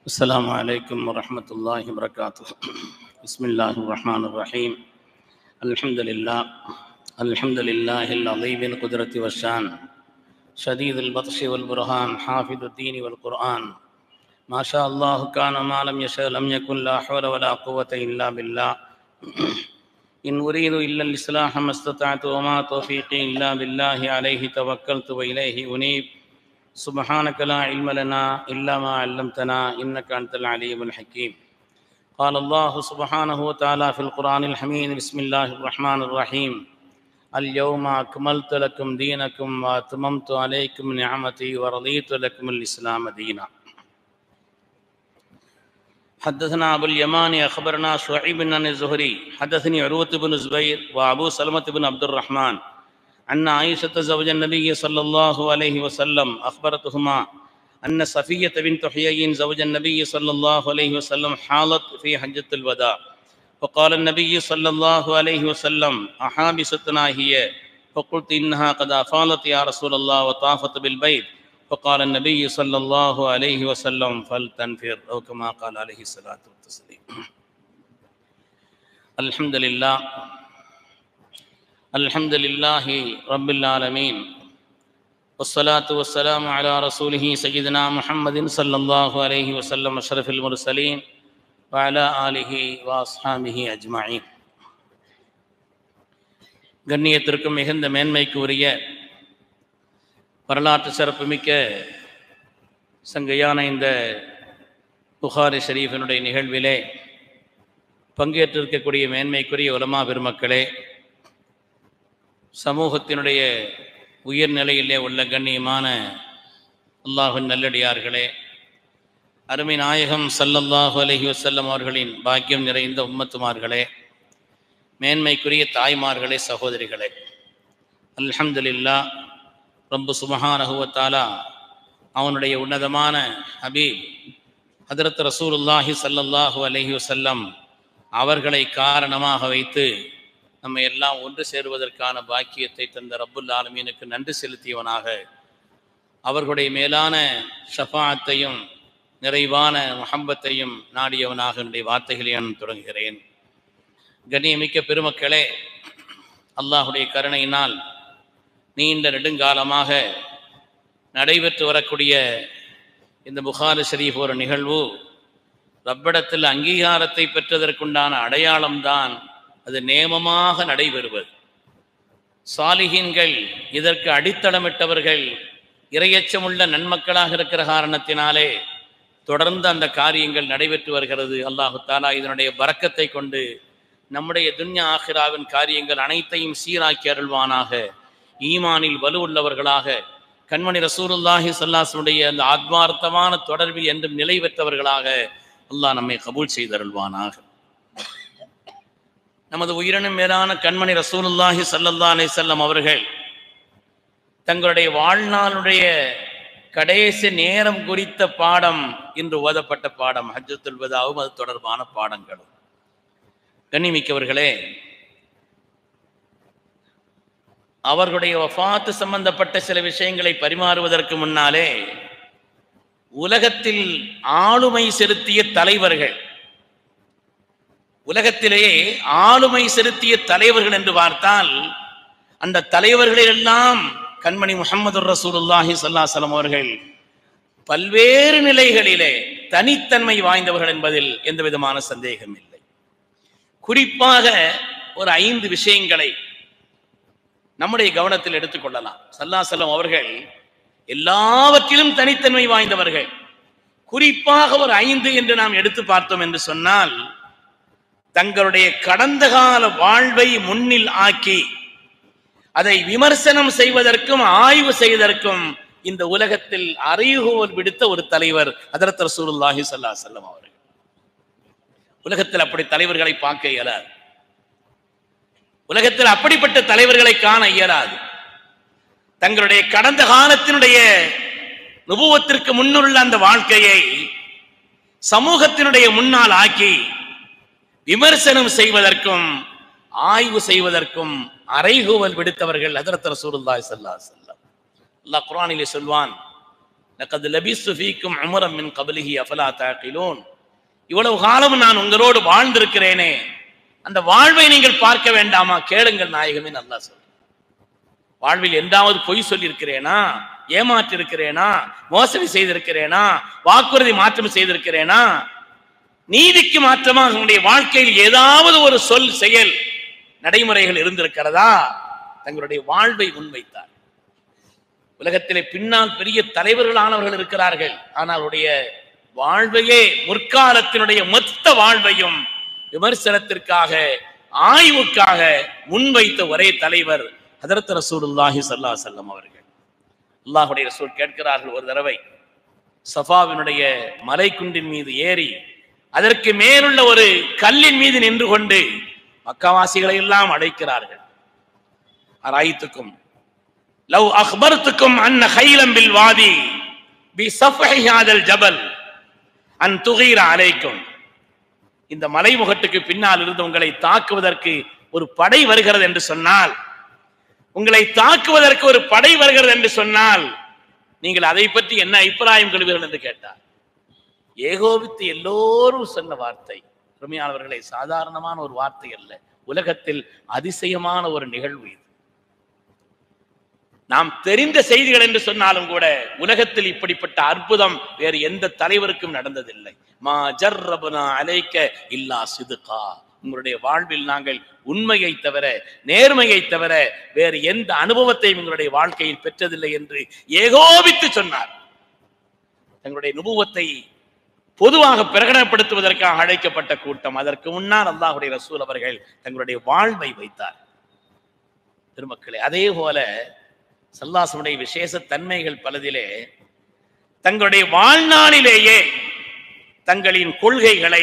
السلام عليكم ورحمة الله وبركاته بسم الله الرحمن الرحيم الحمد لله الحمد لله العظيم القدرة والشان شديد البطش والبرهان حافظ الدين والقرآن ما شاء الله كان ما لم يشاء لم يكن لا حول ولا قوة إلا بالله إن أريد إلا الإصلاح ما استطعت وما توفيقي إلا بالله عليه توكلت وإليه أنيب سبحانك لا علم لنا إلا ما علمتنا إنك أنت العليم الحكيم قال الله سبحانه وتعالى في القرآن الحميد بسم الله الرحمن الرحيم اليوم أكملت لكم دينكم وأتممت عليكم نعمتي ورضيت لكم الإسلام دينا حدثنا أبو اليمان أخبرنا شعيب بن الزهري حدثني عروة بن زبير وأبو سلمة بن عبد الرحمن أن عائشة زوج النبي صلى الله عليه وسلم أخبرتهما أن صفية بنت حيي زوج النبي صلى الله عليه وسلم حالت في حجة الوداع فقال النبي صلى الله عليه وسلم أحابستنا هي فقلت إنها قد أفالت يا رسول الله وطافت بالبيت فقال النبي صلى الله عليه وسلم فلتنفر أو كما قال عليه الصلاة والتسليم الحمد لله الحمد لله رب العالمين والصلاة والسلام على رسوله سيدنا محمد صلى الله عليه وسلم أشرف المرسلين وعلى آله وأصحابه أجمعين கண்ணியத்திற்கும் மிகுந்த மேன்மைக்கு உரிய வரலாற்று சிறப்புமிக்க சங்கையான இந்த புகாரி ஷரீஃபினுடைய நிகழ்விலே பங்கேற்றிருக்கக்கூடிய மேன்மைக்குரிய உலமா பெருமக்களே சமூகத்தினுடைய உயர்நிலையிலே உள்ள கண்ணியமான அல்லாஹின் நல்லடியார்களே அருமை நாயகம் சல்லல்லாஹு அலஹி வசல்லம் அவர்களின் பாக்கியம் நிறைந்த உம்மத்துமார்களே மேன்மைக்குரிய தாய்மார்களே சகோதரிகளே அல்ஹம்துலில்லா ரொம்ப சுமஹானகுவத்தாலா அவனுடைய உன்னதமான ஹபீப் ஹதரத் ரசூலுல்லாஹி சல்லல்லாஹு அலஹி வசல்லம் அவர்களை காரணமாக வைத்து நம்ம எல்லாம் ஒன்று சேருவதற்கான பாக்கியத்தை தந்த ரப்புல் ஆலமீனுக்கு நன்றி செலுத்தியவனாக அவர்களுடைய மேலான ஷஃபாத்தையும் நிறைவான முகம்பத்தையும் நாடியவனாக என்னுடைய வார்த்தைகளை நான் தொடங்குகிறேன் கண்ணியமிக்க பெருமக்களே அல்லாஹுடைய கருணையினால் நீண்ட நெடுங்காலமாக நடைபெற்று வரக்கூடிய இந்த புகாரி ஷரீஃப் ஒரு நிகழ்வு ரப்பிடத்தில் அங்கீகாரத்தை பெற்றதற்குண்டான அடையாளம்தான் அது நேமமாக நடைபெறுவது சாலிகின்கள் இதற்கு அடித்தளமிட்டவர்கள் இரையச்சமுள்ள நன்மக்களாக இருக்கிற காரணத்தினாலே தொடர்ந்து அந்த காரியங்கள் நடைபெற்று வருகிறது அல்லாஹு தாலா இதனுடைய பறக்கத்தை கொண்டு நம்முடைய துன்யா ஆஹிராவின் காரியங்கள் அனைத்தையும் சீராக்கி அருள்வானாக ஈமானில் வலுவுள்ளவர்களாக கண்மணி ரசூருல்லாஹி சல்லாசனுடைய அந்த ஆத்மார்த்தமான தொடர்பில் என்றும் நிலை பெற்றவர்களாக அல்லாஹ் நம்மை கபூல் செய்தருள்வானாக நமது உயிரினும் மேலான கண்மணி ரசூலுல்லாஹி சல்லல்லா அலை செல்லம் அவர்கள் தங்களுடைய வாழ்நாளுடைய கடைசி நேரம் குறித்த பாடம் இன்று ஓதப்பட்ட பாடம் ஹஜ்ஜத்துல் வதாவும் அது தொடர்பான பாடங்களும் கண்ணிமிக்கவர்களே அவர்களுடைய வஃபாத்து சம்பந்தப்பட்ட சில விஷயங்களை பரிமாறுவதற்கு முன்னாலே உலகத்தில் ஆளுமை செலுத்திய தலைவர்கள் உலகத்திலேயே ஆளுமை செலுத்திய தலைவர்கள் என்று பார்த்தால் அந்த தலைவர்களிலெல்லாம் கண்மணி முகமது ரசூலுல்லாஹி சல்லாசலம் அவர்கள் பல்வேறு நிலைகளிலே தனித்தன்மை வாய்ந்தவர்கள் என்பதில் எந்த விதமான சந்தேகம் இல்லை குறிப்பாக ஒரு ஐந்து விஷயங்களை நம்முடைய கவனத்தில் எடுத்துக்கொள்ளலாம் சல்லாசலம் அவர்கள் எல்லாவற்றிலும் தனித்தன்மை வாய்ந்தவர்கள் குறிப்பாக ஒரு ஐந்து என்று நாம் எடுத்து பார்த்தோம் என்று சொன்னால் தங்களுடைய கடந்த கால வாழ்வை முன்னில் ஆக்கி அதை விமர்சனம் செய்வதற்கும் ஆய்வு செய்வதற்கும் இந்த உலகத்தில் அறிவுகோல் விடுத்த ஒரு தலைவர் அதரத் ரசூலுல்லாஹி சல்லா செல்லம் அவர்கள் உலகத்தில் அப்படி தலைவர்களை பார்க்க இயலாது உலகத்தில் அப்படிப்பட்ட தலைவர்களை காண இயலாது தங்களுடைய கடந்த காலத்தினுடைய நுபுவத்திற்கு முன்னுள்ள அந்த வாழ்க்கையை சமூகத்தினுடைய முன்னால் ஆக்கி விமர்சனம் செய்வதற்கும் ஆய்வு செய்வதற்கும் அறைகூவல் விடுத்தவர்கள் ஹதரத் ரசூலுல்லாஹி ஸல்லல்லாஹு அலைஹி வஸல்லம் அல்லாஹ் குர்ஆனிலே சொல்வான் லக்கது லபிஸ்து ஃபீக்கும் உமரம் மின் கபலிஹி அஃபலா தாக்கிலூன் இவ்வளவு காலம் நான் உங்களோடு வாழ்ந்திருக்கிறேனே அந்த வாழ்வை நீங்கள் பார்க்க வேண்டாமா கேளுங்கள் நாயகமே நல்லா சொல்ற வாழ்வில் என்றாவது பொய் சொல்லியிருக்கிறேனா ஏமாற்றிருக்கிறேனா மோசடி செய்திருக்கிறேனா வாக்குறுதி மாற்றம் செய்திருக்கிறேனா நீதிக்கு மாற்றமாக உங்களுடைய வாழ்க்கையில் ஏதாவது ஒரு சொல் செயல் நடைமுறைகள் இருந்திருக்கிறதா தங்களுடைய வாழ்வை முன்வைத்தார் உலகத்திலே பின்னால் பெரிய தலைவர்களானவர்கள் இருக்கிறார்கள் ஆனால் அவருடைய வாழ்வையே முற்காலத்தினுடைய மொத்த வாழ்வையும் விமர்சனத்திற்காக ஆய்வுக்காக முன்வைத்த ஒரே தலைவர் ஹதரத் ரசூலுல்லாஹி ஸல்லல்லாஹு அலைஹி வஸல்லம் அவர்கள் அல்லாஹ்வுடைய ரசூல் கேட்கிறார்கள் ஒரு தடவை சஃபாவினுடைய மலைக்குண்டின் மீது ஏறி அதற்கு மேலுள்ள ஒரு கல்லின் மீது நின்று கொண்டு மக்காவாசிகளை எல்லாம் அழைக்கிறார்கள் அராயித்துக்கும் லவ் அக்பர்த்துக்கும் அன்ன கைலம் பில் வாதி பி சஃபஹி ஹாதல் ஜபல் அன் துகீர அலைக்கும் இந்த மலைமுகட்டுக்கு பின்னால் இருந்து உங்களை தாக்குவதற்கு ஒரு படை வருகிறது என்று சொன்னால் உங்களை தாக்குவதற்கு ஒரு படை வருகிறது என்று சொன்னால் நீங்கள் அதை பற்றி என்ன அபிப்பிராயம் கொள்வீர்கள் என்று கேட்டார் ஏகோபித்து எல்லோரும் சொன்ன வார்த்தை பெருமையானவர்களை சாதாரணமான ஒரு வார்த்தை அல்ல உலகத்தில் அதிசயமான ஒரு நிகழ்வு இது நாம் தெரிந்த செய்திகள் என்று சொன்னாலும் கூட உலகத்தில் இப்படிப்பட்ட அற்புதம் வேறு எந்த தலைவருக்கும் நடந்ததில்லை மா ஜர்ரபுனா அலைக்க இல்லா சிதுகா உங்களுடைய வாழ்வில் நாங்கள் உண்மையை தவிர நேர்மையை தவிர வேறு எந்த அனுபவத்தையும் உங்களுடைய வாழ்க்கையில் பெற்றதில்லை என்று ஏகோபித்து சொன்னார் தங்களுடைய நுபுவத்தை பொதுவாக பிரகடனப்படுத்துவதற்காக அழைக்கப்பட்ட கூட்டம் அதற்கு முன்னால் அல்லாஹுடைய ரசூல் அவர்கள் தங்களுடைய வாழ்வை வைத்தார் திருமக்களே அதே போல சல்லாசனுடைய விசேஷ தன்மைகள் பலதிலே தங்களுடைய வாழ்நாளிலேயே தங்களின் கொள்கைகளை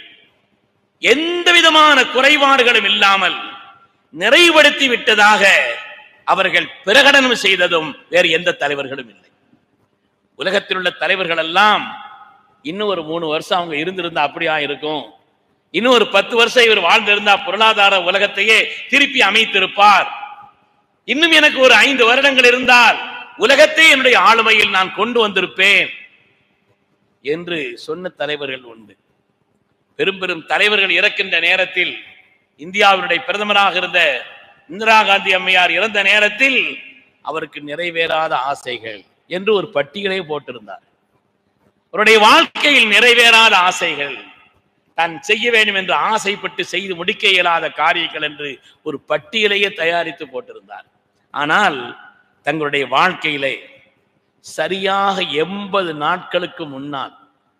எந்த விதமான குறைபாடுகளும் இல்லாமல் நிறைவுபடுத்தி விட்டதாக அவர்கள் பிரகடனம் செய்ததும் வேறு எந்த தலைவர்களும் இல்லை உலகத்தில் உள்ள தலைவர்கள் எல்லாம் இன்னும் ஒரு மூணு வருஷம் அவங்க இருந்திருந்தா அப்படியா இருக்கும் இன்னும் ஒரு பத்து வருஷம் இவர் வாழ்ந்திருந்தா பொருளாதார உலகத்தையே திருப்பி அமைத்திருப்பார் இன்னும் எனக்கு ஒரு ஐந்து வருடங்கள் இருந்தால் உலகத்தை என்னுடைய ஆளுமையில் நான் கொண்டு வந்திருப்பேன் என்று சொன்ன தலைவர்கள் உண்டு பெரும் பெரும் தலைவர்கள் இறக்கின்ற நேரத்தில் இந்தியாவினுடைய பிரதமராக இருந்த இந்திரா காந்தி அம்மையார் இறந்த நேரத்தில் அவருக்கு நிறைவேறாத ஆசைகள் என்று ஒரு பட்டியலை போட்டிருந்தார் அவருடைய வாழ்க்கையில் நிறைவேறாத ஆசைகள் தான் செய்ய வேண்டும் என்று ஆசைப்பட்டு செய்து முடிக்க இயலாத காரியங்கள் என்று ஒரு பட்டியலையே தயாரித்து போட்டிருந்தார் ஆனால் தங்களுடைய வாழ்க்கையிலே சரியாக எண்பது நாட்களுக்கு முன்னால்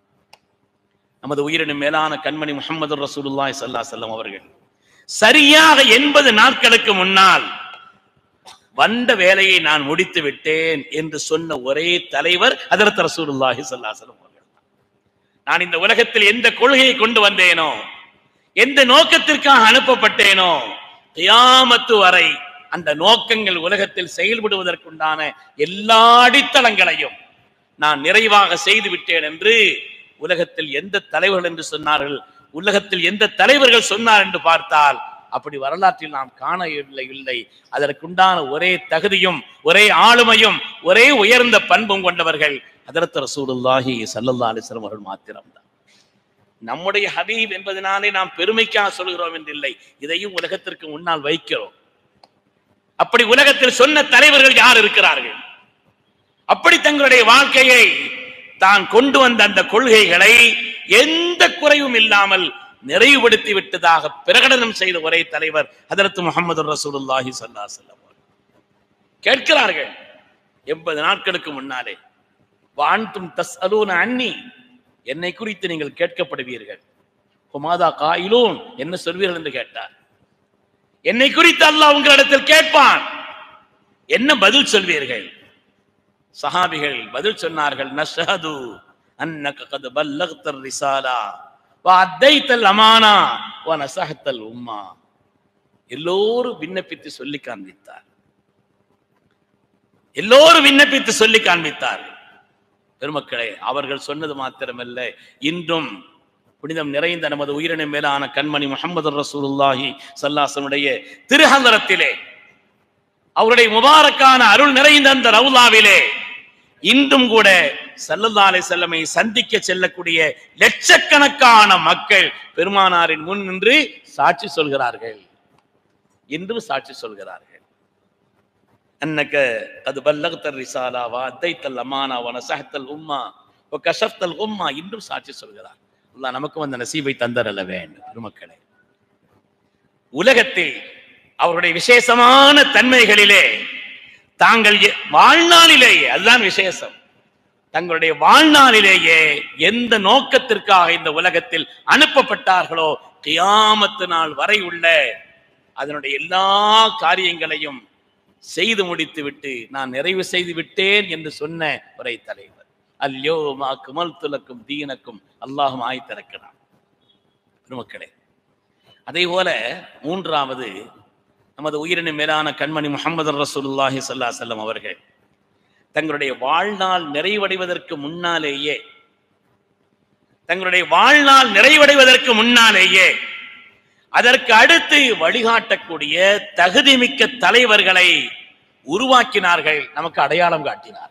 நமது உயிரினும் மேலான கண்மணி முகமது ரசூலுல்லாய் சல்லா செல்லம் அவர்கள் சரியாக எண்பது நாட்களுக்கு முன்னால் வந்த வேலையை நான் முடித்து விட்டேன் என்று சொன்ன ஒரே தலைவர் அதரத் ரசூலுல்லாஹி சல்லா செல்லம் அவர்கள் நான் இந்த உலகத்தில் எந்த கொள்கையை கொண்டு வந்தேனோ எந்த நோக்கத்திற்காக அனுப்பப்பட்டேனோ கியாமத்து வரை அந்த நோக்கங்கள் உலகத்தில் செயல்படுவதற்குண்டான எல்லா அடித்தளங்களையும் நான் நிறைவாக செய்து விட்டேன் என்று உலகத்தில் எந்த தலைவர்கள் என்று சொன்னார்கள் உலகத்தில் எந்த தலைவர்கள் சொன்னார் என்று பார்த்தால் அப்படி வரலாற்றில் நாம் காண இல்லை இல்லை அதற்குண்டான ஒரே தகுதியும் ஒரே ஆளுமையும் ஒரே உயர்ந்த பண்பும் கொண்டவர்கள் அதரத் ரசூலுல்லாஹி சல்லல்லா அலிஸ்லாம் அவர்கள் மாத்திரம்தான் நம்முடைய ஹபீப் என்பதனாலே நாம் பெருமைக்காக சொல்கிறோம் என்றில்லை இதையும் உலகத்திற்கு முன்னால் வைக்கிறோம் அப்படி உலகத்தில் சொன்ன தலைவர்கள் யார் இருக்கிறார்கள் அப்படி தங்களுடைய வாழ்க்கையை தான் கொண்டு வந்த அந்த கொள்கைகளை எந்த குறைவும் இல்லாமல் நிறைவுபடுத்தி விட்டதாக பிரகடனம் செய்த ஒரே தலைவர் ஹதரத் முகமது ரசூலுல்லாஹி ஸல்லல்லாஹு அலைஹி வஸல்லம் கேட்கிறார்கள் எண்பது நாட்களுக்கு முன்னாலே வான்தும் தஸ் அலூன அன்னி என்னை குறித்து நீங்கள் கேட்கப்படுவீர்கள் ஹுமாதா காயிலூன் என்ன சொல்வீர்கள் என்று கேட்டார் என்னை குறித்து அல்லாஹ் உங்களிடத்தில் கேட்பான் என்ன பதில் சொல்வீர்கள் சஹாபிகள் பதில் சொன்னார்கள் நஷஹது அன்னக கத் பல்லக்தர் ரிசாலா வ அத்தைத்தல் அமானா வ நசஹத்தல் உம்மா எல்லோரும் விண்ணப்பித்து சொல்லி காண்பித்தார் எல்லோரும் விண்ணப்பித்து சொல்லி காண்பித்தார் பெருமக்களே அவர்கள் சொன்னது மாத்திரமல்ல இன்றும் புனிதம் நிறைந்த நமது உயிரின மேலான கண்மணி முகமது ரசூலுல்லாஹி சல்லாசனுடைய திருஹந்தரத்திலே அவருடைய முபாரக்கான அருள் நிறைந்த அந்த ரவுலாவிலே இன்றும் கூட சல்லல்லா அலைஹி செல்லமை சந்திக்க செல்லக்கூடிய லட்சக்கணக்கான மக்கள் பெருமானாரின் முன் நின்று சாட்சி சொல்கிறார்கள் இன்றும் சாட்சி சொல்கிறார்கள் அன்னக அது பல்லகத்தல் ரிசாலா வா அத்தைத்தல் அமானா வ நசஹத்தல் உம்மா வ கஷஃப்தல் உம்மா இன்றும் சாட்சி சொல்கிறார் அல்லாஹ் நமக்கும் அந்த நசீபை தந்தரல்ல வேண்டும் பெருமக்களே உலகத்தில் அவருடைய விசேஷமான தன்மைகளிலே தாங்கள் எ- வாழ்நாளிலேயே அதுதான் விசேஷம் தங்களுடைய வாழ்நாளிலேயே எந்த நோக்கத்திற்காக இந்த உலகத்தில் அனுப்பப்பட்டார்களோ கியாமத்து நாள் வரை உள்ள அதனுடைய எல்லா காரியங்களையும் செய்து முடித்து விட்டு நான் நிறைவு செய்து விட்டேன் என்று சொன்ன உரை தலைவர் அல்லோ மாக்குமல் துலக்கும் தீனக்கும் அல்லாஹும் ஆய் திறக்கிறான் பெருமக்களே அதே போல மூன்றாவது நமது உயிரினும் மேலான கண்மணி முகமது ரசூலுல்லாஹி ஸல்லல்லாஹு அலைஹி வஸல்லம் அவர்கள் தங்களுடைய வாழ்நாள் நிறைவடைவதற்கு முன்னாலேயே தங்களுடைய வாழ்நாள் நிறைவடைவதற்கு முன்னாலேயே அதற்கு அடுத்து வழிகாட்டக்கூடிய தகுதிமிக்க தலைவர்களை உருவாக்கினார்கள் நமக்கு அடையாளம் காட்டினார்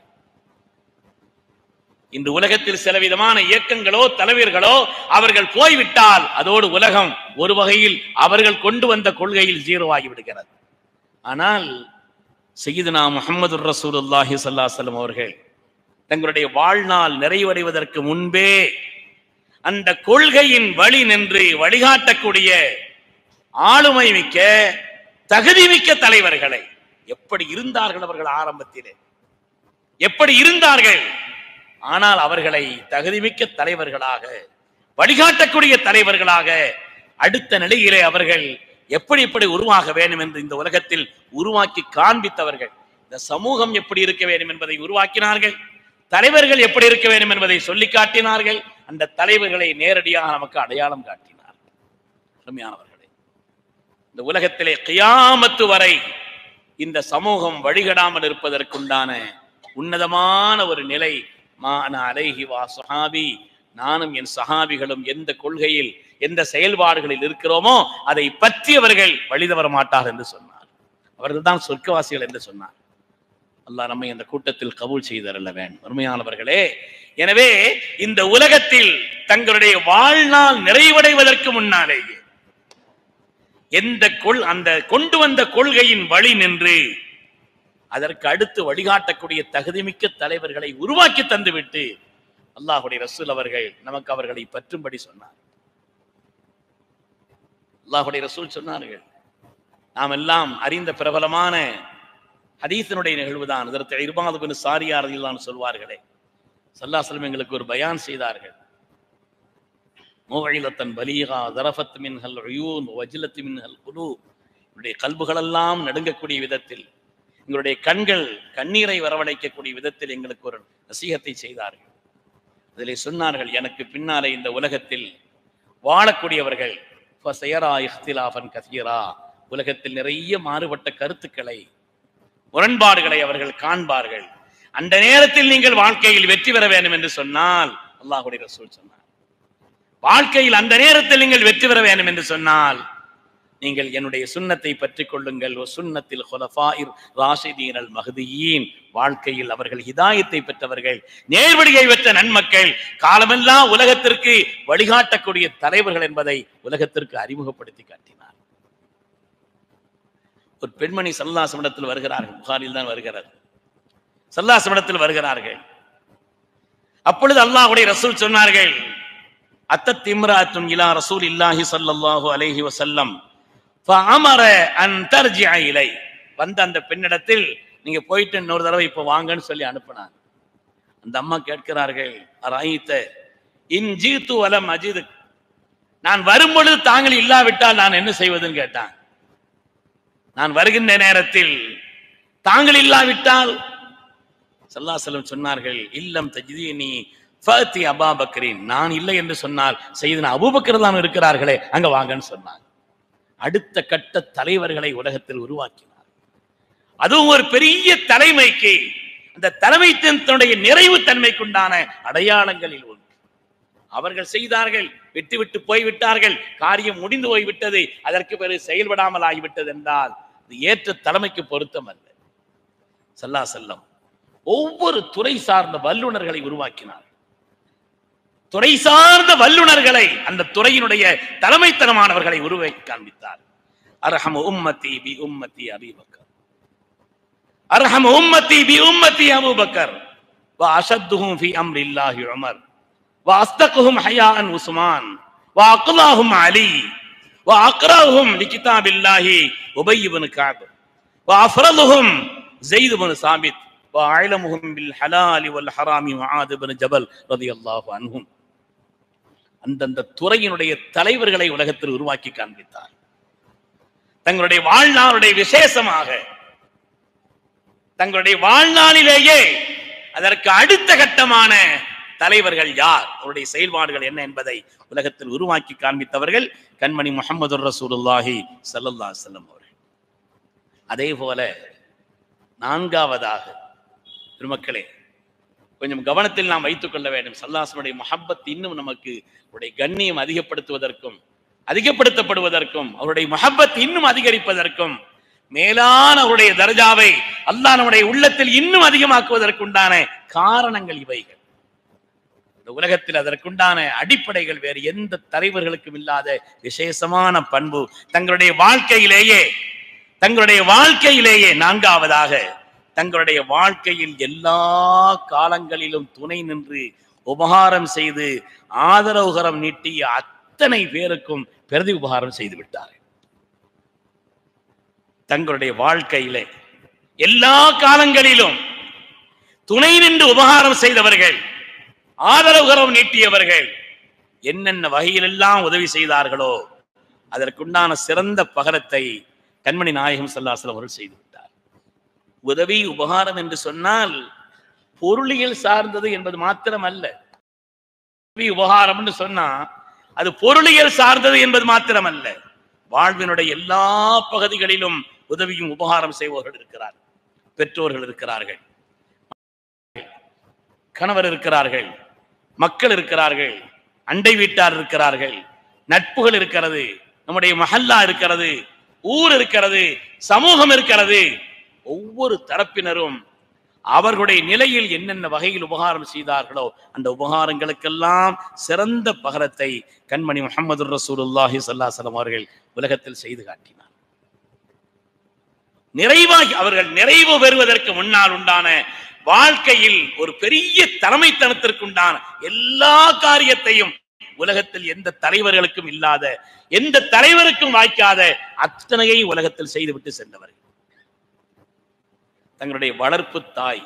இன்று உலகத்தில் சில விதமான இயக்கங்களோ தலைவர்களோ அவர்கள் போய்விட்டால் அதோடு உலகம் ஒரு வகையில் அவர்கள் கொண்டு வந்த கொள்கையில் ஜீரோவாகி விடுகிறது ஆனால் சையதுனா முஹம்மது ரசூலுல்லாஹி ஸல்லல்லாஹு அலைஹி வஸல்லம் அவர்கள் தங்களுடைய வாழ்நாள் நிறைவடைவதற்கு முன்பே அந்த கொள்கையின் வழி நின்று வழிகாட்டக்கூடிய ஆளுமை மிக்க தகுதி மிக்க தலைவர்களை எப்படி இருந்தார்கள் அவர்கள் ஆரம்பத்திலே எப்படி இருந்தார்கள் ஆனால் அவர்களை தகுதிமிக்க தலைவர்களாக வழிகாட்டக்கூடிய தலைவர்களாக அடுத்த நிலையிலே அவர்கள் எப்படி எப்படி உருவாக வேண்டும் என்று இந்த உலகத்தில் உருவாக்கி காண்பித்தவர்கள் இந்த சமூகம் எப்படி இருக்க வேண்டும் என்பதை உருவாக்கினார்கள் தலைவர்கள் எப்படி இருக்க வேண்டும் என்பதை சொல்லி காட்டினார்கள் அந்த தலைவர்களை நேரடியாக நமக்கு அடையாளம் காட்டினார் அருமையானவர்களே இந்த உலகத்திலே கியாமத்து வரை இந்த சமூகம் வழிகடாமல் இருப்பதற்குண்டான உன்னதமான ஒரு நிலை மான அலைஹி வா சஹாபி நானும் என் சஹாபிகளும் எந்த கொள்கையில் எந்த செயல்பாடுகளில் இருக்கிறோமோ அதை பற்றியவர்கள் வழி தவற மாட்டார் என்று சொன்னார் அவர்கள் தான் சொர்க்கவாசிகள் என்று சொன்னார் அல்லாஹ் நம்மை அந்த கூட்டத்தில் கபூல் செய்தரல்ல வேண்டும் அருமையானவர்களே எனவே இந்த உலகத்தில் தங்களுடைய வாழ்நாள் நிறைவடைவதற்கு முன்னாலேயே எந்த கொள் அந்த கொண்டு வந்த கொள்கையின் வழி நின்று அதற்கு அடுத்து வழிகாட்டக்கூடிய தகுதிமிக்க தலைவர்களை உருவாக்கி தந்துவிட்டு அல்லாஹுடைய ரசூல் அவர்கள் நமக்கு அவர்களை பற்றும்படி சொன்னார் அல்லாஹுடைய ரசூல் சொன்னார்கள் நாம் எல்லாம் அறிந்த பிரபலமான ஹதீஸினுடைய நிகழ்வுதான் இதற்கு இருபாது பின் சாரியாரதில் தான் சொல்வார்களே சல்லாசலம் எங்களுக்கு ஒரு பயான் செய்தார்கள் மூவைலத்தன் பலீகா தரஃபத் மின்ஹல் உயூன் வஜிலத்து மின்ஹல் குலு என்னுடைய கல்புகளெல்லாம் நடுங்கக்கூடிய விதத்தில் எங்களுடைய கண்கள் கண்ணீரை வரவழைக்கக்கூடிய விதத்தில் எங்களுக்கு ஒரு நசீகத்தை செய்தார்கள் அதிலே சொன்னார்கள் எனக்கு பின்னாலே இந்த உலகத்தில் வாழக்கூடியவர்கள் ஃபசயரா இஃப்திலாஃபன் கசீரா உலகத்தில் நிறைய மாறுபட்ட கருத்துக்களை முரண்பாடுகளை அவர்கள் காண்பார்கள் அந்த நேரத்தில் நீங்கள் வாழ்க்கையில் வெற்றி பெற வேண்டும் என்று சொன்னால் அல்லாஹுடைய ரசூல் சொன்னார் வாழ்க்கையில் அந்த நேரத்தில் நீங்கள் வெற்றி பெற வேண்டும் என்று சொன்னால் நீங்கள் என்னுடைய சுண்ணத்தை பற்றிக் கொள்ளுங்கள் ஒ சுன்னத்தில் ஹுலஃபாயிர் ராஷிதீன் அல் மஹதியீன் வாழ்க்கையில் அவர்கள் ஹிதாயத்தை பெற்றவர்கள் நேர்வழியை பெற்ற நன்மக்கள் காலமெல்லாம் உலகத்திற்கு வழிகாட்டக்கூடிய தலைவர்கள் என்பதை உலகத்திற்கு அறிமுகப்படுத்தி காட்டினார் ஒரு பெண்மணி சல்லாசமிடத்தில் வருகிறார்கள் புகாரில் தான் வருகிறார் சல்லாசமிடத்தில் வருகிறார்கள் அப்பொழுது அல்லாஹ்வுடைய ரசூல் சொன்னார்கள் அத்தத் இம்ராத்துன் இலா ரசூல் இல்லாஹி ஸல்லல்லாஹு அலைஹி வஸல்லம் ஃபஅமர அன் தர்ஜிஅ இலை வந்த அந்த பெண்ணிடத்தில் நீங்க போயிட்டு இன்னொரு தடவை இப்ப வாங்கன்னு சொல்லி அனுப்புனாங்க அந்த அம்மா கேட்கிறார்கள் அராயித்த இன் ஜீத்து வலம் அஜிது நான் வரும் பொழுது தாங்கள் இல்லாவிட்டால் நான் என்ன செய்வதுன்னு கேட்டான் நான் வருகின்ற நேரத்தில் தாங்கள் இல்லாவிட்டால் சல்லாசலம் சொன்னார்கள் இல்லம் தஜிதீனி ஃபத்தி அபாபக்கரின் நான் இல்லை என்று சொன்னால் செய்தன அபூபக்கர் தான் இருக்கிறார்களே அங்க வாங்கன்னு சொன்னாங்க அடுத்த கட்ட தலைவர்களை உலகத்தில் உருவாக்கினார் அதுவும் ஒரு பெரிய தலைமைக்கு அந்த தலைமைத்துவத்தினுடைய நிறைவு தன்மைக்குண்டான அடையாளங்களில் ஒன்று அவர்கள் செய்தார்கள் விட்டு விட்டு போய்விட்டார்கள் காரியம் முடிந்து போய்விட்டது அதற்கு பிறகு செயல்படாமல் ஆகிவிட்டது என்றால் இது ஏற்ற தலைமைக்கு பொருத்தம் அல்ல சல்லா செல்லம் ஒவ்வொரு துறை சார்ந்த வல்லுநர்களை உருவாக்கினார் துறை சார்ந்த வல்லுநர்களை அந்த துறையினுடைய தலைமைத்தனமானவர்களை உருவாக்கி காண்பித்தார் அர்ஹம் உம்மத்தி பி உம்மத்தி அபீபக்கர் அர்ஹம் உம்மத்தி பி உம்மத்தி அபூபக்கர் وأشدهم في أمر الله عمر وأصدقهم حياء عثمان وأقلاهم علي وأقرأهم لكتاب الله أبي بن كعب وأفرضهم زيد بن ثابت وأعلمهم بالحلال والحرام معاذ بن جبل رضي الله عنهم அந்தந்த துறையினுடைய தலைவர்களை உலகத்தில் உருவாக்கி காண்பித்தார் தங்களுடைய வாழ்நாளுடைய விசேஷமாக தங்களுடைய வாழ்நாளிலேயே அதற்கு அடுத்த கட்டமான தலைவர்கள் யார் அவருடைய செயல்பாடுகள் என்ன என்பதை உலகத்தில் உருவாக்கி காண்பித்தவர்கள் கண்மணி முகமது ரசூலுல்லாஹி சல்லல்லா செல்லம் அவர்கள் அதே போல நான்காவதாக பெருமக்களே கொஞ்சம் கவனத்தில் நாம் வைத்துக் கொள்ள வேண்டும் சல்லாசனுடைய மஹப்பத் இன்னும் நமக்கு அவருடைய கண்ணியம் அதிகப்படுத்துவதற்கும் அதிகப்படுத்தப்படுவதற்கும் அவருடைய மஹப்பத் இன்னும் அதிகரிப்பதற்கும் மேலான அவருடைய தர்ஜாவை அல்லாஹ் நம்முடைய உள்ளத்தில் இன்னும் அதிகமாக்குவதற்குண்டான காரணங்கள் இவைகள் இந்த உலகத்தில் அதற்குண்டான அடிப்படைகள் வேறு எந்த தலைவர்களுக்கும் இல்லாத விசேஷமான பண்பு தங்களுடைய வாழ்க்கையிலேயே தங்களுடைய வாழ்க்கையிலேயே நான்காவதாக தங்களுடைய வாழ்க்கையில் எல்லா காலங்களிலும் துணை நின்று உபகாரம் செய்து ஆதரவுகரம் நீட்டிய அத்தனை பேருக்கும் பிரதி உபகாரம் செய்து விட்டார்கள் தங்களுடைய வாழ்க்கையிலே எல்லா காலங்களிலும் துணை நின்று உபகாரம் செய்தவர்கள் ஆதரவுகரம் நீட்டியவர்கள் என்னென்ன வகையிலெல்லாம் உதவி செய்தார்களோ அதற்குண்டான சிறந்த பகரத்தை கண்மணி நாயகம் சல்லாசலம் அவர்கள் செய்து விட்டார் உதவி உபகாரம் என்று சொன்னால் பொருளியல் சார்ந்தது என்பது மாத்திரம் அல்ல உதவி உபகாரம் என்று சொன்னா அது பொருளியல் சார்ந்தது என்பது மாத்திரம் அல்ல வாழ்வினுடைய எல்லா பகுதிகளிலும் உதவியும் உபகாரம் செய்பவர்கள் இருக்கிறார் பெற்றோர்கள் இருக்கிறார்கள் கணவர் இருக்கிறார்கள் மக்கள் இருக்கிறார்கள் அண்டை வீட்டார் இருக்கிறார்கள் நட்புகள் இருக்கிறது நம்முடைய மஹல்லா இருக்கிறது ஊர் இருக்கிறது சமூகம் இருக்கிறது ஒவ்வொரு தரப்பினரும் அவர்களுடைய நிலையில் என்னென்ன வகையில் உபகாரம் செய்தார்களோ அந்த உபகாரங்களுக்கெல்லாம் சிறந்த பகரத்தை கண்மணி முகமது ரசூலுல்லாஹி சல்லாசலம் அவர்கள் உலகத்தில் செய்து காட்டினார் நிறைவாகி அவர்கள் நிறைவு பெறுவதற்கு முன்னால் உண்டான வாழ்க்கையில் ஒரு பெரிய தலைமைத்தனத்திற்குண்டான எல்லா காரியத்தையும் உலகத்தில் எந்த தலைவர்களுக்கும் இல்லாத எந்த தலைவருக்கும் வாய்க்காத அத்தனையை உலகத்தில் செய்துவிட்டு சென்றவர்கள் தங்களுடைய வளர்ப்பு தாய்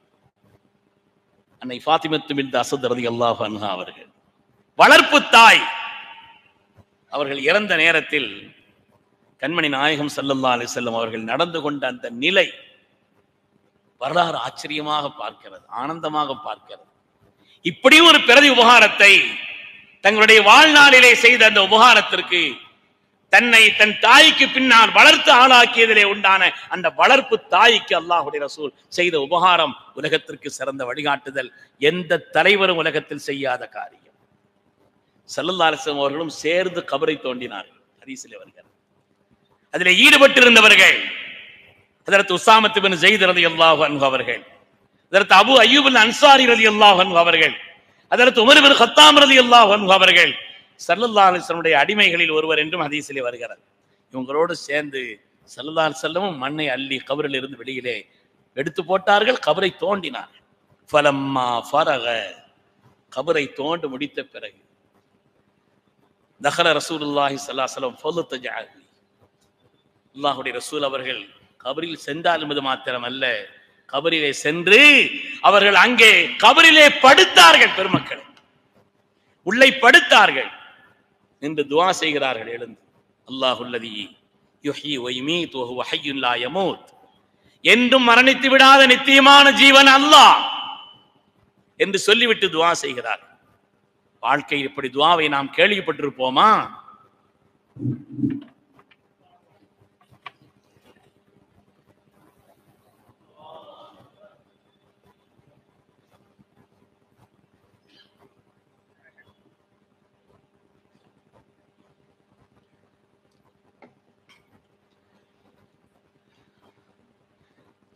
அன்னை ஃபாத்திமத்து பின் அசத் ரதி அல்லாஹ் அன்ஹா அவர்கள் வளர்ப்பு தாய் அவர்கள் இறந்த நேரத்தில் கண்மணி நாயகம் சல்லல்லா அலி செல்லம் அவர்கள் நடந்து கொண்ட அந்த நிலை வரலாறு ஆச்சரியமாக பார்க்கிறது ஆனந்தமாக பார்க்கிறது இப்படி ஒரு பிரதி உபகாரத்தை தங்களுடைய வாழ்நாளிலே செய்த அந்த உபகாரத்திற்கு தன்னை தன் தாய்க்கு பின்னால் வளர்த்து ஆளாக்கியதிலே உண்டான அந்த வளர்ப்பு தாய்க்கு அல்லாஹுடைய ரசூல் செய்த உபகாரம் உலகத்திற்கு சிறந்த வழிகாட்டுதல் எந்த தலைவரும் உலகத்தில் செய்யாத காரியம் சல்லல்லா அலிஸ்லாம் அவர்களும் சேர்ந்து கபரை தோண்டினார்கள் ஹதீஸிலே வருகிறது அதிலே ஈடுபட்டிருந்தவர்கள் அதற்கு உசாமத்து பின் ஜெயித் ரதி அல்லாஹு அன்ஹு அவர்கள் அதற்கு அபு அய்யூப் அன்சாரி ரதி அல்லாஹு அன்ஹு அவர்கள் அதற்கு உமர் பின் ஹத்தாம் ரதி அல்லாஹு அன்ஹு அவர்கள் சல்லல்லா அலிஸ்லமுடைய அடிமைகளில் ஒருவர் என்றும் ஹதீஸிலே வருகிறது இவங்களோடு சேர்ந்து சல்லல்லா செல்லமும் மண்ணை அள்ளி கபரில் இருந்து வெளியிலே எடுத்து போட்டார்கள் கபரை தோண்டினார்கள் ஃபலம்மா ஃபரக கபரை தோண்டு முடித்த பிறகு தஹல ரசூலுல்லாஹி ஸல்லல்லாஹு ஃபலுத்த ஜஅலி அல்லாஹ்வுடைய ரசூல் அவர்கள் கபரில் சென்றால் என்பது மாத்திரமல்ல கபரிலே சென்று அவர்கள் அங்கே கபரிலே படுத்தார்கள் பெருமக்கள் உள்ளே படுத்தார்கள் என்று துவா செய்கிறார்கள் எழுந்து அல்லாஹுல்லதி யுஹ்யி வ யுமீத் வ ஹுவ ஹய்யுன் லா யமூத் என்றும் மரணித்து விடாத நித்தியமான ஜீவன் அல்லாஹ் என்று சொல்லிவிட்டு துவா செய்கிறார் வாழ்க்கையில் இப்படி துவாவை நாம் கேள்விப்பட்டிருப்போமா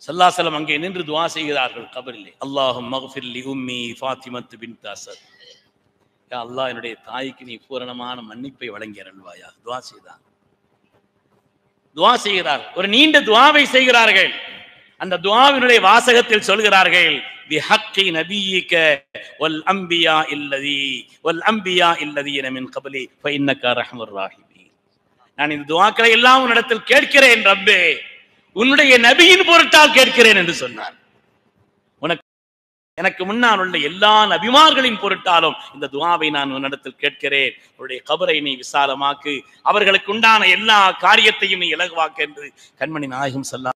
சல்லாசலம் அங்கே நின்று துவா செய்கிறார்கள் கபரிலே அல்லாஹும் மகஃபிர்லி உம்மி ஃபாத்திமத்து பின் அசத் யா அல்லாஹ் என்னுடைய தாய்க்கு நீ பூரணமான மன்னிப்பை வழங்கி அருள்வாயா துவா செய்தான் துவா செய்கிறார் ஒரு நீண்ட துவாவை செய்கிறார்கள் அந்த துவாவினுடைய வாசகத்தில் சொல்கிறார்கள் பிஹக்கி நபியிக்க வல் அம்பியா இல்லதி வல் அம்பியா இல்லதீன மின் கபலி ஃபஇன்னக ரஹ்மர் ராஹிமீன் நான் இந்த துவாக்களை எல்லாம் உன்னிடத்தில் கேட்கிறேன் ரப்பே உன்னுடைய நபியின் பொருட்டால் கேட்கிறேன் என்று சொன்னார் உனக்கு எனக்கு முன்னால் உள்ள எல்லா நபிமார்களின் பொருட்டாலும் இந்த துவாவை நான் உன்னிடத்தில் கேட்கிறேன் உன்னுடைய கபரை நீ விசாலமாக்கு அவர்களுக்கு உண்டான எல்லா காரியத்தையும் நீ இலகுவாக்கு என்று கண்மணி நாயகம் சொல்லார்கள்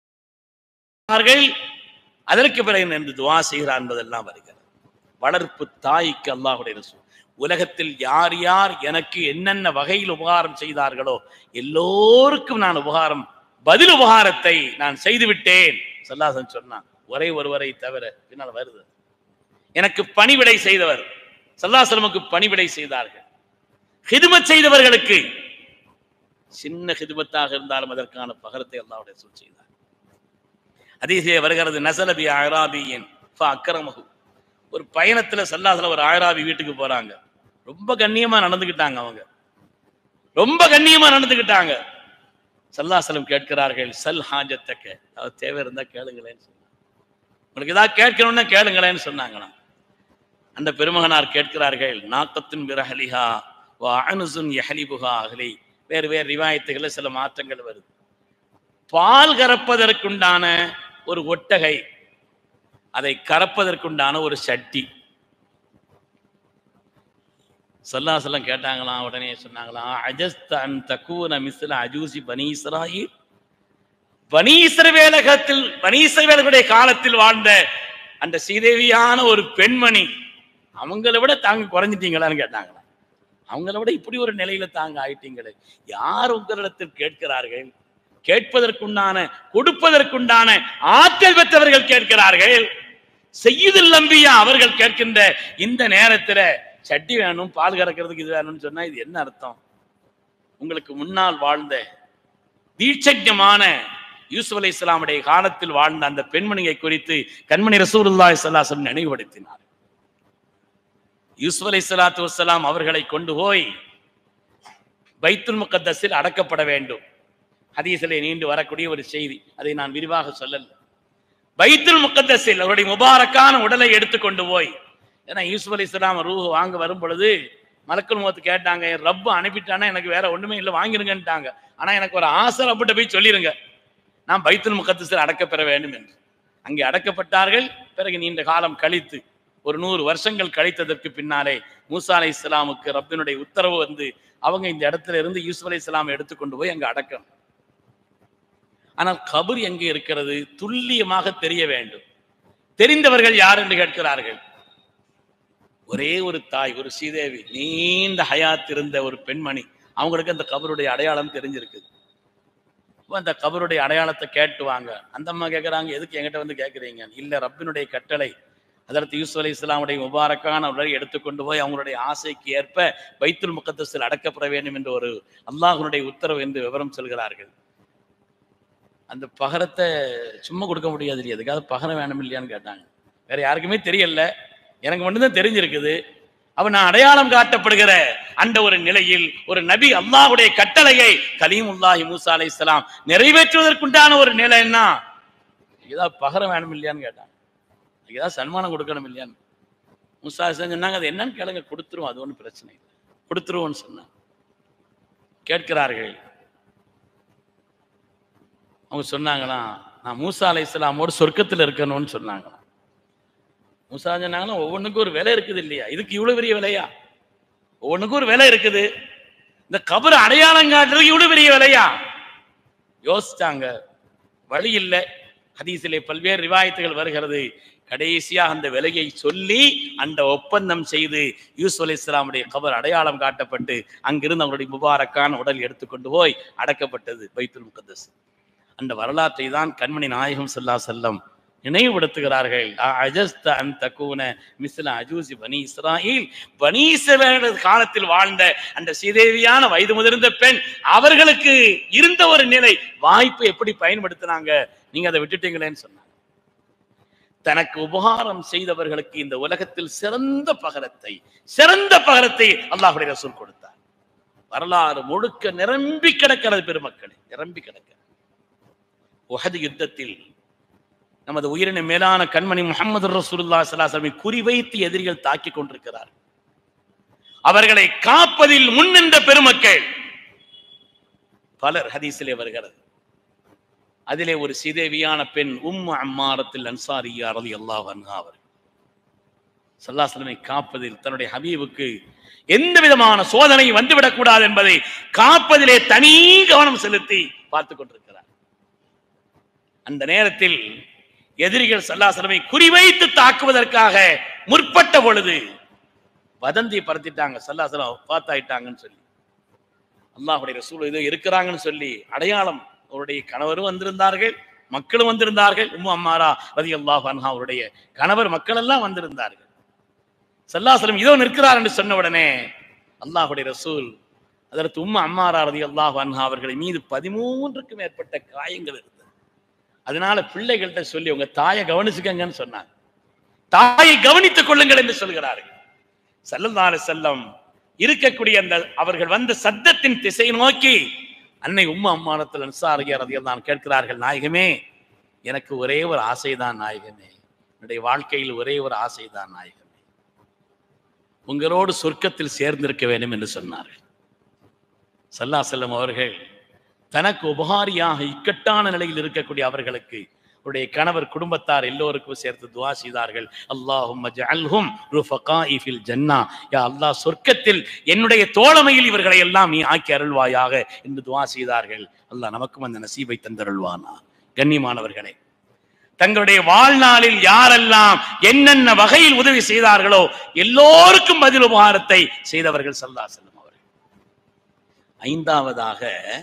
அதற்கு பிறகு என்று துவா செய்கிறார் என்பதெல்லாம் வருகிறது வளர்ப்பு தாய்க்கு அல்லாஹுடைய ரசூல் உலகத்தில் யார் யார் எனக்கு என்னென்ன வகையில் உபகாரம் செய்தார்களோ எல்லோருக்கும் நான் உபகாரம் பதில் உபகாரத்தை நான் செய்து விட்டேன் சல்லாசன் சொன்னான் ஒரே ஒருவரை தவிர பின்னால் வருது எனக்கு பணிவிடை செய்தவர் சல்லாசலமுக்கு பணிவிடை செய்தார்கள் ஹிதுமத் செய்தவர்களுக்கு சின்ன ஹிதுமத்தாக இருந்தாலும் அதற்கான பகரத்தை அல்லாவுடைய சொல் செய்தார் அதீசிலே வருகிறது நசலபி அராபியின் அக்கரமகு ஒரு பயணத்துல சல்லாசல ஒரு ஆயராபி வீட்டுக்கு போறாங்க ரொம்ப கண்ணியமா நடந்துக்கிட்டாங்க அவங்க ரொம்ப கண்ணியமா நடந்துக்கிட்டாங்க சல்லாசலம் கேட்கிறார்கள் சல் ஹாஜத்தக்க அது தேவை இருந்தா கேளுங்களேன்னு சொன்னாங்க உங்களுக்கு ஏதாவது கேட்கணும்னா கேளுங்களேன்னு சொன்னாங்களாம் அந்த பெருமகனார் கேட்கிறார்கள் நாக்கத்தின் விரஹலிஹா வா அனுசுன் யஹலிபுகா அகலி வேறு வேறு ரிவாயத்துகள்ல சில மாற்றங்கள் வருது பால் கறப்பதற்குண்டான ஒரு ஒட்டகை அதை கறப்பதற்குண்டான ஒரு சட்டி சொல்லாசலம் கேட்டாங்களாம் உடனே சொன்னாங்களாம் அஜஸ்த அன் தக்கூன மிஸ்ல அஜூசி பனி இஸ்ராயில் பனீஸ்வரவேலகத்தில் பனீஸ்வரவேலகுடைய காலத்தில் வாழ்ந்த அந்த ஸ்ரீதேவியான ஒரு பெண்மணி அவங்கள விட தாங்க குறைஞ்சிட்டீங்களான்னு கேட்டாங்களாம் அவங்கள விட இப்படி ஒரு நிலையில தாங்க ஆயிட்டீங்களே யார் உங்களிடத்தில் கேட்கிறார்கள் கேட்பதற்குண்டான கொடுப்பதற்குண்டான ஆற்றல் பெற்றவர்கள் கேட்கிறார்கள் செய்யுதல் நம்பியா அவர்கள் கேட்கின்ற இந்த நேரத்துல சட்டி வேணும் பால் கறக்கிறதுக்கு இது வேணும்னு சொன்னா இது என்ன அர்த்தம் உங்களுக்கு முன்னால் வாழ்ந்த தீட்சஜமான யூசுப் அலை இஸ்லாமுடைய காலத்தில் வாழ்ந்த அந்த பெண்மணியை குறித்து கண்மணி ரசூலுல்லாஹி ஸல்லல்லாஹு நினைவுபடுத்தினார் யூசுப் அலை சலாத்து வசலாம் அவர்களை கொண்டு போய் பைத்துல் முகத்தஸில் அடக்கப்பட வேண்டும் ஹதீஸிலே நீண்டு வரக்கூடிய ஒரு செய்தி அதை நான் விரிவாக சொல்லல பைத்துல் முகத்தஸில் அவருடைய முபாரக்கான உடலை எடுத்துக்கொண்டு போய் ஏன்னா யூசுப் அலி இஸ்லாம் ரூஹ் வாங்க வரும் பொழுது மலக்குள் முகத்து கேட்டாங்க என் ரப்பு அனுப்பிட்டானா எனக்கு வேற ஒண்ணுமே இல்லை வாங்கிருங்கன்ட்டாங்க ஆனா எனக்கு ஒரு ஆசை ரப்பிட்ட போய் சொல்லிருங்க நான் பைத்துல் முகத்தஸில் அடக்கப்பெற வேண்டும் என்று அங்கே அடக்கப்பட்டார்கள் பிறகு நீண்ட காலம் கழித்து ஒரு நூறு வருஷங்கள் கழித்ததற்கு பின்னாலே மூசா அலை இஸ்லாமுக்கு ரப்பினுடைய உத்தரவு வந்து அவங்க இந்த இடத்துல இருந்து யூசுப் அலை இஸ்லாம் எடுத்துக்கொண்டு போய் அங்க அடக்கம் ஆனால் கபர் எங்கே இருக்கிறது துல்லியமாக தெரிய வேண்டும் தெரிந்தவர்கள் யார் என்று கேட்கிறார்கள் ஒரே ஒரு தாய் ஒரு ஸ்ரீதேவி நீண்ட ஹயாத் இருந்த ஒரு பெண்மணி அவங்களுக்கு அந்த கபருடைய அடையாளம் தெரிஞ்சிருக்குது அப்ப அந்த கபருடைய அடையாளத்தை கேட்டுவாங்க அந்த அம்மா கேட்குறாங்க எதுக்கு என்கிட்ட வந்து கேட்குறீங்க இல்ல ரப்பினுடைய கட்டளை அதற்கு யூசுப் அலி இஸ்லாமுடைய முபாரக்கான உடலை எடுத்துக்கொண்டு போய் அவங்களுடைய ஆசைக்கு ஏற்ப பைத்துல் முகத்தஸில் அடக்கப்பட வேண்டும் என்று ஒரு அல்லாஹனுடைய உத்தரவு என்று விவரம் சொல்கிறார்கள் அந்த பகரத்தை சும்மா கொடுக்க முடியாது இல்லையா அதுக்காக பகரம் வேணும் இல்லையான்னு கேட்டாங்க வேற யாருக்குமே தெரியல எனக்கு மட்டும்தான் தெரிஞ்சிருக்குது அவன் நான் அடையாளம் காட்டப்படுகிற அந்த ஒரு நிலையில் ஒரு நபி அல்லாஹுடைய கட்டளையை கலீமுல்லாஹி மூசா அலை இஸ்லாம் நிறைவேற்றுவதற்குண்டான ஒரு நிலைன்னா ஏதாவது பகரம் வேணும் இல்லையான்னு கேட்டாங்க ஏதாவது சன்மானம் கொடுக்கணும் இல்லையான்னு மூசா சொன்னாங்க அது என்னன்னு கேளுங்க கொடுத்துருவோம் அது ஒன்றும் பிரச்சனை இல்லை கொடுத்துருவோம்னு சொன்னாங்க கேட்கிறார்கள் அவங்க சொன்னாங்களாம் நான் மூசா அலை இஸ்லாமோடு சொர்க்கத்தில் இருக்கணும்னு சொன்னாங்களாம் மூசா சொன்னாங்கன்னா ஒவ்வொன்றுக்கும் ஒரு விலை இருக்குது இல்லையா இதுக்கு இவ்வளவு பெரிய விலையா ஒவ்வொன்றுக்கும் ஒரு விலை இருக்குது இந்த கபர் அடையாளம் காட்டுறதுக்கு இவ்வளவு பெரிய விலையா யோசிச்சாங்க வழி இல்லை ஹதீஸிலே பல்வேறு ரிவாயத்துகள் வருகிறது கடைசியாக அந்த விலையை சொல்லி அந்த ஒப்பந்தம் செய்து யூசுப் அலி இஸ்லாமுடைய கபர் அடையாளம் காட்டப்பட்டு அங்கிருந்து அவங்களுடைய முபாரக்கான உடல் எடுத்துக்கொண்டு போய் அடக்கப்பட்டது பைத்துல் முகத்தஸ் அந்த வரலாற்றை தான் கண்மணி நாயகம் சொல்லா செல்லம் நினைவுபடுத்துகிறார்கள் அஜஸ்த அன் தக்கூன மிஸ்ல அஜூசி பனி இஸ்ராயில் பனி இஸ்ரவேல் காலத்தில் வாழ்ந்த அந்த ஸ்ரீதேவியான வயது முதிர்ந்த பெண் அவர்களுக்கு இருந்த ஒரு நிலை வாய்ப்பை எப்படி பயன்படுத்தினாங்க நீங்க அதை விட்டுட்டீங்களேன்னு சொன்னாங்க தனக்கு உபகாரம் செய்தவர்களுக்கு இந்த உலகத்தில் சிறந்த பகரத்தை சிறந்த பகரத்தை அல்லாஹுடைய ரசூல் கொடுத்தார் வரலாறு முழுக்க நிரம்பி கிடக்கிறது பெருமக்களே நிரம்பி கிடக்கிறது உஹது யுத்தத்தில் நமது உயிரின மேலான கண்மணி முகமது ரசூலுல்லா சலாசமை குறிவைத்து எதிரிகள் தாக்கிக் கொண்டிருக்கிறார் அவர்களை காப்பதில் முன்னின்ற பெருமக்கள் பலர் ஹதீஸிலே வருகிறது அதிலே ஒரு சிதேவியான பெண் உம் அம்மாரத்தில் அன்சாரியா ரலி அல்லாஹ் அன்ஹா அவர் சல்லாசலமை காப்பதில் தன்னுடைய ஹபீபுக்கு எந்த விதமான சோதனை வந்துவிடக் கூடாது என்பதை காப்பதிலே தனி கவனம் செலுத்தி பார்த்துக் கொண்டிருக்கிறார் அந்த நேரத்தில் எதிரிகள் சல்லாசலமை குறிவைத்து தாக்குவதற்காக முற்பட்ட பொழுது வதந்தி பரத்திட்டாங்க சல்லாசலம் பார்த்தாயிட்டாங்கன்னு சொல்லி அல்லாஹுடைய ரசூல் ஏதோ இருக்கிறாங்கன்னு சொல்லி அடையாளம் அவருடைய கணவரும் வந்திருந்தார்கள் மக்களும் வந்திருந்தார்கள் உம்மு அம்மாரா ரதி அல்லாஹ் அன்ஹா அவருடைய கணவர் மக்கள் எல்லாம் வந்திருந்தார்கள் சல்லாசலம் இதோ நிற்கிறார் என்று சொன்ன உடனே அல்லாஹுடைய ரசூல் அதற்கு உம்மு அம்மாரா ரதி அல்லாஹ் அன்ஹா அவர்களை மீது பதிமூன்றுக்கும் மேற்பட்ட காயங்கள் இருந்தது அதனால பிள்ளைகள்கிட்ட சொல்லி உங்க தாயை கவனிச்சுக்கங்கன்னு சொன்னாங்க தாயை கவனித்துக் கொள்ளுங்கள் என்று சொல்கிறார்கள் சல்லல்லாஹு செல்லம் இருக்கக்கூடிய அந்த அவர்கள் வந்த சத்தத்தின் திசை நோக்கி அன்னை உம்மா அம்மானத்தில் அன்சாரியார் அதில் தான் கேட்கிறார்கள் நாயகமே எனக்கு ஒரே ஒரு ஆசைதான் நாயகமே என்னுடைய வாழ்க்கையில் ஒரே ஒரு ஆசைதான் நாயகமே உங்களோடு சொர்க்கத்தில் சேர்ந்திருக்க வேண்டும் என்று சொன்னார்கள் சல்லா செல்லம் அவர்கள் தனக்கு உபகாரியாக இக்கட்டான நிலையில் இருக்கக்கூடிய அவர்களுக்கு அவருடைய கணவர் குடும்பத்தார் எல்லோருக்கும் சேர்த்து துவா செய்தார்கள் அல்லாஹும் அல்ஹும் ருஃபகாஇ ஃபில் ஜன்னா யா அல்லாஹ் சொர்க்கத்தில் என்னுடைய தோழமையில் இவர்களை எல்லாம் நீ ஆக்கி அருள்வாயாக என்று துவா செய்தார்கள் அல்லாஹ் நமக்கும் அந்த நசீபை தந்தருள்வானா கண்ணியமானவர்களே தங்களுடைய வாழ்நாளில் யாரெல்லாம் என்னென்ன வகையில் உதவி செய்தார்களோ எல்லோருக்கும் பதில் உபகாரத்தை செய்தவர்கள் சல்லா செல்லும் அவர்கள் ஐந்தாவதாக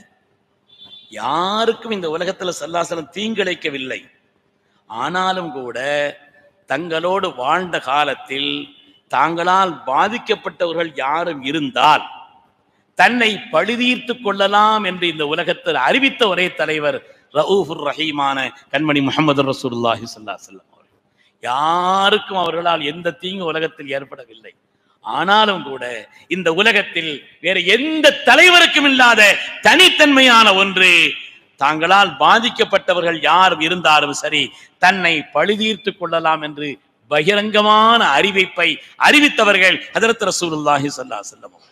யாருக்கும் இந்த உலகத்துல சல்லாசலம் தீங்கிழைக்கவில்லை ஆனாலும் கூட தங்களோடு வாழ்ந்த காலத்தில் தாங்களால் பாதிக்கப்பட்டவர்கள் யாரும் இருந்தால் தன்னை பழுதீர்த்துக் கொள்ளலாம் என்று இந்த உலகத்தில் அறிவித்த ஒரே தலைவர் ரவுஃபுர் ரஹீமான கண்மணி முகமது ரசூலுல்லாஹி ஸல்லல்லாஹு அலைஹி வஸல்லம் அவர்கள் யாருக்கும் அவர்களால் எந்த தீங்கு உலகத்தில் ஏற்படவில்லை ஆனாலும் கூட இந்த உலகத்தில் வேற எந்த தலைவருக்கும் இல்லாத தனித்தன்மையான ஒன்று தாங்களால் பாதிக்கப்பட்டவர்கள் யார் இருந்தாலும் சரி தன்னை பழுதீர்த்துக் கொள்ளலாம் என்று பகிரங்கமான அறிவிப்பை அறிவித்தவர்கள் ஹதரத் ரசூலுல்லாஹி ஸல்லல்லாஹு அலைஹி வஸல்லம்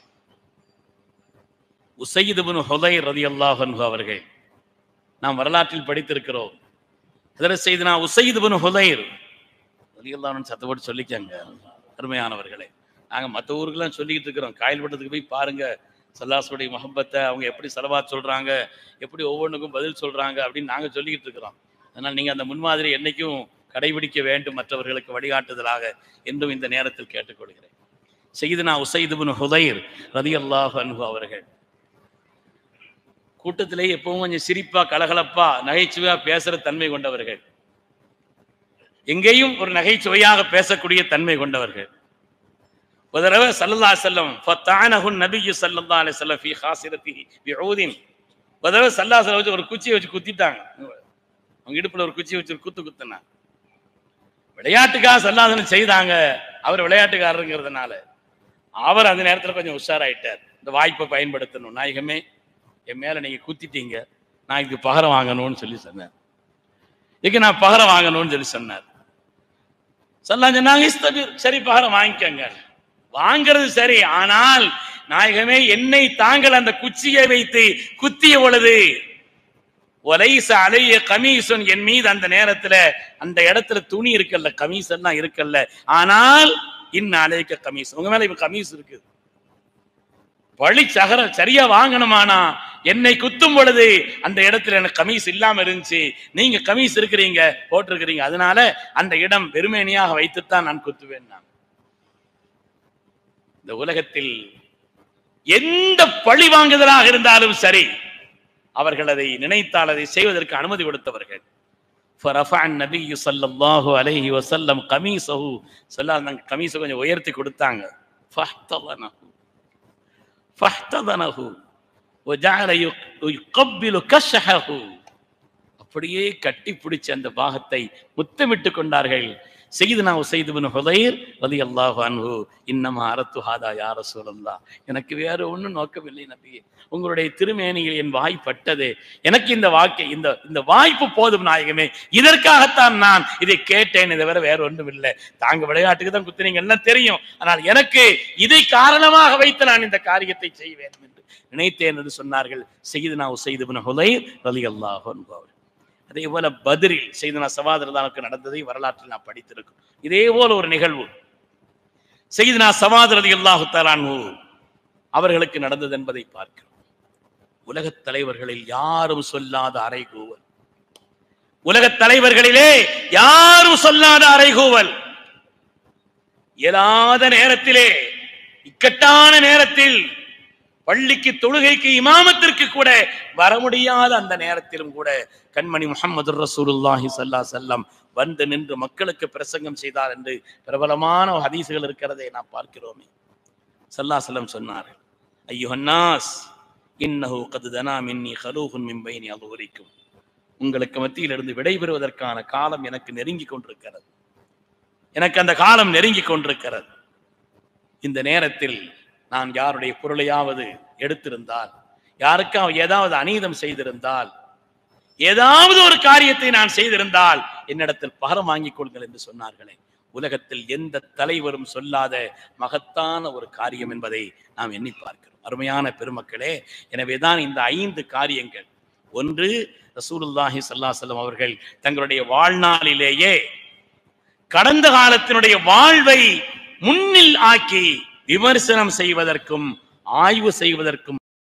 உசைத் இப்னு ஹுதைர் ரலியல்லாஹு அன்ஹு அவர்கள் நாம் வரலாற்றில் படித்திருக்கிறோம் ஹதரத் செய்தனா உசைத் இப்னு ஹுதைர் ரலியல்லாஹு அன்ஹு சத்தப்போட்டு சொல்லிக்கங்க அருமையானவர்களே நாங்க மற்ற ஊருக்கெல்லாம் சொல்லிக்கிட்டு இருக்கிறோம் காயல்பட்டத்துக்கு போய் பாருங்க சல்லாசுடைய மஹப்பத்தை அவங்க எப்படி செலவாத் சொல்றாங்க எப்படி ஒவ்வொன்றுக்கும் பதில் சொல்றாங்க அப்படின்னு நாங்க சொல்லிக்கிட்டு இருக்கிறோம் அதனால் நீங்க அந்த முன்மாதிரி என்னைக்கும் கடைபிடிக்க வேண்டும் மற்றவர்களுக்கு வழிகாட்டுதலாக என்றும் இந்த நேரத்தில் கேட்டுக்கொள்கிறேன் செய்தனா உசைதுபின் ஹுதைர் ரதியல்லாஹு அன்ஹு அவர்கள் கூட்டத்திலே எப்பவும் கொஞ்சம் சிரிப்பா கலகலப்பா நகைச்சுவையா பேசுற தன்மை கொண்டவர்கள் எங்கேயும் ஒரு நகைச்சுவையாக பேசக்கூடிய தன்மை கொண்டவர்கள் ஒரு தடவை சல்லல்லா செல்லம் ஃபத்தானஹுன் நபியு சல்லல்லா அலைஹி வஸல்லம் ஃபீ ஹாசிரத்திஹி பிஊதின் ஒரு தடவை சல்லா செல்லம் வச்சு ஒரு குச்சியை வச்சு குத்திட்டாங்க அவங்க இடுப்புல ஒரு குச்சியை வச்சு ஒரு குத்து குத்துனாங்க விளையாட்டுக்காக சல்லாசனம் செய்தாங்க அவர் விளையாட்டுக்காரருங்கிறதுனால அவர் அந்த நேரத்துல கொஞ்சம் உஷாராயிட்டார் இந்த வாய்ப்பை பயன்படுத்தணும் நாயகமே என் மேல நீங்க குத்திட்டீங்க நான் இதுக்கு பகரம் வாங்கணும்னு சொல்லி சொன்னேன் இதுக்கு நான் பகரம் வாங்கணும்னு சொல்லி சொன்னார் சொல்லலாம் சொன்னாங்க "இஸ்தபிர்." சரி பகரம் வாங்கிக்கங்க வாங்கிறது சரி ஆனால் நாயகமே என்னை தாங்கள் அந்த குச்சியை வைத்து குத்திய பொழுது ஒலைச அலைய கமீசன் என் மீது அந்த நேரத்துல அந்த இடத்துல துணி இருக்கல்ல கமீஸ் எல்லாம் இருக்கல்ல ஆனால் இன்ன அலைக்க கமீஸ் உங்க மேல இப்ப கமீஸ் இருக்குது பழி சகர சரியா வாங்கணுமானா என்னை குத்தும் பொழுது அந்த இடத்துல எனக்கு கமீஸ் இல்லாம இருந்துச்சு நீங்க கமீஸ் இருக்கிறீங்க போட்டிருக்கிறீங்க அதனால அந்த இடம் வெறுமேனியாக வைத்துத்தான் நான் குத்துவேன் நான் இந்த உலகத்தில் எந்த பழி வாங்குதலாக இருந்தாலும் சரி அவர்கள் அதை நினைத்தால் அதை செய்வதற்கு அனுமதி கொடுத்தவர்கள் فرفع النبي صلى الله عليه وسلم قميصه சொல்ல அந்த கமீஸை கொஞ்சம் உயர்த்தி கொடுத்தாங்க فاحتضنه فاحتضنه وجعل يق- يقبل كشحه அப்படியே கட்டி பிடிச்ச அந்த பாகத்தை முத்தமிட்டு கொண்டார்கள் செய்துனா உசைதுபின் ஹுதைர் ரதி அல்லாஹ் அன்ஹு இன்னமா அரத்து ஹாதா யார சூழல்லா எனக்கு வேற ஒண்ணும் நோக்கமில்லை நபியே உங்களுடைய திருமேனியில் என் வாய் பட்டது எனக்கு இந்த வாக்கை இந்த இந்த வாய்ப்பு போதும் நாயகமே இதற்காகத்தான் நான் இதை கேட்டேன் இதை வேற வேற ஒன்றும் இல்லை தாங்க விளையாட்டுக்கு தான் குத்துனீங்க எல்லாம் தெரியும் ஆனால் எனக்கு இதை காரணமாக வைத்து நான் இந்த காரியத்தை செய்வேன் என்று நினைத்தேன் என்று சொன்னார்கள் செய்துனா உசைதுபின் ஹுதைர் ரலி அல்லாஹ் அன்ஹு அதே போல பதிரில் செய்தனா சவாதிரதானுக்கு நடந்ததை வரலாற்றில் நான் படித்திருக்கோம் இதே போல ஒரு நிகழ்வு செய்தனா சவாதிரதி அல்லாஹு தலான்ஹு அவர்களுக்கு நடந்தது என்பதை பார்க்கிறோம் உலகத் தலைவர்களில் யாரும் சொல்லாத அறைகூவல் உலகத் தலைவர்களிலே யாரும் சொல்லாத அறைகூவல் இயலாத நேரத்திலே இக்கட்டான நேரத்தில் பள்ளிக்கு தொழுகைக்கு இமாமத்திற்கு கூட வர முடியாத அந்த நேரத்திலும் கூட கண்மணி முகமது ரசூலுல்லாஹி ஸல்லல்லாஹு அலைஹி வஸல்லம் வந்து நின்று மக்களுக்கு பிரசங்கம் செய்தார் என்று பிரபலமான ஹதீசுகள் இருக்கிறதை நாம் பார்க்கிறோமே ஸல்லல்லாஹு அலைஹி வஸல்லம் சொன்னார்கள் ஐயுஹன்னாஸ் இன்னஹு கத் தனா மின்னி கலூஹுன் மின் பைனி அலுவலிக்கும் உங்களுக்கு மத்தியிலிருந்து விடைபெறுவதற்கான காலம் எனக்கு நெருங்கி கொண்டிருக்கிறது எனக்கு அந்த காலம் நெருங்கி கொண்டிருக்கிறது இந்த நேரத்தில் நான் யாருடைய பொருளையாவது எடுத்திருந்தால் யாருக்காவது ஏதாவது அநீதம் செய்திருந்தால் ஏதாவது ஒரு காரியத்தை நான் செய்திருந்தால் என்னிடத்தில் பகரம் வாங்கிக் கொள்ளுங்கள் என்று சொன்னார்களே உலகத்தில் எந்த தலைவரும் சொல்லாத மகத்தான ஒரு காரியம் என்பதை நாம் எண்ணி பார்க்கிறோம் அருமையான பெருமக்களே எனவேதான் இந்த ஐந்து காரியங்கள் ஒன்று ரசூலுல்லாஹி ஸல்லல்லாஹு அலைஹி வஸல்லம் அவர்கள் தங்களுடைய வாழ்நாளிலேயே கடந்த காலத்தினுடைய வாழ்வை முன்னில் ஆக்கி விமர்சனம் செய்வதற்கும் ஆய்வு செய்வதற்கும்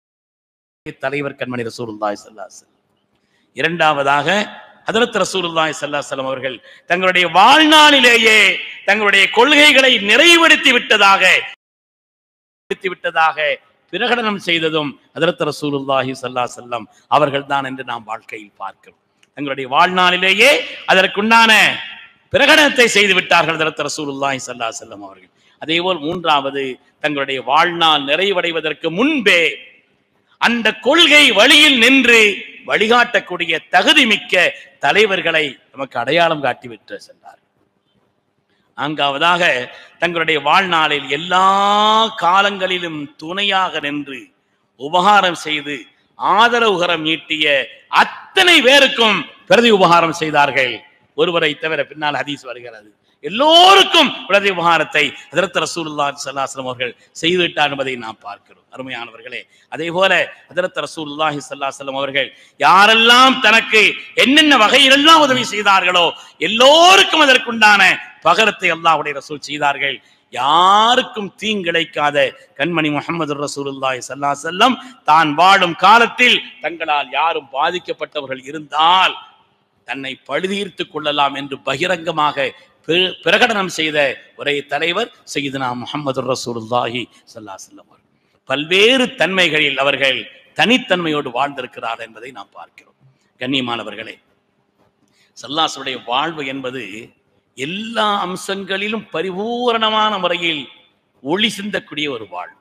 தலைவர் கண்மணி ரசூலுல்லாஹி ஸல்லல்லாஹு அலைஹி வஸல்லம் இரண்டாவதாக ஹதரத் ரசூலுல்லாஹி ஸல்லல்லாஹு அலைஹி வஸல்லம் அவர்கள் தங்களுடைய வாழ்நாளிலேயே தங்களுடைய கொள்கைகளை நிறைவேற்றி விட்டதாக நிறைவேற்றி விட்டதாக பிரகடனம் செய்ததும் ஹதரத் ரசூலுல்லாஹி ஸல்லல்லாஹு அலைஹி வஸல்லம் அவர்கள் தான் என்று நாம் வாழ்க்கையில் பார்க்கிறோம் தங்களுடைய வாழ்நாளிலேயே அதற்குண்டான பிரகடனத்தை செய்து விட்டார்கள் ஹதரத் ரசூலுல்லாஹி ஸல்லல்லாஹு அலைஹி வஸல்லம் அவர்கள் அதேபோல் மூன்றாவது தங்களுடைய வாழ்நாள் நிறைவடைவதற்கு முன்பே அந்த கொள்கை வழியில் நின்று வழிகாட்டக்கூடிய தகுதி மிக்க தலைவர்களை நமக்கு அடையாளம் காட்டிவிட்டு சென்றார் நான்காவதாக தங்களுடைய வாழ்நாளில் எல்லா காலங்களிலும் துணையாக நின்று உபகாரம் செய்து ஆதரவுகரம் நீட்டிய அத்தனை பேருக்கும் பிரதி உபகாரம் செய்தார்கள் ஒருவரை தவிர பின்னால் ஹதீஸ் வருகிறது எல்லோருக்கும் பிரதி உபகாரத்தை ஹதரத் ரசூலுல்லாஹி ஸல்லல்லாஹு அலைஹி வஸல்லம் அவர்கள் செய்துவிட்டார் என்பதை நாம் பார்க்கிறோம் அருமையானவர்களே அதே போல ஹதரத் ரசூலுல்லாஹி ஸல்லல்லாஹு அலைஹி வஸல்லம் அவர்கள் யாரெல்லாம் தனக்கு என்னென்ன வகையிலெல்லாம் உதவி செய்தார்களோ எல்லோருக்கும் அதற்குண்டான பகரத்தை அல்லாஹ்வுடைய ரசூல் செய்தார்கள் யாருக்கும் தீங்கிழைக்காத கண்மணி முகமது ரசூலுல்லாஹி ஸல்லல்லாஹு அலைஹி வஸல்லம் தான் வாழும் காலத்தில் தங்களால் யாரும் பாதிக்கப்பட்டவர்கள் இருந்தால் தன்னை பழுதீர்த்துக் கொள்ளலாம் என்று பகிரங்கமாக பிர- பிரகடனம் செய்த ஒரே தலைவர் செய்தனா முகமது ரசூலுல்லாஹி ஸல்லல்லாஹு அலைஹி வஸல்லம் அவர்கள். பல்வேறு தன்மைகளில் அவர்கள் தனித்தன்மையோடு வாழ்ந்திருக்கிறார் என்பதை நாம் பார்க்கிறோம் கண்ணியமானவர்களே சல்லாசுடைய வாழ்வு என்பது எல்லா அம்சங்களிலும் பரிபூரணமான முறையில் ஒளி சிந்தக்கூடிய ஒரு வாழ்வு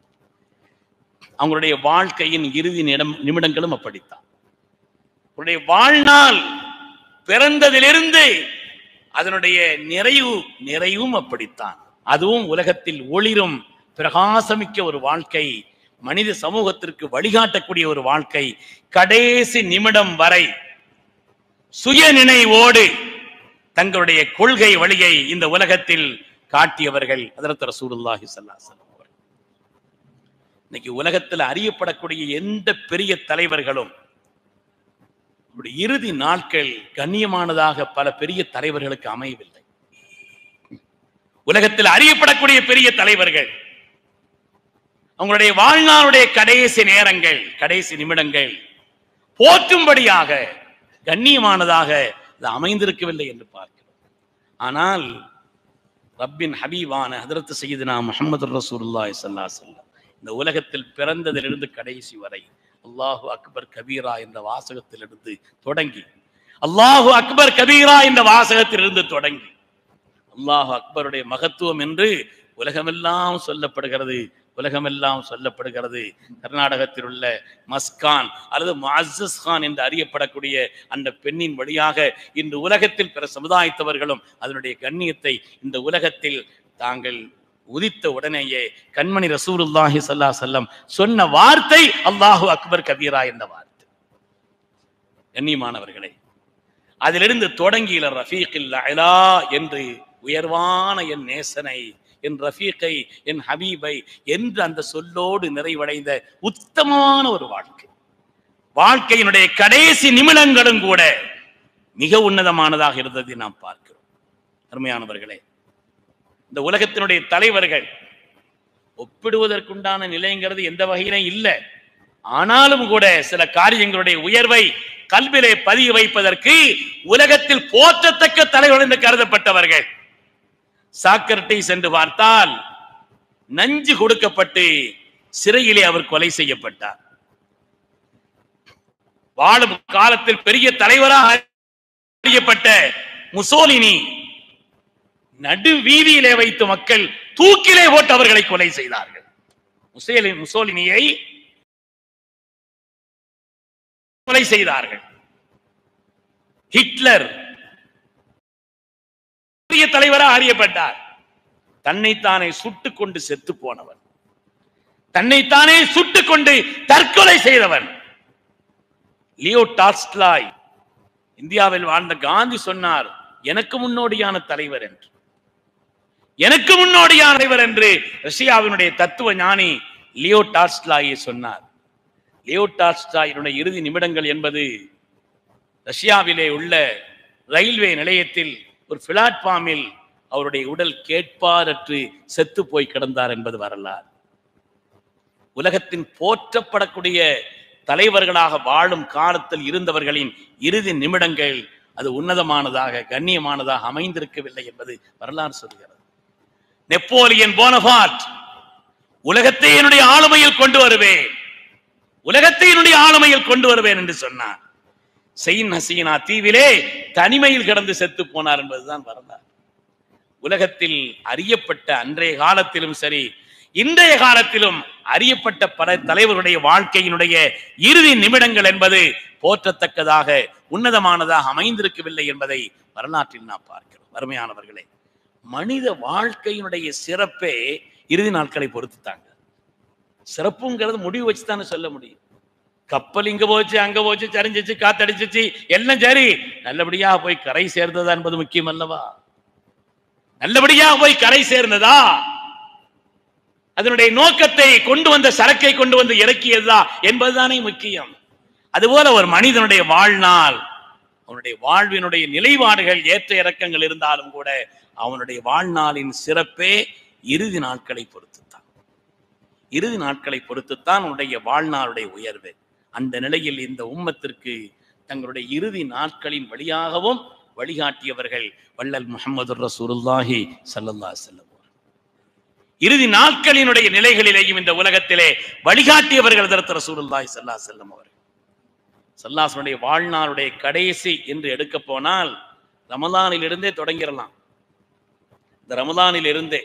அவங்களுடைய வாழ்க்கையின் இறுதி நிடம் நிமிடங்களும் அப்படித்தான் அவருடைய வாழ்நாள் பிறந்ததிலிருந்து அதனுடைய நிறைவு நிறைவும் அப்படித்தான் அதுவும் உலகத்தில் ஒளிரும் பிரகாசமிக்க ஒரு வாழ்க்கை மனித சமூகத்திற்கு வழிகாட்டக்கூடிய ஒரு வாழ்க்கை கடைசி நிமிடம் வரை சுய நினைவோடு தங்களுடைய கொள்கை வழியை இந்த உலகத்தில் காட்டியவர்கள் அதரத் ரசூலுல்லாஹி ஸல்லல்லாஹு அலைஹி வஸல்லம் அவர்கள். இன்னைக்கு உலகத்தில் அறியப்படக்கூடிய எந்த பெரிய தலைவர்களும் அவருடைய இறுதி நாட்கள் கண்ணியமானதாக பல பெரிய தலைவர்களுக்கு அமையவில்லை உலகத்தில் அறியப்படக்கூடிய பெரிய தலைவர்கள் அவங்களுடைய வாழ்நாளுடைய கடைசி நேரங்கள் கடைசி நிமிடங்கள் போற்றும்படியாக கண்ணியமானதாக அது அமைந்திருக்கவில்லை என்று பார்க்கிறோம் ஆனால் ரப்பின் ஹபீபான ஹதரத் சையதுனா முஹம்மது ரசூலுல்லாஹி ஸல்லல்லாஹு அலைஹி வஸல்லம் இந்த உலகத்தில் பிறந்ததிலிருந்து கடைசி வரை அல்லாஹு அக்பர் கபீரா என்ற வாசகத்திலிருந்து தொடங்கி அல்லாஹு அக்பர் கபீரா என்ற வாசகத்திலிருந்து தொடங்கி அல்லாஹு அக்பருடைய மகத்துவம் என்று உலகமெல்லாம் சொல்லப்படுகிறது உலகமெல்லாம் சொல்லப்படுகிறது கர்நாடகத்தில் உள்ள மஸ்கான் அல்லது முஅஸ்ஸஸ் கான் என்று அறியப்படக்கூடிய அந்த பெண்ணின் வழியாக இன்று உலகத்தில் பிற சமுதாயத்தவர்களும் அதனுடைய கண்ணியத்தை இந்த உலகத்தில் தாங்கள் உதித்த உடனேயே கண்மணி ரசூலுல்லாஹி ஸல்லல்லாஹு அலைஹி வஸல்லம் சொன்ன வார்த்தை அல்லாஹு அக்பர் கபீரா என்ற வார்த்தை கண்ணியமானவர்களே அதிலிருந்து தொடங்கிய ரஃபீக்கில் அலா என்று உயர்வான என் நேசனை என் ரஃபீக்கை என் ஹபீபை என்று அந்த சொல்லோடு நிறைவடைந்த உத்தமமான ஒரு வாழ்க்கை வாழ்க்கையினுடைய கடைசி நிமிடங்களும் கூட மிக உன்னதமானதாக இருந்ததை நாம் பார்க்கிறோம் அருமையானவர்களே இந்த உலகத்தினுடைய தலைவர்கள் ஒப்பிடுவதற்குண்டான நிலைங்கிறது எந்த வகையிலும் இல்லை ஆனாலும் கூட சில காரியங்களுடைய உயர்வை கல்விலே பதிய வைப்பதற்கு உலகத்தில் போற்றத்தக்க தலைவர்கள் என்று கருதப்பட்டவர்கள் சாக்கரட்டை சென்று பார்த்தால் நஞ்சு கொடுக்கப்பட்டு சிறையிலே அவர் கொலை செய்யப்பட்டார் வாழும் காலத்தில் பெரிய தலைவராக அறியப்பட்ட முசோலினி நடு வீதியிலே வைத்து மக்கள் தூக்கிலே போட்டு அவர்களை கொலை செய்தார்கள் முசேலி முசோலினியை கொலை செய்தார்கள் ஹிட்லர் பெரிய தலைவராக அறியப்பட்டார் தன்னைத்தானே சுட்டுக் கொண்டு செத்து போனவன் தன்னைத்தானே சுட்டுக் கொண்டு தற்கொலை செய்தவன் லியோ டால்ஸ்டாய் இந்தியாவில் வாழ்ந்த காந்தி சொன்னார் எனக்கு முன்னோடியான தலைவர் என்று எனக்கு முன்னோடியான தலைவர் என்று ரஷ்யாவினுடைய தத்துவ ஞானி லியோ டால்ஸ்டாயை சொன்னார் லியோ டால்ஸ்டாயினுடைய இறுதி நிமிடங்கள் என்பது ரஷ்யாவிலே உள்ள ரயில்வே நிலையத்தில் ஒரு பிளாட்ஃபார்மில் அவருடைய உடல் கேட்பாரற்று செத்து போய் கிடந்தார் என்பது வரலாறு உலகத்தின் போற்றப்படக்கூடிய தலைவர்களாக வாழும் காலத்தில் இருந்தவர்களின் இறுதி நிமிடங்கள் அது உன்னதமானதாக கண்ணியமானதாக அமைந்திருக்கவில்லை என்பது வரலாறு சொல்கிறது நெப்போலியன் போனபார்ட் உலகத்தை என்னுடைய ஆளுமையில் கொண்டு வருவேன் உலகத்தை என்னுடைய ஆளுமையில் கொண்டு வருவேன் என்று சொன்னார் செயின் ஹசீனா தீவிலே தனிமையில் கிடந்து செத்து போனார் என்பதுதான் வரலாறு உலகத்தில் அறியப்பட்ட அன்றைய காலத்திலும் சரி இன்றைய காலத்திலும் அறியப்பட்ட பல தலைவர்களுடைய வாழ்க்கையினுடைய இறுதி நிமிடங்கள் என்பது போற்றத்தக்கதாக உன்னதமானதாக அமைந்திருக்கவில்லை என்பதை வரலாற்றில் நாம் பார்க்கிறோம் அருமையானவர்களே மனித வாழ்க்கையினுடைய சிறப்பே இறுதி நாட்களை பொறுத்துத்தாங்க சிறப்புங்கிறது முடிவு வச்சு தானே சொல்ல முடியும் கப்பல் இங்க போச்சு அங்க போச்சு சரிஞ்சிச்சு காத்தடிச்சிச்சு எல்லாம் சரி நல்லபடியா போய் கரை சேர்ந்ததா என்பது முக்கியம் அல்லவா நல்லபடியா போய் கரை சேர்ந்ததா அதனுடைய நோக்கத்தை கொண்டு வந்த சரக்கை கொண்டு வந்து இறக்கியதா என்பதுதானே முக்கியம் அதுபோல ஒரு மனிதனுடைய வாழ்நாள் அவனுடைய வாழ்வினுடைய நிலைப்பாடுகள் ஏற்ற இறக்கங்கள் இருந்தாலும் கூட அவனுடைய வாழ்நாளின் சிறப்பே இறுதி நாட்களை பொறுத்துத்தான் இறுதி நாட்களை பொறுத்துத்தான் உன்னுடைய வாழ்நாளுடைய உயர்வு அந்த நிலையில் இந்த உம்மத்திற்கு தங்களுடைய இறுதி நாட்களின் வழியாகவும் வழிகாட்டியவர்கள் வள்ளல் முகமது ரசூலுல்லாஹி ஸல்லல்லாஹு அலைஹி வஸல்லம் இறுதி நாட்களினுடைய நிலைகளிலேயும் இந்த உலகத்திலே வழிகாட்டியவர்கள் தரத்த ரசூலுல்லாஹி ஸல்லல்லாஹு அலைஹி வஸல்லம் அவர்கள் சல்லாசனுடைய வாழ்நாளுடைய கடைசி என்று எடுக்க போனால் ரமலானில் இருந்தே தொடங்கிடலாம் இந்த ரமலானில் இருந்தே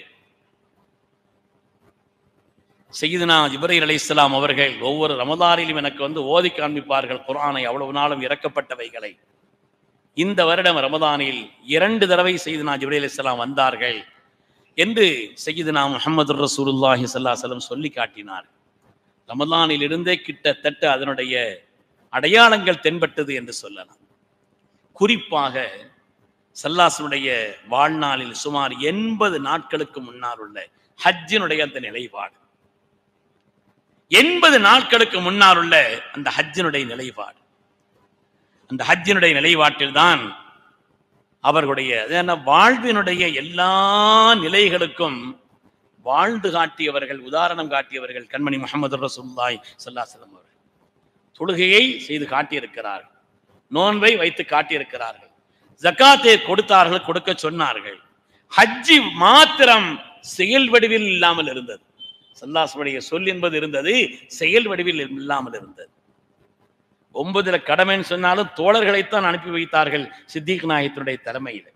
செய்தினா ஜிப்ரைல் அலைஹிஸ்ஸலாம் அவர்கள் ஒவ்வொரு ரமலானிலும் எனக்கு வந்து ஓதி காண்பிப்பார்கள் குர்ஆனை அவ்வளவு நாளும் இறக்கப்பட்டவைகளை இந்த வருடம் ரமதானில் இரண்டு தடவை செய்தினா ஜிப்ரைல் அலைஹிஸ்ஸலாம் வந்தார்கள் என்று செய்தினா முஹம்மது ரசூலுல்லாஹி ஸல்லல்லாஹு அலைஹி வஸல்லம் சொல்லி காட்டினார் ரமலானில் இருந்தே கிட்டத்தட்ட அதனுடைய அடையாளங்கள் தென்பட்டது என்று சொல்லலாம் குறிப்பாக சல்லாசனுடைய வாழ்நாளில் சுமார் எண்பது நாட்களுக்கு முன்னால் உள்ள ஹஜ்ஜினுடைய அந்த நிலைப்பாடு எண்பது நாட்களுக்கு முன்னால் உள்ள அந்த ஹஜ்ஜினுடைய நிலைப்பாடு அந்த ஹஜ்ஜினுடைய நிலைப்பாட்டில் தான் அவர்களுடைய அது என்ன வாழ்வினுடைய எல்லா நிலைகளுக்கும் வாழ்ந்து காட்டியவர்கள் உதாரணம் காட்டியவர்கள் கண்மணி முகமது ரசூல்லாய் சல்லாசலம் அவர்கள் தொழுகையை செய்து காட்டியிருக்கிறார்கள் நோன்பை வைத்து காட்டியிருக்கிறார்கள் ஜக்காத்தை கொடுத்தார்கள் கொடுக்க சொன்னார்கள் ஹஜ்ஜி மாத்திரம் செயல் வடிவில் இல்லாமல் இருந்தது சல்லாசுடைய சொல் என்பது இருந்தது செயல் வடிவில் இல்லாமல் இருந்தது ஒன்பதுல கடமைன்னு சொன்னாலும் தோழர்களைத்தான் அனுப்பி வைத்தார்கள் சித்திக் நாயத்தினுடைய தலைமையில்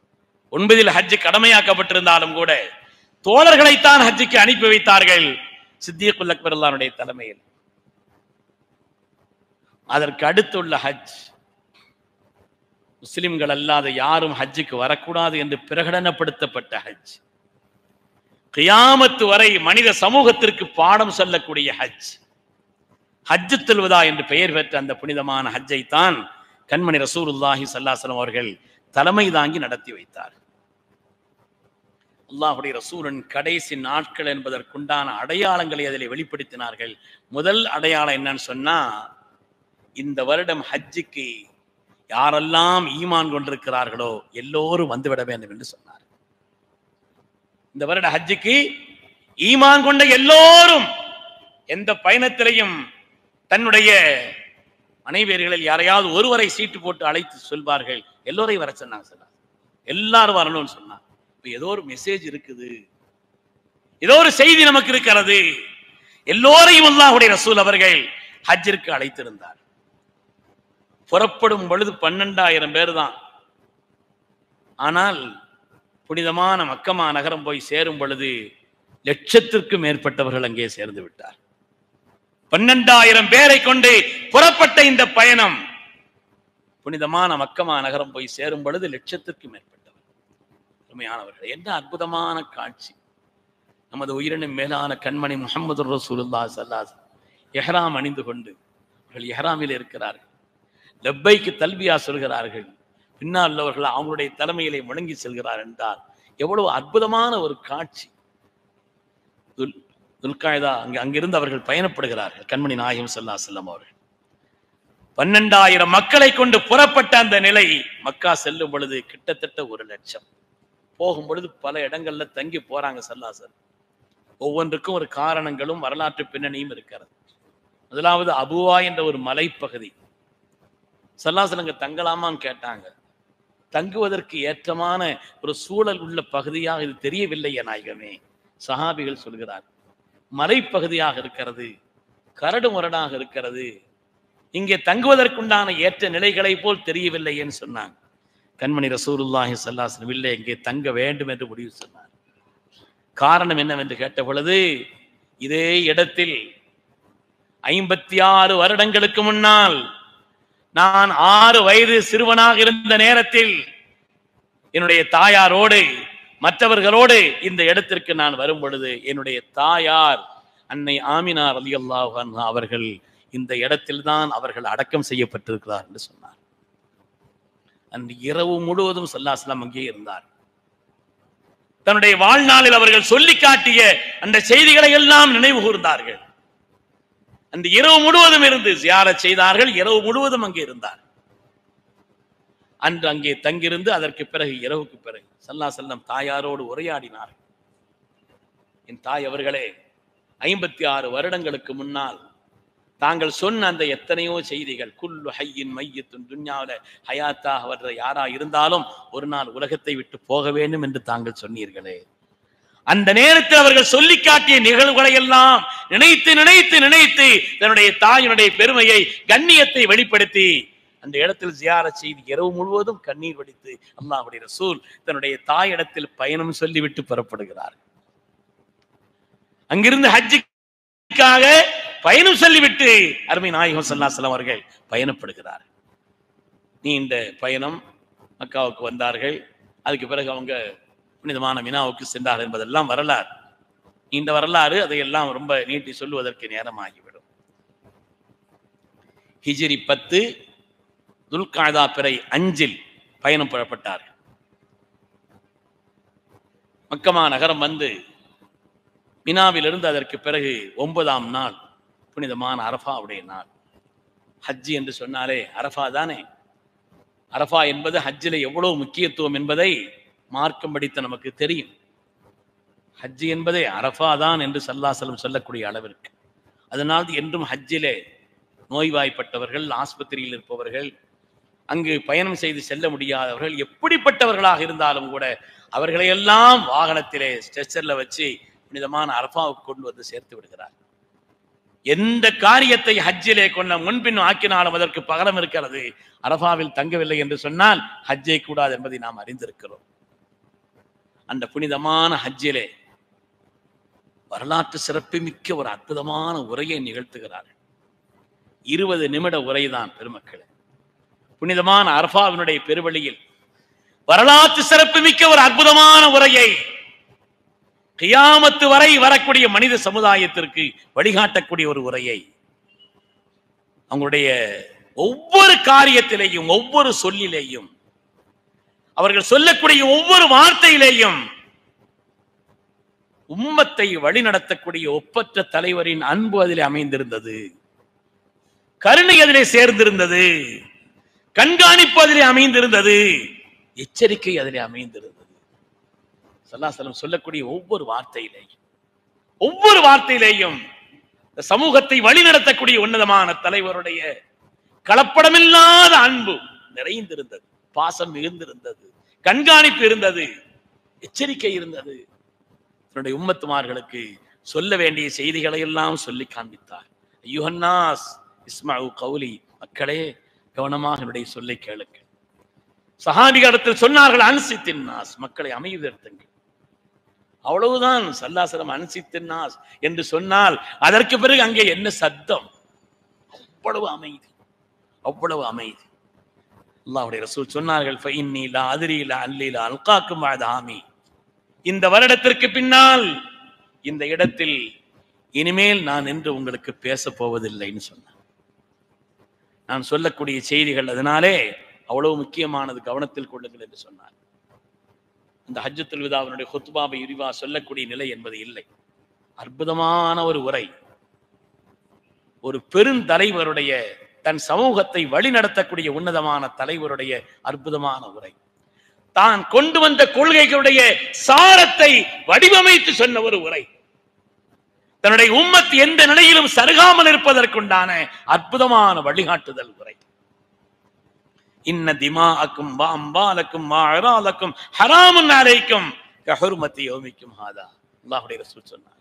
ஒன்பதில் ஹஜ்ஜு கடமையாக்கப்பட்டிருந்தாலும் கூட தோழர்களைத்தான் ஹஜ்ஜுக்கு அனுப்பி வைத்தார்கள் சித்தியக்குல் அக்பர் அல்லானுடைய தலைமையில் அதற்கு அடுத்துள்ள ஹஜ் முஸ்லிம்கள் அல்லாத யாரும் ஹஜ்ஜுக்கு வரக்கூடாது என்று பிரகடனப்படுத்தப்பட்ட ஹஜ் கியாமத்து வரை மனித சமூகத்திற்கு பாடம் சொல்லக்கூடிய ஹஜ் ஹஜ்ஜு தொல்வதா என்று பெயர் பெற்ற அந்த புனிதமான ஹஜ்ஜை தான் கண்மணி ரசூலுல்லாஹி சல்லாசலம் அவர்கள் தலைமை தாங்கி நடத்தி வைத்தார் அல்லாஹுடைய ரசூலின் கடைசி நாட்கள் என்பதற்குண்டான அடையாளங்களை அதில் வெளிப்படுத்தினார்கள் முதல் அடையாளம் என்னன்னு சொன்னா இந்த வருடம் ஹஜ்ஜுக்கு யாரெல்லாம் ஈமான் கொண்டிருக்கிறார்களோ எல்லோரும் வந்துவிட வேண்டும் என்று சொன்னார் இந்த வருட ஹஜ்ஜுக்கு ஈமான் கொண்ட எல்லோரும் எந்த பயணத்திலையும் தன்னுடைய மனைவியர்களில் யாரையாவது ஒருவரை சீட்டு போட்டு அழைத்து சொல்வார்கள் எல்லோரையும் வர சொன்னாங்க சொன்னார் எல்லாரும் வரணும்னு சொன்னார் இப்ப ஏதோ ஒரு மெசேஜ் இருக்குது ஏதோ ஒரு செய்தி நமக்கு இருக்கிறது எல்லோரையும் அல்லாஹுடைய ரசூல் அவர்கள் ஹஜ்ஜிற்கு அழைத்திருந்தார் புறப்படும் பொழுது பன்னெண்டாயிரம் பேர் தான் ஆனால் புனிதமான மக்கமா நகரம் போய் சேரும் பொழுது லட்சத்திற்கும் மேற்பட்டவர்கள் அங்கே சேர்ந்து விட்டார் பன்னெண்டாயிரம் பேரை கொண்டு புறப்பட்ட இந்த பயணம் புனிதமான மக்கமா நகரம் போய் சேரும் பொழுது லட்சத்திற்கும் மேற்பட்டவர் உண்மையானவர்கள் என்ன அற்புதமான காட்சி நமது உயிரினும் மேலான கண்மணி முகமது ரசூலுல்லா சல்லாஸ் எஹ்ராம் அணிந்து கொண்டு அவர்கள் எஹ்ராமில் இருக்கிறார்கள் லெப்பைக்கு தல்வியா சொல்கிறார்கள் பின்னால் உள்ளவர்கள் அவங்களுடைய தலைமையிலே முழங்கி செல்கிறார் என்றால் எவ்வளவு அற்புதமான ஒரு காட்சி துல் துல்காயதா அங்கு அங்கிருந்து அவர்கள் பயணப்படுகிறார்கள் கண்மணி நாயகம் சல்லா செல்லம் அவர்கள் பன்னெண்டாயிரம் மக்களை கொண்டு புறப்பட்ட அந்த நிலை மக்கா செல்லும் பொழுது கிட்டத்தட்ட ஒரு லட்சம் போகும் பொழுது பல இடங்கள்ல தங்கி போறாங்க சல்லாசர் ஒவ்வொன்றுக்கும் ஒரு காரணங்களும் வரலாற்று பின்னணியும் இருக்கிறது முதலாவது அபுவா என்ற ஒரு மலைப்பகுதி சல்லாசல் அங்க தங்கலாமான்னு கேட்டாங்க தங்குவதற்கு ஏற்றமான ஒரு சூழல் உள்ள பகுதியாக இது தெரியவில்லை நாயகமே சஹாபிகள் சொல்கிறார் மலைப்பகுதியாக இருக்கிறது கரடு முரடாக இருக்கிறது இங்கே தங்குவதற்குண்டான ஏற்ற நிலைகளை போல் தெரியவில்லை என்று சொன்னாங்க கண்மணி ரசூலுல்லாஹி சல்லாஸ்லம் இல்லை இங்கே தங்க வேண்டும் என்று முடிவு சொன்னார் காரணம் என்னவென்று கேட்ட பொழுது இதே இடத்தில் ஐம்பத்தி ஆறு வருடங்களுக்கு முன்னால் நான் ஆறு வயது சிறுவனாக இருந்த நேரத்தில் என்னுடைய தாயாரோடு மற்றவர்களோடு இந்த இடத்திற்கு நான் வரும் பொழுது என்னுடைய தாயார் அன்னை ஆமினார் அலி அல்லாஹ் அவர்கள் இந்த இடத்தில்தான் அவர்கள் அடக்கம் செய்யப்பட்டிருக்கிறார் என்று சொன்னார் அன்று இரவு முழுவதும் சல்லாஸ்லாம் அங்கே இருந்தார் தன்னுடைய வாழ்நாளில் அவர்கள் சொல்லி காட்டிய அந்த செய்திகளை எல்லாம் நினைவு கூர்ந்தார்கள் அந்த இரவு முழுவதும் இருந்து ஜியாரத் செய்தார்கள் இரவு முழுவதும் அங்கே இருந்தார் அன்று அங்கே தங்கியிருந்து அதற்கு பிறகு இரவுக்கு பிறகு சல்லா செல்லம் தாயாரோடு உரையாடினார் என் தாய் அவர்களே ஐம்பத்தி ஆறு வருடங்களுக்கு முன்னால் தாங்கள் சொன்ன அந்த எத்தனையோ செய்திகள் குல்லு ஹையின் மையத்தும் துன்யாவில ஹயாத்தா வர்ற யாரா இருந்தாலும் ஒரு நாள் உலகத்தை விட்டு போக வேண்டும் என்று தாங்கள் சொன்னீர்களே அந்த நேரத்தில் அவர்கள் சொல்லி காட்டிய நிகழ்வுகளை எல்லாம் நினைத்து நினைத்து நினைத்து தன்னுடைய தாயினுடைய பெருமையை கண்ணியத்தை வெளிப்படுத்தி அந்த இடத்தில் ஜியார செய்து இரவு முழுவதும் கண்ணீர் வடித்து அல்லாஹுடைய ரசூல் தன்னுடைய தாயிடத்தில் பயணம் சொல்லிவிட்டு புறப்படுகிறார் அங்கிருந்து ஹஜ்ஜுக்காக பயணம் சொல்லிவிட்டு அருமை நாயகம் சல்லாசலம் அவர்கள் பயணப்படுகிறார் நீண்ட பயணம் மக்காவுக்கு வந்தார்கள் அதுக்கு பிறகு அவங்க புனிதமான மினாவுக்கு சென்றார் என்பதெல்லாம் வரலாறு இந்த வரலாறு அதையெல்லாம் ரொம்ப நீட்டி சொல்லுவதற்கு நேரமாகிவிடும் ஹிஜிரி பத்து துல்காதா பிறை அஞ்சில் பயணம் புறப்பட்டார்கள் மக்கமா நகரம் வந்து மினாவிலிருந்து அதற்கு பிறகு ஒன்பதாம் நாள் புனிதமான அரஃபாவுடைய நாள் ஹஜ்ஜி என்று சொன்னாலே அரஃபா தானே அரஃபா என்பது ஹஜ்ஜில் எவ்வளவு முக்கியத்துவம் என்பதை மார்க்கம் படித்த நமக்கு தெரியும் ஹஜ்ஜி என்பதே அரஃபா தான் என்று சல்லாசலம் சொல்லக்கூடிய அளவிற்கு அதனால் என்றும் ஹஜ்ஜிலே நோய்வாய்ப்பட்டவர்கள் ஆஸ்பத்திரியில் இருப்பவர்கள் அங்கு பயணம் செய்து செல்ல முடியாதவர்கள் எப்படிப்பட்டவர்களாக இருந்தாலும் கூட அவர்களையெல்லாம் வாகனத்திலே ஸ்ட்ரெச்சர்ல வச்சு புனிதமான அரஃபாவுக்கு கொண்டு வந்து சேர்த்து விடுகிறார் எந்த காரியத்தை ஹஜ்ஜிலே கொண்ட முன்பின் ஆக்கினாலும் அதற்கு பகரம் இருக்கிறது அரஃபாவில் தங்கவில்லை என்று சொன்னால் ஹஜ்ஜை கூடாது என்பதை நாம் அறிந்திருக்கிறோம் அந்த புனிதமான ஹஜ்ஜிலே வரலாற்று சிறப்புமிக்க ஒரு அற்புதமான உரையை நிகழ்த்துகிறார்கள் இருபது நிமிட உரைதான் பெருமக்களே புனிதமான அர்பாவினுடைய பெருவழியில் வரலாற்று சிறப்புமிக்க ஒரு அற்புதமான உரையை கியாமத்து வரை வரக்கூடிய மனித சமுதாயத்திற்கு வழிகாட்டக்கூடிய ஒரு உரையை அவங்களுடைய ஒவ்வொரு காரியத்திலேயும் ஒவ்வொரு சொல்லிலேயும் அவர்கள் சொல்லக்கூடிய ஒவ்வொரு வார்த்தையிலேயும் உம்மத்தை வழிநடத்தக்கூடிய ஒப்பற்ற தலைவரின் அன்பு அதிலே அமைந்திருந்தது கருணை அதிலே சேர்ந்திருந்தது கண்காணிப்பு அதிலே அமைந்திருந்தது எச்சரிக்கை அதிலே அமைந்திருந்தது சல்லாசலம் சொல்லக்கூடிய ஒவ்வொரு வார்த்தையிலேயும் ஒவ்வொரு வார்த்தையிலேயும் இந்த சமூகத்தை வழிநடத்தக்கூடிய உன்னதமான தலைவருடைய கலப்படமில்லாத அன்பு நிறைந்திருந்தது பாசம் மிகுந்திருந்தது கண்காணிப்பு இருந்தது எச்சரிக்கை இருந்தது தன்னுடைய உம்மத்துமார்களுக்கு சொல்ல வேண்டிய செய்திகளை எல்லாம் சொல்லி காண்பித்தார் யுஹன்னாஸ் இஸ்மாவு கௌலி மக்களே கவனமாக என்னுடைய சொல்லை கேளுங்கள் சஹாபிகளிடத்தில் சொன்னார்கள் அன்சித்தின் நாஸ் மக்களை அமைதிப்படுத்துங்கள் அவ்வளவுதான் சல்லாசலம் அன்சித்தின் நாஸ் என்று சொன்னால் அதற்கு பிறகு அங்கே என்ன சத்தம் அவ்வளவு அமைதி அவ்வளவு அமைதி அல்லாஹ்வுடைய ரசூல் சொன்னார்கள் ஃபைன்னி லா அதிரி லா அல்லி லா அல்காக்கும் ஆமி இந்த வருடத்திற்கு பின்னால் இந்த இடத்தில் இனிமேல் நான் என்று உங்களுக்கு பேச போவதில்லைன்னு சொன்னார் நான் சொல்லக்கூடிய செய்திகள் அதனாலே அவ்வளவு முக்கியமானது கவனத்தில் கொள்ளுங்கள் என்று சொன்னார் இந்த ஹஜ்ஜத்துல் விதாவினுடைய ஹுத்பாவை விரிவா சொல்லக்கூடிய நிலை என்பது இல்லை அற்புதமான ஒரு உரை ஒரு பெருந்தலைவருடைய தன் சமூகத்தை வழிநடத்தக்கூடிய உன்னதமான தலைவருடைய அற்புதமான உரை தான் கொண்டு வந்த கொள்கைகளுடைய சாரத்தை வடிவமைத்து சொன்ன ஒரு உரை தன்னுடைய உம்மத் எந்த நிலையிலும் சருகாமல் இருப்பதற்குண்டான அற்புதமான வழிகாட்டுதல் உரை இன்ன திமாஅக்கும் வா அம்பாலக்கும் வா அராலக்கும் ஹராமுன் அலைக்கும் கஹுர்மத்தி யோமிக்கும் ஹாதா அல்லாஹ்வுடைய ரசூல் சொன்னார்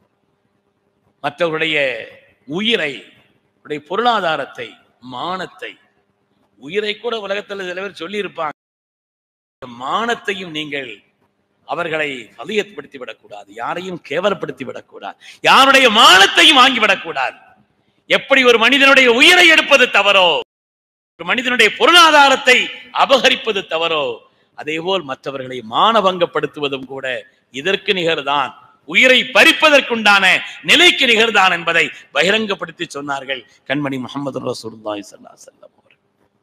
மற்றவருடைய உயிரை உடைய பொருளாதாரத்தை மானத்தை உயிரை கூட உலகத்தில் சில பேர் சொல்லி இருப்பாங்க மானத்தையும் நீங்கள் அவர்களை அதிகப்படுத்தி விடக்கூடாது யாரையும் கேவலப்படுத்தி விடக்கூடாது யாருடைய மானத்தையும் வாங்கி விடக்கூடாது எப்படி ஒரு மனிதனுடைய உயிரை எடுப்பது தவறோ ஒரு மனிதனுடைய பொருளாதாரத்தை அபகரிப்பது தவறோ அதேபோல் மற்றவர்களை மானபங்கப்படுத்துவதும் கூட இதற்கு நிகர்தான் உயிரை பறிப்பதற்குண்டான நிலைக்கு நிகர்தான் என்பதை பகிரங்கப்படுத்தி சொன்னார்கள் கண்மணி முகமது ரசூலுல்லாஹி ஸல்லல்லாஹு அலைஹி வஸல்லம் அவர்கள்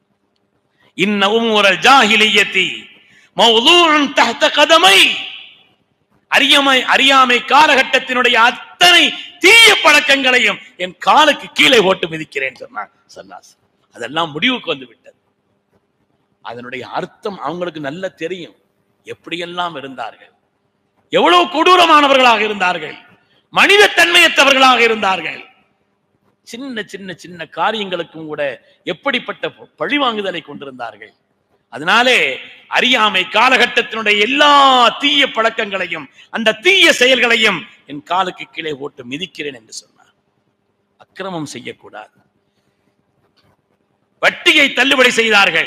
இன்ன உம்முரல் ஜாஹிலியத்தி மௌதூஉன் தஹ்த கதமை அறியாமை அறியாமை காலகட்டத்தினுடைய அத்தனை தீய பழக்கங்களையும் என் காலுக்கு கீழே போட்டு மிதிக்கிறேன் சொன்னார் சல்லாஸ் அதெல்லாம் முடிவுக்கு வந்து விட்டது அதனுடைய அர்த்தம் அவங்களுக்கு நல்ல தெரியும் எப்படியெல்லாம் இருந்தார்கள் எவ்வளவு கொடூரமானவர்களாக இருந்தார்கள் மனித தன்மையற்றவர்களாக இருந்தார்கள் சின்ன சின்ன சின்ன காரியங்களுக்கும் கூட எப்படிப்பட்ட பழிவாங்குதலை கொண்டிருந்தார்கள் அதனாலே அறியாமை காலகட்டத்தினுடைய எல்லா தீய பழக்கங்களையும் அந்த தீய செயல்களையும் என் காலுக்கு கீழே போட்டு மிதிக்கிறேன் என்று சொன்னார் அக்கிரமம் செய்யக்கூடாது வட்டியை தள்ளுபடி செய்தார்கள்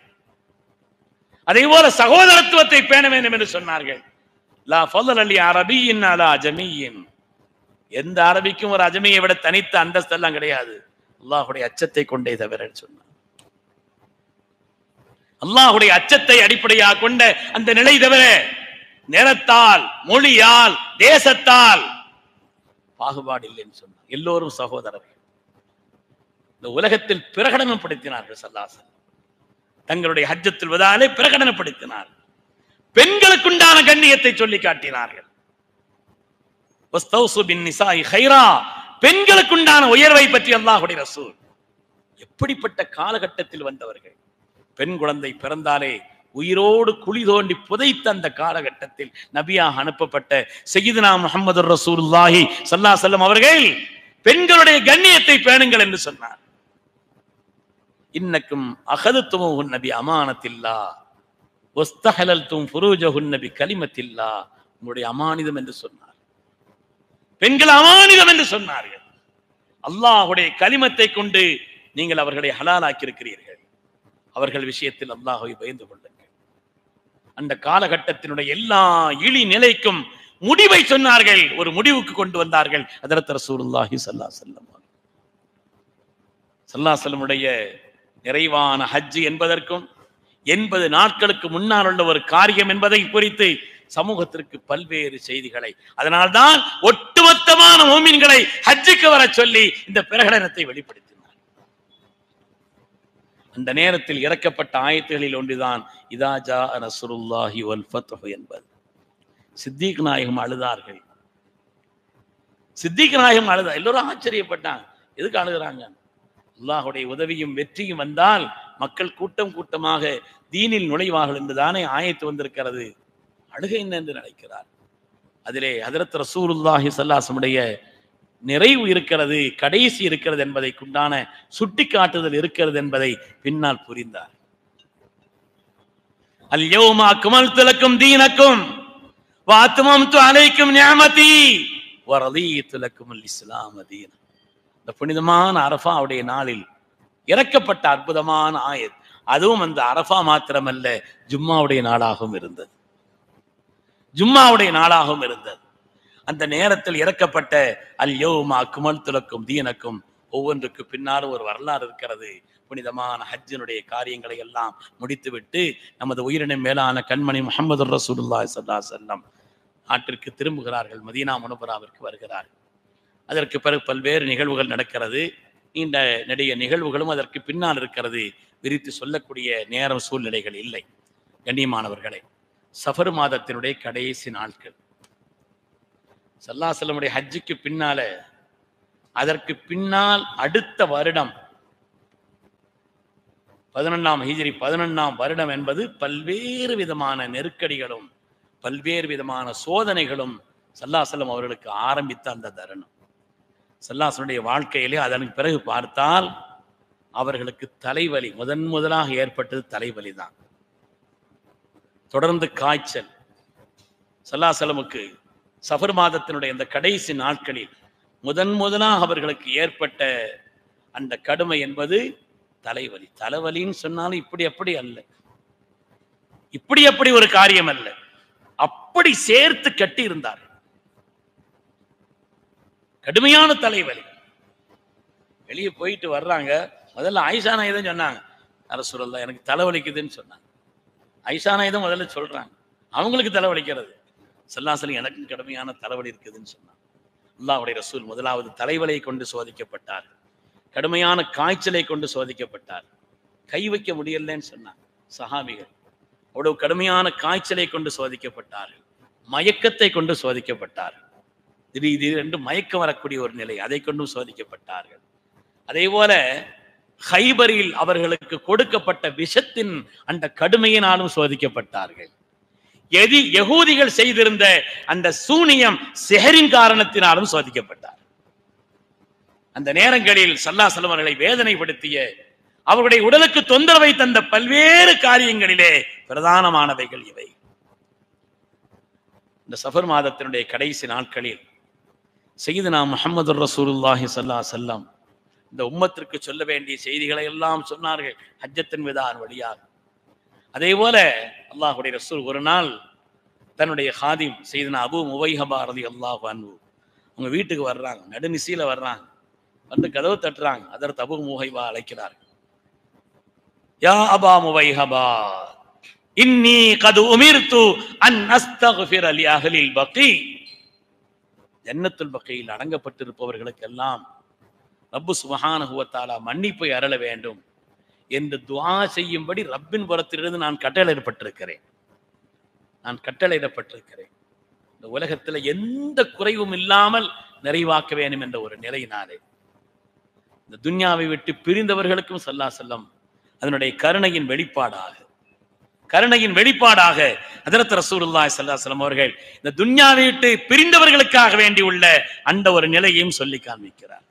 அதே போல சகோதரத்துவத்தை பேண வேண்டும் என்று சொன்னார்கள் லா ஃபضل அலி அரபியின் அலா அஜமியின் எந்த அரபிக்கும் ஒரு அஜமியை விட தனித்த அந்தஸ்தெல்லாம் கிடையாது அல்லாஹுடைய அச்சத்தை கொண்டே தவிர சொன்னார் அல்லாஹுடைய அச்சத்தை அடிப்படையாக கொண்ட அந்த நிலை தவிர நிறத்தால் மொழியால் தேசத்தால் பாகுபாடு இல்லைன்னு சொன்னார் எல்லோரும் சகோதரர்கள் இந்த உலகத்தில் பிரகடனப்படுத்தினார்கள் சல்லாசன் தங்களுடைய ஹஜ்ஜத்தில் வதாலே பிரகடனப்படுத்தினார் பெண்களுக்குண்டான கண்ணியத்தை சொல்லி காட்டினார்கள் வஸ்தௌசு பின் நிசாஇ ஹைரா பெண்களுக்குண்டான உயர்வை பற்றி அல்லாஹுடைய ரசூல் எப்படிப்பட்ட காலகட்டத்தில் வந்தவர்கள் பெண் குழந்தை பிறந்தாலே உயிரோடு குழி தோண்டி புதைத்த அந்த காலகட்டத்தில் நபியாக அனுப்பப்பட்ட செய்தினா முகமது ரசூலுல்லாஹி சல்லா செல்லம் அவர்கள் பெண்களுடைய கண்ணியத்தை பேணுங்கள் என்று சொன்னார் இன்னக்கும் அகதுத்துமுன் நபி அமானத்தில்லா ஒஸ்தஹலல்தும் ஃபுரூஜஹுன் நபி கலிமத்தில்லா உங்களுடைய அமானிதம் என்று சொன்னார் பெண்கள் அமானிதம் என்று சொன்னார்கள் அல்லாஹுடைய கலிமத்தை கொண்டு நீங்கள் அவர்களை ஹலாலாக்கி இருக்கிறீர்கள் அவர்கள் விஷயத்தில் அல்லாஹை பயந்து கொள்ளுங்கள் அந்த காலகட்டத்தினுடைய எல்லா இழி நிலைக்கும் முடிவை சொன்னார்கள் ஒரு முடிவுக்கு கொண்டு வந்தார்கள் அதரத் ரசூலுல்லாஹி ஸல்லல்லாஹு அலைஹி வஸல்லம் சல்லாசலமுடைய நிறைவான ஹஜ் என்பதற்கும் எண்பது நாட்களுக்கு முன்னால் உள்ள ஒரு காரியம் என்பதை குறித்து சமூகத்திற்கு பல்வேறு செய்திகளை அதனால்தான் ஒட்டுமொத்தமான மோமின்களை ஹஜ்ஜுக்கு வர சொல்லி இந்த பிரகடனத்தை வெளிப்படுத்தினார் அந்த நேரத்தில் இறக்கப்பட்ட ஆயத்துகளில் ஒன்றுதான் இதாஜா ரசூலுல்லாஹி வல் ஃபத்ஹு என்பது சித்திக் நாயகம் அழுதார்கள் சித்திக் நாயகம் அழுதா எல்லோரும் ஆச்சரியப்பட்டாங்க எதுக்கு அழுகுறாங்க அல்லாஹுடைய உதவியும் வெற்றியும் வந்தால் மக்கள் கூட்டம் கூட்டமாக தீனில் நுழைவார்கள் என்றுதானே ஆயத்து வந்திருக்கிறது அழுகை என்ன என்று நினைக்கிறார் அதிலே ஹதரத் ரசூலுல்லாஹி ஸல்லல்லாஹுடைய நிறைவு இருக்கிறது கடைசி இருக்கிறது என்பதை உண்டான சுட்டிக்காட்டுதல் இருக்கிறது என்பதை பின்னால் புரிந்தார் அல் யௌமா அக்மல்து லக்கும் தீனக்கும் வ அத்மம்து அலைக்கும் நிஅமதி வ ரதீது லக்கும் அல் இஸ்லாம் தீன இந்த புனிதமான அரஃபாவுடைய நாளில் இறக்கப்பட்ட அற்புதமான ஆயத் அதுவும் அந்த அரஃபா மாத்திரமல்ல ஜும்மாவுடைய நாளாகவும் இருந்தது ஜும்மாவுடைய நாளாகவும் இருந்தது அந்த நேரத்தில் இறக்கப்பட்ட அல் யோமா குமல் துலக்கும் தீனக்கும் ஒவ்வொன்றுக்கு பின்னாலும் ஒரு வரலாறு இருக்கிறது புனிதமான ஹஜ்ஜினுடைய காரியங்களை எல்லாம் முடித்துவிட்டு நமது உயிரினம் மேலான கண்மணி முகமது ரசூலுல்லாஹி ஸல்லல்லாஹு அலைஹி வஸல்லம் நாட்டிற்கு திரும்புகிறார்கள் மதீனா முனவராவிற்கு வருகிறார்கள் அதற்கு பிறகு பல்வேறு நிகழ்வுகள் நடக்கிறது இந்த நெடிய நிகழ்வுகளும் அதற்கு பின்னால் இருக்கிறது விரித்து சொல்லக்கூடிய நேரம் சூழ்நிலைகள் இல்லை கண்ணியமானவர்களே சஃபர் மாதத்தினுடைய கடைசி நாட்கள் சல்லாசலமுடைய ஹஜ்ஜுக்கு பின்னால அதற்கு பின்னால் அடுத்த வருடம் பதினொன்றாம் ஹிஜ்ரி பதினொன்றாம் வருடம் என்பது பல்வேறு விதமான நெருக்கடிகளும் பல்வேறு விதமான சோதனைகளும் சல்லாசலம் அவர்களுக்கு ஆரம்பித்த அந்த தருணம் சல்லாசனுடைய வாழ்க்கையிலே அதற்கு பிறகு பார்த்தால் அவர்களுக்கு தலைவலி முதன் முதலாக ஏற்பட்டது தலைவலி தான் தொடர்ந்து காய்ச்சல் சல்லாசலமுக்கு சஃபர் மாதத்தினுடைய இந்த கடைசி நாட்களில் முதன் முதலாக அவர்களுக்கு ஏற்பட்ட அந்த கடுமை என்பது தலைவலி தலைவலின்னு சொன்னாலும் இப்படி அப்படி அல்ல இப்படி அப்படி ஒரு காரியம் அல்ல அப்படி சேர்த்து கட்டி இருந்தார் கடுமையான தலைவலி வெளியே போயிட்டு வர்றாங்க முதல்ல ஆயிஷா நாயுதம் சொன்னாங்க அரசுரல்லா எனக்கு தலைவலிக்குதுன்னு சொன்னாங்க ஐஷா நாயுதம் முதல்ல சொல்றாங்க அவங்களுக்கு தலைவலிக்கிறது சல்லாசலம் எனக்கும் கடுமையான தலைவலி இருக்குதுன்னு சொன்னாங்க அல்லாஹ்வுடைய ரசூல் முதலாவது தலைவலியை கொண்டு சோதிக்கப்பட்டார் கடுமையான காய்ச்சலை கொண்டு சோதிக்கப்பட்டார் கை வைக்க முடியலன்னு சொன்னாங்க சஹாபிகள் அவ்வளவு கடுமையான காய்ச்சலை கொண்டு சோதிக்கப்பட்டார்கள் மயக்கத்தை கொண்டு சோதிக்கப்பட்டார்கள் திடீர் திடீரென்று மயக்கம் வரக்கூடிய ஒரு நிலை அதை கொண்டும் சோதிக்கப்பட்டார்கள் அதே போல ஹைபரில் அவர்களுக்கு கொடுக்கப்பட்ட விஷத்தின் அந்த கடுமையினாலும் சோதிக்கப்பட்டார்கள் எதி யகூதிகள் செய்திருந்த அந்த சூனியம் செஹரின் காரணத்தினாலும் சோதிக்கப்பட்டார் அந்த நேரங்களில் சல்லாசலம் அவர்களை வேதனைப்படுத்திய அவர்களுடைய உடலுக்கு தொந்தரவை தந்த பல்வேறு காரியங்களிலே பிரதானமானவைகள் இவை இந்த சஃபர் மாதத்தினுடைய கடைசி நாட்களில் செய்தனா முஹம்மது ரசூலுல்லாஹி ஸல்லா செல்லம் இந்த உம்மத்திற்கு சொல்ல வேண்டிய செய்திகளை எல்லாம் சொன்னார்கள் ஹஜ்ஜத்தின் விதான் வழியாக அதே போல அல்லாஹுடைய ரசூல் ஒரு நாள் தன்னுடைய ஹாதிம் செய்தனா அபு முவைஹபா ரதி அல்லாஹ் அன்பு அவங்க வீட்டுக்கு வர்றாங்க நடுநிசையில வர்றாங்க வந்து கதவு தட்டுறாங்க அதற்கு அபு முஹைபா அழைக்கிறார் யா அபா முவைஹபா இன்னி கது உமிர்த்து அன் அஸ்தக்ஃபிர லி அஹ்லில் பக்கி ஜன்னத்துல் பக்கையில் அடங்கப்பட்டிருப்பவர்களுக்கெல்லாம் ரப்பு சுபஹானஹு வ தஆலா மன்னிப்பை அருள வேண்டும் என்று துஆ செய்யும்படி ரப்பின் புறத்திலிருந்து நான் கட்டளையிடப்பட்டிருக்கிறேன் நான் கட்டளையிடப்பட்டிருக்கிறேன் இந்த உலகத்துல எந்த குறைவும் இல்லாமல் நிறைவாக்க வேண்டும் என்ற ஒரு நிலையினாலே இந்த துன்யாவை விட்டு பிரிந்தவர்களுக்கும் சல்லா செல்லம் அதனுடைய கருணையின் வெளிப்பாடாக கருணையின் வெளிப்பாடாக ஹதரத் ரசூலுல்லாஹி ஸல்லல்லாஹு அலைஹி வஸல்லம் அவர்கள் இந்த துன்யாவை விட்டு பிரிந்தவர்களுக்காக வேண்டி உள்ள அந்த ஒரு நிலையையும் சொல்லி காண்பிக்கிறார்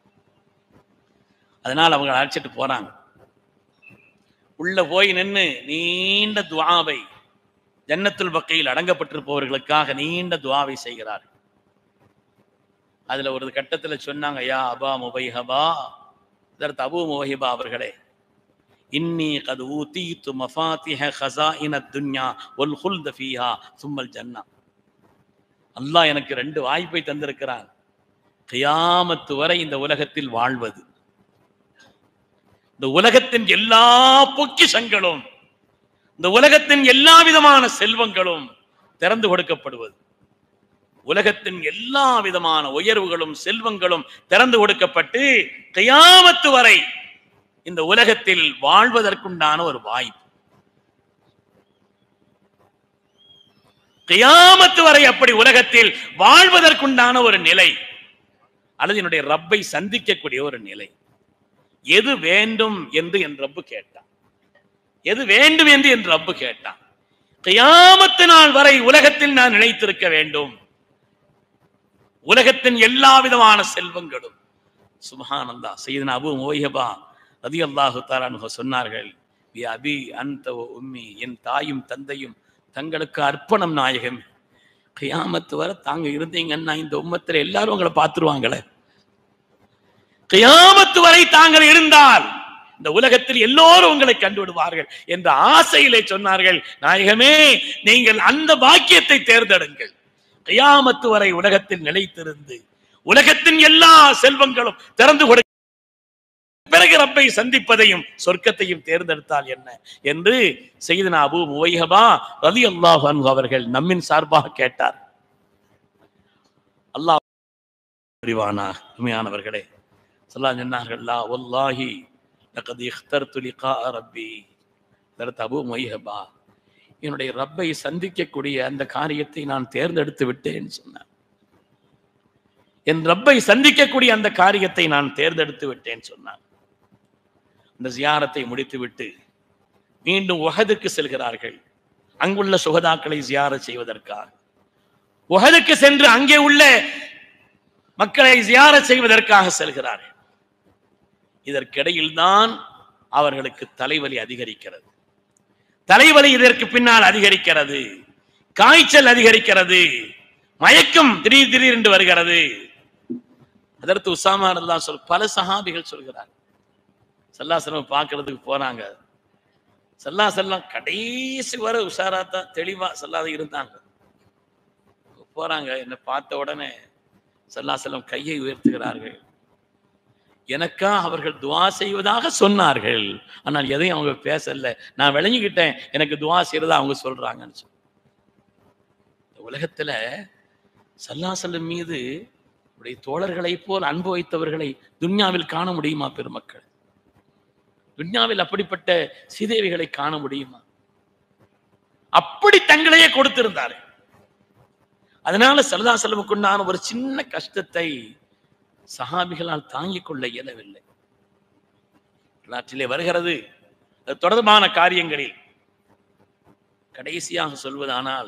அதனால் அவங்க அழைச்சிட்டு போறாங்க உள்ள போய் நின்று நீண்ட துவாவை ஜன்னத்துல் பக்கையில் அடங்கப்பட்டிருப்பவர்களுக்காக நீண்ட துவாவை செய்கிறார் அதுல ஒரு கட்டத்துல சொன்னாங்க யா அபா முபைஹபா இதற்கு அபு முபைஹபா அவர்களே இன்னி கது ஊத்தீத்து மஃபாத்திஹ ஹஸாயின துன்யா வல் ஹுல்த ஃபீஹா சும்மல் ஜன்னா அல்லாஹ் எனக்கு ரெண்டு வாய்ப்பை தந்திருக்கிறான் கியாமத்து வரை இந்த உலகத்தில் வாழ்வது இந்த உலகத்தின் எல்லா பொக்கிஷங்களும் இந்த உலகத்தின் எல்லா விதமான செல்வங்களும் திறந்து கொடுக்கப்படுவது உலகத்தின் எல்லா விதமான உயர்வுகளும் செல்வங்களும் திறந்து கொடுக்கப்பட்டு கியாமத்து வரை இந்த உலகத்தில் வாழ்வதற்குண்டான ஒரு வாய்ப்பு கியாமத்து வரை அப்படி உலகத்தில் வாழ்வதற்குண்டான ஒரு நிலை அல்லது என்னுடைய ரப்பை சந்திக்கக்கூடிய ஒரு நிலை எது வேண்டும் என்று என் ரப்பு கேட்டான் எது வேண்டும் என்று என் ரப்பு கேட்டான் கியாமத்து நாள் வரை உலகத்தில் நான் நினைத்திருக்க வேண்டும் உலகத்தின் எல்லா விதமான செல்வங்களும் சுபஹானந்தா செய்தன அபு மோயபா ரதி அல்லாஹு தாரானுக சொன்னார்கள் "யா அபி அந்த உம்மி என் தாயும் தந்தையும் தங்களுக்கு அர்ப்பணம் நாயகம் கியாமத்து வரை தாங்க இருந்தீங்கன்னா இந்த உம்மத்துல எல்லாரும் உங்களை பார்த்துருவாங்களே கியாமத்து வரை தாங்கள் இருந்தால் இந்த உலகத்தில் எல்லோரும் உங்களை கண்டுவிடுவார்கள் என்ற ஆசையிலே சொன்னார்கள் நாயகமே நீங்கள் அந்த பாக்கியத்தை தேர்ந்தெடுங்கள் கியாமத்து வரை உலகத்தில் நிலைத்திருந்து உலகத்தின் எல்லா செல்வங்களும் திறந்து கொடு பிறகு ரப்பை சந்திப்பதையும் சொர்க்கத்தையும் தேர்ந்தெடுத்தால் என்ன என்று செய்தன அபு முவைஹபா ரலி அல்லாஹ் அவர்கள் நம்மின் சார்பாக கேட்டார் அல்லாஹ் புரிவானா உண்மையானவர்களே சொல்லா சொன்னார்கள் லா வல்லாஹி லகத் இഖ்தர்து லிகா ரப்பி தரத் அபு முவைஹபா என்னுடைய ரப்பை சந்திக்கக்கூடிய அந்த காரியத்தை நான் தேர்ந்தெடுத்து விட்டேன் சொன்னார் என் ரப்பை சந்திக்கக்கூடிய அந்த காரியத்தை நான் தேர்ந்தெடுத்து விட்டேன் சொன்னார் அந்த ஜியாரத்தை முடித்துவிட்டு மீண்டும் உஹதுக்கு செல்கிறார்கள் அங்குள்ள சுகதாக்களை ஜியார செய்வதற்காக உஹதுக்கு சென்று அங்கே உள்ள மக்களை ஜியார செய்வதற்காக செல்கிறார்கள் இதற்கிடையில் தான் அவர்களுக்கு தலைவலி அதிகரிக்கிறது தலைவலி இதற்கு பின்னால் அதிகரிக்கிறது காய்ச்சல் அதிகரிக்கிறது மயக்கம் திடீர் திடீர் என்று வருகிறது அதற்கு உசாமா தான் சொல் பல சஹாபிகள் சொல்கிறார் சல்லாசலம் பார்க்கறதுக்கு போறாங்க சல்லா செல்லம் கடைசி வரை உஷாரா தான் தெளிவா சொல்லாத இருந்தாங்க போறாங்க என்னை பார்த்த உடனே சல்லா செல்லம் கையை உயர்த்துகிறார்கள் எனக்கா அவர்கள் துவா செய்வதாக சொன்னார்கள் ஆனால் எதையும் அவங்க பேசல நான் விளங்கிக்கிட்டேன் எனக்கு துவா செய்யறதா அவங்க சொல்றாங்கன்னு சொல்லி இந்த உலகத்துல சல்லாசலம் மீது உடைய தோழர்களைப் போல் அன்பு வைத்தவர்களை துன்யாவில் காண முடியுமா பெருமக்கள் துன்யாவில் அப்படிப்பட்ட சீதேவிகளை காண முடியுமா அப்படி தங்களையே கொடுத்திருந்தாரு அதனால சல்லா செலவுக்குண்டான ஒரு சின்ன கஷ்டத்தை சஹாபிகளால் தாங்கிக் கொள்ள இயலவில்லை வரலாற்றிலே வருகிறது அது தொடர்பான காரியங்களில் கடைசியாக சொல்வதானால்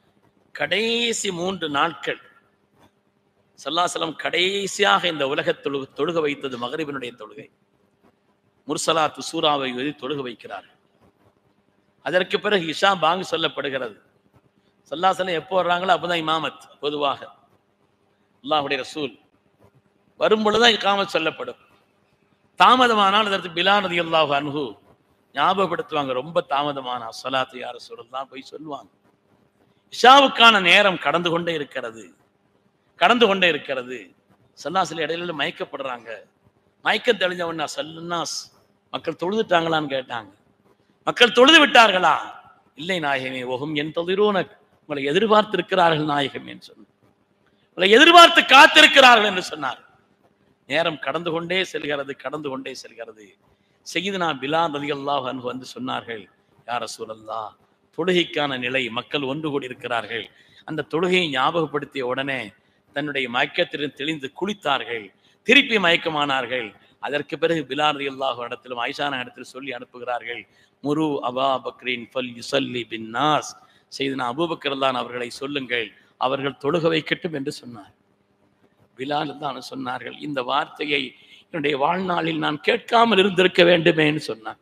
கடைசி மூன்று நாட்கள் சல்லாசலம் கடைசியாக இந்த உலகத் தொழு தொழுக வைத்தது மகரிபினுடைய தொழுகை முர்சலாத்து சூறாவை எழுதி தொழுக வைக்கிறார் அதற்கு பிறகு இஷா பாங்கு சொல்லப்படுகிறது சல்லாசலம் எப்போ வர்றாங்களோ அப்போதான் இமாமத் பொதுவாக அல்லாஹுடைய ரசூல் வரும் பொழுதுதான் இக்காமத் சொல்லப்படும் தாமதமானால் அதற்கு பிலானதி அல்லாஹ் அன்ஹு ஞாபகப்படுத்துவாங்க ரொம்ப தாமதமான அசலாத்து யார சொல்லலாம் போய் சொல்லுவாங்க இஷாவுக்கான நேரம் கடந்து கொண்டே இருக்கிறது கடந்து கொண்டே இருக்கிறது சல்லாசில இடையில மயக்கப்படுறாங்க மயக்கம் தெளிஞ்சவன்னா சல்லுன்னாஸ் மக்கள் தொழுதுட்டாங்களான்னு கேட்டாங்க மக்கள் தொழுது விட்டார்களா இல்லை நாயகமே ஓகும் என் தொழிலோன உங்களை எதிர்பார்த்திருக்கிறார்கள் நாயகம் என்று சொன்னார் உங்களை எதிர்பார்த்து காத்திருக்கிறார்கள் என்று சொன்னார் நேரம் கடந்து கொண்டே செல்கிறது கடந்து கொண்டே செல்கிறது செய்தினா பிலால் ரதி அல்லாஹ் அன்பு வந்து சொன்னார்கள் யார சூழல்லா தொழுகைக்கான நிலை மக்கள் ஒன்று கூடி இருக்கிறார்கள் அந்த தொழுகையை ஞாபகப்படுத்திய உடனே தன்னுடைய மயக்கத்திலிருந்து தெளிந்து குளித்தார்கள் திருப்பி மயக்கமானார்கள் அதற்கு பிறகு பிலால் ரதி அல்லாஹ் இடத்திலும் ஐஷான இடத்தில் சொல்லி அனுப்புகிறார்கள் முரு அபா பக்ரீன் ஃபல் யுசல்லி பின் நாஸ் செய்தனா அபூபக்கர் தான் அவர்களை சொல்லுங்கள் அவர்கள் தொழுக வைக்கட்டும் என்று சொன்னார் பிலால் தான் சொன்னார்கள் இந்த வார்த்தையை என்னுடைய வாழ்நாளில் நான் கேட்காமல் இருந்திருக்க வேண்டுமேன்னு சொன்னார்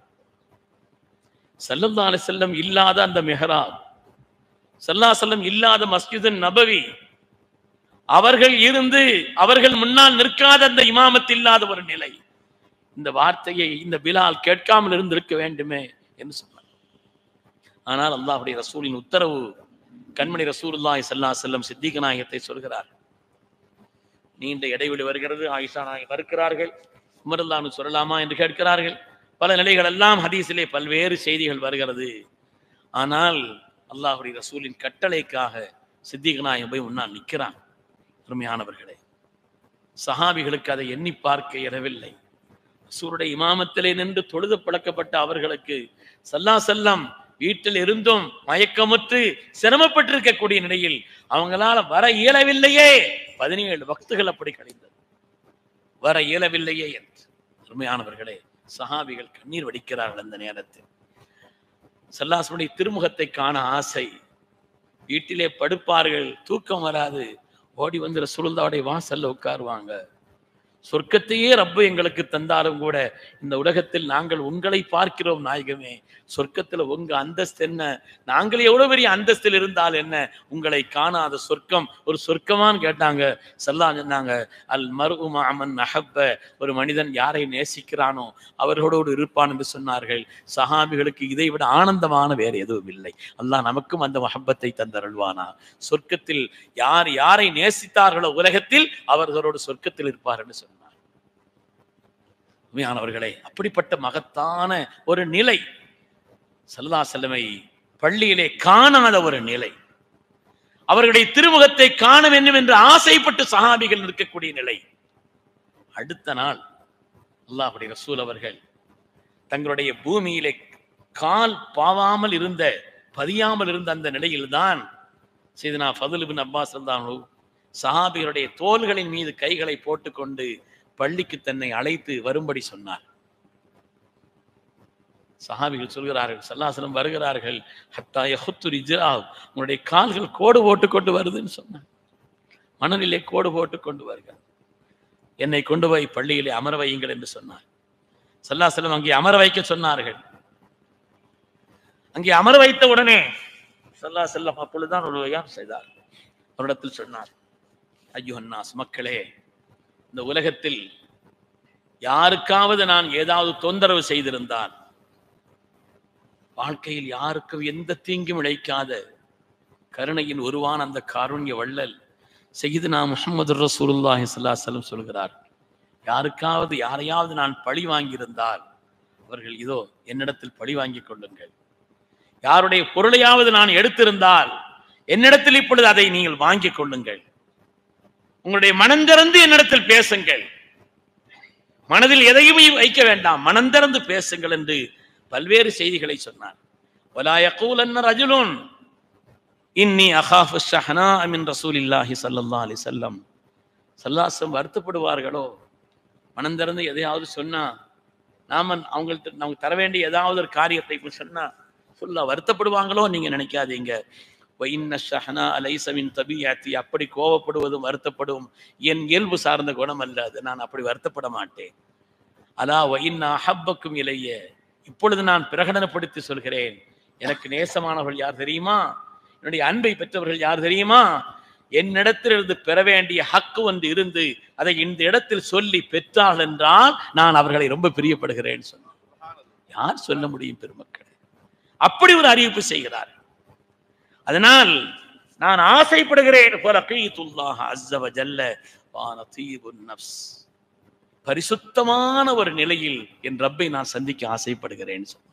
சல்லல்லாஹு அலைஹி செல்லம் இல்லாத அந்த மெஹராப் சல்லா செல்லம் இல்லாத மஸ்ஜிது நபவி அவர்கள் இருந்து அவர்கள் முன்னால் நிற்காத அந்த இமாமத் இல்லாத ஒரு நிலை இந்த வார்த்தையை இந்த பிலால் கேட்காமல் இருந்திருக்க வேண்டுமே என்று சொன்னார் ஆனால் அல்லாஹுடைய ரசூலின் உத்தரவு கண்மணி ரசூலுல்லாஹி ஸல்லல்லாஹு அலைஹி வஸல்லம் சித்திக நாயகத்தை சொல்கிறார் நீண்ட இடைவெளி வருகிறது ஆயிஷா நாயகம் மறுக்கிறார்கள் உமரல்லான்னு சொல்லலாமா என்று கேட்கிறார்கள் பல நிலைகள் எல்லாம் ஹதீஸிலே பல்வேறு செய்திகள் வருகிறது ஆனால் அல்லாஹுடைய ரசூலின் கட்டளைக்காக சித்திக நாயகம் போய் முன்னால் நிற்கிறான் அருமையானவர்களே சஹாபிகளுக்கு அதை எண்ணி பார்க்க இயலவில்லை ரசூலுடைய இமாமத்திலே நின்று தொழுது பழக்கப்பட்ட அவர்களுக்கு சல்லா செல்லம் வீட்டில் இருந்தும் மயக்கமுற்று சிரமப்பட்டிருக்கக்கூடிய நிலையில் அவங்களால வர இயலவில்லையே பதினேழு பக்துகள் அப்படி கழிந்தது வர இயலவில்லையே என்று அருமையானவர்களே சஹாபிகள் கண்ணீர் வடிக்கிறார்கள் அந்த நேரத்தில் சல்லாசனுடைய திருமுகத்தை காண ஆசை வீட்டிலே படுப்பார்கள் தூக்கம் வராது ஓடி வந்து ரசூலுல்லாவுடைய வாசல்ல உட்காருவாங்க சொர்க்கத்தையே ரப்பு எங்களுக்கு தந்தாலும் கூட இந்த உலகத்தில் நாங்கள் உங்களை பார்க்கிறோம் நாயகமே சொர்க்கத்துல உங்க அந்தஸ்து என்ன நாங்கள் எவ்வளவு பெரிய அந்தஸ்தில் இருந்தால் என்ன உங்களை காணாத சொர்க்கம் ஒரு சொர்க்கமான்னு கேட்டாங்க சல்லா சொன்னாங்க அல் மருமா அமன் அஹப்ப ஒரு மனிதன் யாரை நேசிக்கிறானோ அவர்களோடு இருப்பான் என்று சொன்னார்கள் சஹாபிகளுக்கு இதை விட ஆனந்தமான வேறு எதுவும் இல்லை அல்லாஹ் நமக்கும் அந்த மஹப்பத்தை தந்தருள்வானா சொர்க்கத்தில் யார் யாரை நேசித்தார்களோ உலகத்தில் அவர்களோடு சொர்க்கத்தில் இருப்பார் என்று சொன்னார் உண்மையானவர்களே அப்படிப்பட்ட மகத்தான ஒரு நிலை சல்லா செல்லமை பள்ளியிலே காணாத ஒரு நிலை அவர்களுடைய திருமுகத்தை காண வேண்டும் என்று ஆசைப்பட்டு சஹாபிகள் இருக்கக்கூடிய நிலை அடுத்த நாள் அல்லாஹுடைய ரசூல் அவர்கள் தங்களுடைய பூமியிலே கால் பாவாமல் இருந்த பதியாமல் இருந்த அந்த நிலையில்தான் செய்தனா ஃபதுல் பின் அப்பாஸ் இருந்தானோ சஹாபிகளுடைய தோள்களின் மீது கைகளை போட்டுக்கொண்டு பள்ளிக்கு தன்னை அழைத்து வரும்படி சொன்னார் சஹாபிகள் சொல்கிறார்கள் சல்லாசலம் வருகிறார்கள் ஹத்தா யஹுத்துர் இஜ்ராவ் உங்களுடைய கால்கள் கோடு போட்டு கொண்டு வருதுன்னு சொன்னார் மணலிலே கோடு போட்டு கொண்டு வருகிறார் என்னை கொண்டு போய் பள்ளியிலே அமர வையுங்கள் என்று சொன்னார் சல்லாசலம் அங்கே அமர வைக்க சொன்னார்கள் அங்கே அமர வைத்த உடனே சல்லா செல்லம் அப்பொழுதுதான் ஒரு வகையாம் செய்தார் அவரிடத்தில் சொன்னார் ஐயோ அன்னாஸ் மக்களே இந்த உலகத்தில் யாருக்காவது நான் ஏதாவது தொந்தரவு செய்திருந்தால் வாழ்க்கையில் யாருக்கும் எந்த தீங்கும் இழைக்காத கருணையின் உருவான அந்த காருண்ய வள்ளல் செய்து நான் முகமது ரசூலுல்லாஹி ஸல்லல்லாஹு சொல்கிறார் யாருக்காவது யாரையாவது நான் பழி வாங்கியிருந்தால் அவர்கள் இதோ என்னிடத்தில் பழி வாங்கிக் கொள்ளுங்கள் யாருடைய பொருளையாவது நான் எடுத்திருந்தால் என்னிடத்தில் இப்பொழுது அதை நீங்கள் வாங்கிக் கொள்ளுங்கள் உங்களுடைய மனம் திறந்து என்னிடத்தில் பேசுங்கள் மனதில் எதையும் வைக்க வேண்டாம் மனம் திறந்து பேசுங்கள் என்று பல்வேறு செய்திகளை சொன்னார் ولا يقولن رجل இன்னி அகாஃபு ஷஹனா மின் ரசூலில்லாஹி ஸல்லல்லாஹு அலைஹி வஸல்லம் சல்லாசம் வருத்தப்படுவார்களோ மனம் திறந்து எதையாவது சொன்னா நாம அவங்கள்ட்ட நமக்கு தர வேண்டிய ஏதாவது ஒரு காரியத்தை இப்ப சொன்னா சொல்ல வருத்தப்படுவாங்களோ நீங்க நினைக்காதீங்க வைன்ன ஷஹனா அலைசமின் தபியாத்தி அப்படி கோவப்படுவதும் வருத்தப்படும் என் இயல்பு சார்ந்த குணம் அல்ல அது நான் அப்படி வருத்தப்பட மாட்டேன் அலா வைன்னா அஹப்பக்கும் இலைய இப்பொழுது நான் பிரகடனப்படுத்தி சொல்கிறேன் எனக்கு நேசமானவர்கள் யார் தெரியுமா என்னுடைய அன்பை பெற்றவர்கள் யார் தெரியுமா என்னிடத்திலிருந்து பெற வேண்டிய ஹக்கு ஒன்று இருந்து அதை இந்த இடத்தில் சொல்லி பெற்றால் என்றால் நான் அவர்களை ரொம்ப பிரியப்படுகிறேன் சொன்னார் யார் சொல்ல முடியும் பெருமக்கள் அப்படி ஒரு அறிவிப்பு செய்கிறார் அதனால் நான் ஆசைப்படுகிறேன் போல கீத்துல்லாஹ் அஸ்ஸவ ஜல்ல வான தீபுன் நப்ஸ் பரிசுத்தமான ஒரு நிலையில் என் ரப்பை நான் சந்திக்க ஆசைப்படுகிறேன் சொன்னார்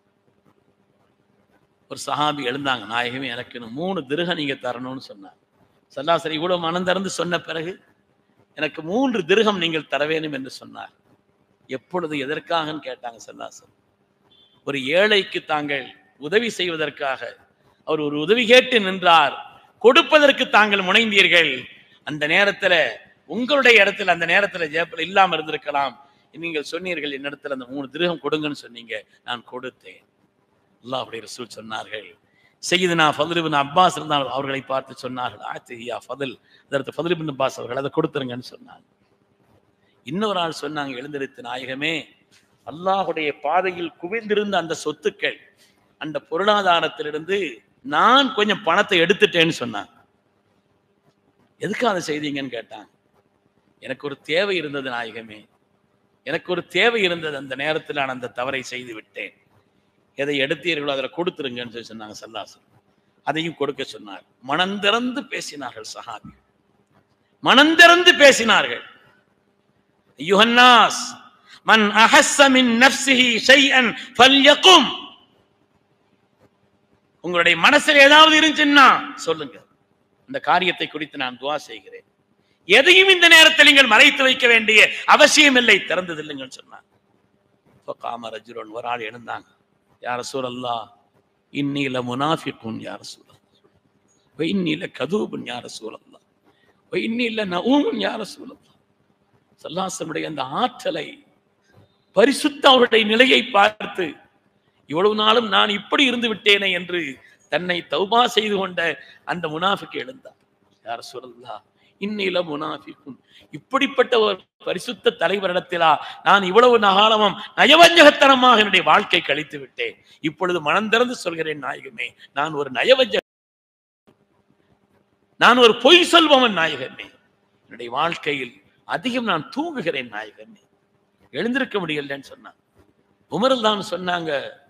ஒரு சஹாபி எழுந்தாங்க நாயகமே எனக்கு இன்னும் மூணு திருக நீங்க தரணும்னு சொன்னார் சல்லாசரி இவ்வளவு மனம் திறந்து சொன்ன பிறகு எனக்கு மூன்று திருகம் நீங்கள் தர வேண்டும் என்று சொன்னார் எப்பொழுது எதற்காகன்னு கேட்டாங்க சல்லாசன் ஒரு ஏழைக்கு தாங்கள் உதவி செய்வதற்காக அவர் ஒரு உதவி கேட்டு நின்றார் கொடுப்பதற்கு தாங்கள் முனைந்தீர்கள் அந்த நேரத்துல உங்களுடைய இடத்துல அந்த நேரத்துல ஜேப்பில் இல்லாம இருந்திருக்கலாம் நீங்கள் சொன்னீர்கள் என்னிடத்துல அந்த மூணு திருகம் கொடுங்கன்னு சொன்னீங்க நான் கொடுத்தேன் அல்லாஹுடைய ரசூல் சொன்னார்கள் செய்யுதுனா ஃபதுலிபின் அப்பாஸ் இருந்தால் அவர்களை பார்த்து சொன்னார்கள் ஆத்தியா ஃபதில் அதற்கு ஃபதுலிபின் அப்பாஸ் அவர்கள் அதை கொடுத்துருங்கன்னு சொன்னாங்க இன்னொரு ஆள் சொன்னாங்க எழுந்திருத்து நாயகமே அல்லாஹுடைய பாதையில் குவிந்திருந்த அந்த சொத்துக்கள் அந்த பொருளாதாரத்திலிருந்து நான் கொஞ்சம் பணத்தை எடுத்துட்டேன்னு சொன்னாங்க எதுக்கு அதை செய்தீங்கன்னு கேட்டாங்க எனக்கு ஒரு தேவை இருந்தது நாயகமே எனக்கு ஒரு தேவை இருந்தது அந்த நேரத்தில் நான் அந்த தவறை செய்து விட்டேன் எதை எடுத்தீர்களோ அதில் கொடுத்துருங்கன்னு சொல்லி சொன்னாங்க சல்லாசன் அதையும் கொடுக்க சொன்னார் மனந்திறந்து பேசினார்கள் சஹாபி மனந்திறந்து பேசினார்கள் யுஹன்னாஸ் மன் அஹஸ்ஸ மின் நஃப்ஸிஹி ஷைஅன் ஃபல்யகும் உங்களுடைய மனசில் ஏதாவது இருந்துச்சுன்னா சொல்லுங்க இந்த காரியத்தை குறித்து நான் துவா செய்கிறேன் எதையும் இந்த நேரத்தில் நீங்கள் மறைத்து வைக்க வேண்டிய அவசியம் இல்லை திறந்ததில்லைங்கள் சொன்னார் ஃபகாம ரஜுலன் ஒரு ஆள் எழுந்தாங்க யார சூழல்லா இன்னில முனாஃபிக்குன் யார சூழல் இன்னில கதூபுன் யார சூழல்லா இன்னில நஊமுன் யார சூழல்லா சல்லாசனுடைய அந்த ஆற்றலை பரிசுத்த அவருடைய நிலையை பார்த்து இவ்வளவு நாளும் நான் இப்படி இருந்து விட்டேனே என்று தன்னை தௌபா செய்து கொண்ட அந்த முனாஃபிக்கு எழுந்தார் யார் சொல்லலா இன்னில முனாஃபிக்கும் இப்படிப்பட்ட ஒரு பரிசுத்த தலைவரிடத்திலா நான் இவ்வளவு நகாலமும் நயவஞ்சகத்தனமாக என்னுடைய வாழ்க்கை கழித்து விட்டேன் இப்பொழுது மனம் திறந்து சொல்கிறேன் நாயகமே நான் ஒரு நயவஞ்ச நான் ஒரு பொய் சொல்பவன் நாயகமே என்னுடைய வாழ்க்கையில் அதிகம் நான் தூங்குகிறேன் நாயகமே எழுந்திருக்க முடியலன்னு சொன்னான் உமரில் தான் சொன்னாங்க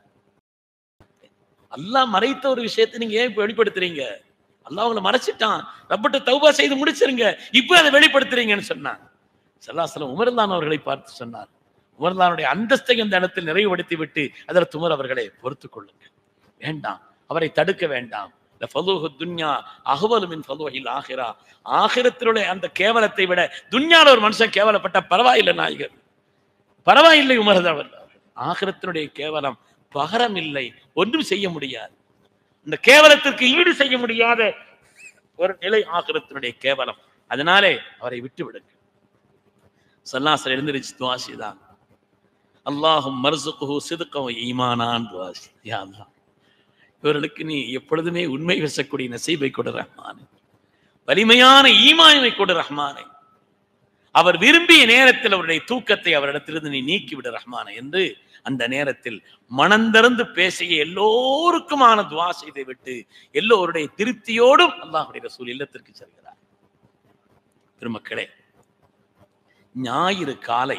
அல்லாஹ் மறைத்த ஒரு விஷயத்தை நீங்க ஏன் இப்ப வெளிப்படுத்துறீங்க அல்லாஹ் உங்களை மறைச்சிட்டான் ரப்பட்ட தௌபா செய்து முடிச்சிருங்க இப்போ அதை வெளிப்படுத்துறீங்கன்னு சொன்னான் சல்லாசலம் உமர்தான் அவர்களை பார்த்து சொன்னார் உமர்தானுடைய அந்தஸ்தை இந்த இடத்தில் நிறைவுபடுத்தி விட்டு அதற்கு உமர் அவர்களை பொறுத்துக் கொள்ளுங்க வேண்டாம் அவரை தடுக்க வேண்டாம் இந்த ஃபலூஹு துன்யா அகவலு மின் ஃபலூஹில் ஆகிரா ஆகிரத்தினுடைய அந்த கேவலத்தை விட துன்யால ஒரு மனுஷன் கேவலப்பட்ட பரவாயில்லை நாயகர் பரவாயில்லை உமரது அவர் ஆகிரத்தினுடைய கேவலம் பகரம் இல்லை ஒன்றும் செய்ய முடியாது இந்த கேவலத்திற்கு ஈடு செய்ய முடியாத ஒரு நிலை ஆகிரத்தினுடைய கேவலம் அதனாலே அவரை விட்டு விடுங்க சல்லாசர் எழுந்திருச்சு துவாசிதான் அல்லாஹும் மர்சுகு சிதுக்கம் ஈமானான் துவாசி யா அல்லாஹ் இவர்களுக்கு நீ எப்பொழுதுமே உண்மை பேசக்கூடிய நசீபை கொடு ரஹ்மானே வலிமையான ஈமானை கொடு ரஹ்மானே அவர் விரும்பிய நேரத்தில் அவருடைய தூக்கத்தை அவரிடத்திலிருந்து நீ நீக்கிவிடு ரஹ்மானே என்று அந்த நேரத்தில் மனந்திறந்து பேசிய எல்லோருக்குமான துவா செய்து விட்டு எல்லோருடைய திருப்தியோடும் அல்லாஹுடைய ரசூல் இல்லத்திற்கு செல்கிறார் பெருமக்களே ஞாயிறு காலை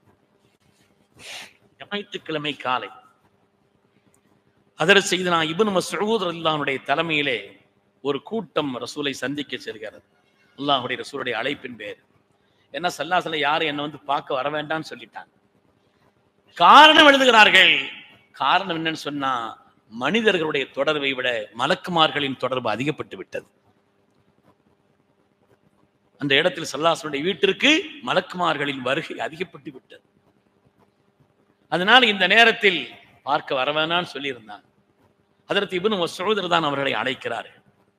ஞாயிற்றுக்கிழமை காலை அதர் செய்து நான் இபன் மசூத் அல்லாஹுடைய தலைமையிலே ஒரு கூட்டம் ரசூலை சந்திக்க செல்கிறது அல்லாஹுடைய ரசூலுடைய அழைப்பின் பேர் என்ன சல்லாசல யாரும் என்னை வந்து பார்க்க வர வேண்டாம்னு சொல்லிட்டாங்க காரணம் எழுதுகிறார்கள் காரணம் என்னன்னு சொன்னா மனிதர்களுடைய தொடர்பை விட மலக்குமார்களின் தொடர்பு அதிகப்பட்டு விட்டது அந்த இடத்தில் சல்லாசனுடைய வீட்டிற்கு மலக்குமார்களின் வருகை அதிகப்பட்டு விட்டது அதனால இந்த நேரத்தில் பார்க்க வர வேணாம்னு சொல்லியிருந்தாங்க அதற்கு இபுன் மசூதர் தான் அவர்களை அழைக்கிறார்கள்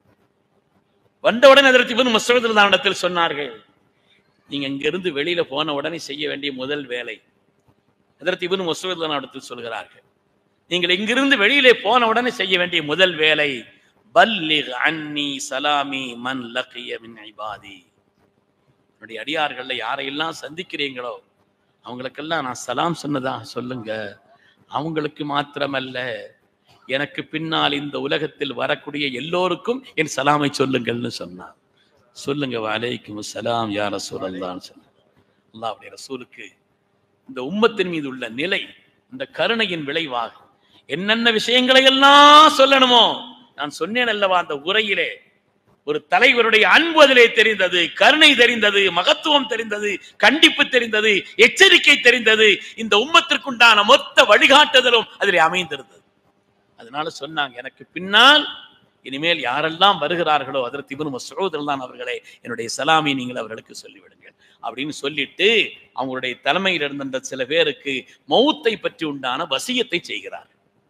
வந்தவுடன் அதற்கு இபுன் மசூதர் தான் இடத்தில் சொன்னார்கள் நீங்க இங்கிருந்து வெளியில போன உடனே செய்ய வேண்டிய முதல் வேலை அதற்கு இவனு மசூதன் இடத்தில் சொல்கிறார்கள் நீங்கள் இங்கிருந்து வெளியிலே போன உடனே செய்ய வேண்டிய முதல் வேலை பல்லிக் அன்னி சலாமி மன் லக்கிய மின் ஐபாதி என்னுடைய அடியார்கள்ல யாரையெல்லாம் சந்திக்கிறீங்களோ அவங்களுக்கெல்லாம் நான் சலாம் சொன்னதாக சொல்லுங்க அவங்களுக்கு மாத்திரமல்ல எனக்கு பின்னால் இந்த உலகத்தில் வரக்கூடிய எல்லோருக்கும் என் சலாமை சொல்லுங்கள்னு சொன்னார் சொல்லுங்க வலைக்கும் சலாம் யார் ரசூலல்லான்னு சொன்னார் அல்லாஹ்வுடைய ரசூலுக்கு இந்த உம்மத்தின் மீது உள்ள நிலை இந்த கருணையின் விளைவாக என்னென்ன விஷயங்களை எல்லாம் சொல்லணுமோ நான் சொன்னேன் அல்லவா அந்த உரையிலே ஒரு தலைவருடைய அன்பு அதிலே தெரிந்தது கருணை தெரிந்தது மகத்துவம் தெரிந்தது கண்டிப்பு தெரிந்தது எச்சரிக்கை தெரிந்தது இந்த உம்மத்திற்குண்டான மொத்த வழிகாட்டுதலும் அதிலே அமைந்திருந்தது அதனால சொன்னாங்க எனக்கு பின்னால் இனிமேல் யாரெல்லாம் வருகிறார்களோ அதற்கு இவனு மசூதர் தான் அவர்களே என்னுடைய சலாமி நீங்கள் அவர்களுக்கு சொல்லிவிடுங்கள் அப்படின்னு சொல்லிட்டு அவங்களுடைய தலைமையில் இருந்த சில பேருக்கு மௌத்தை பற்றி உண்டான வசியத்தை செய்கிறார்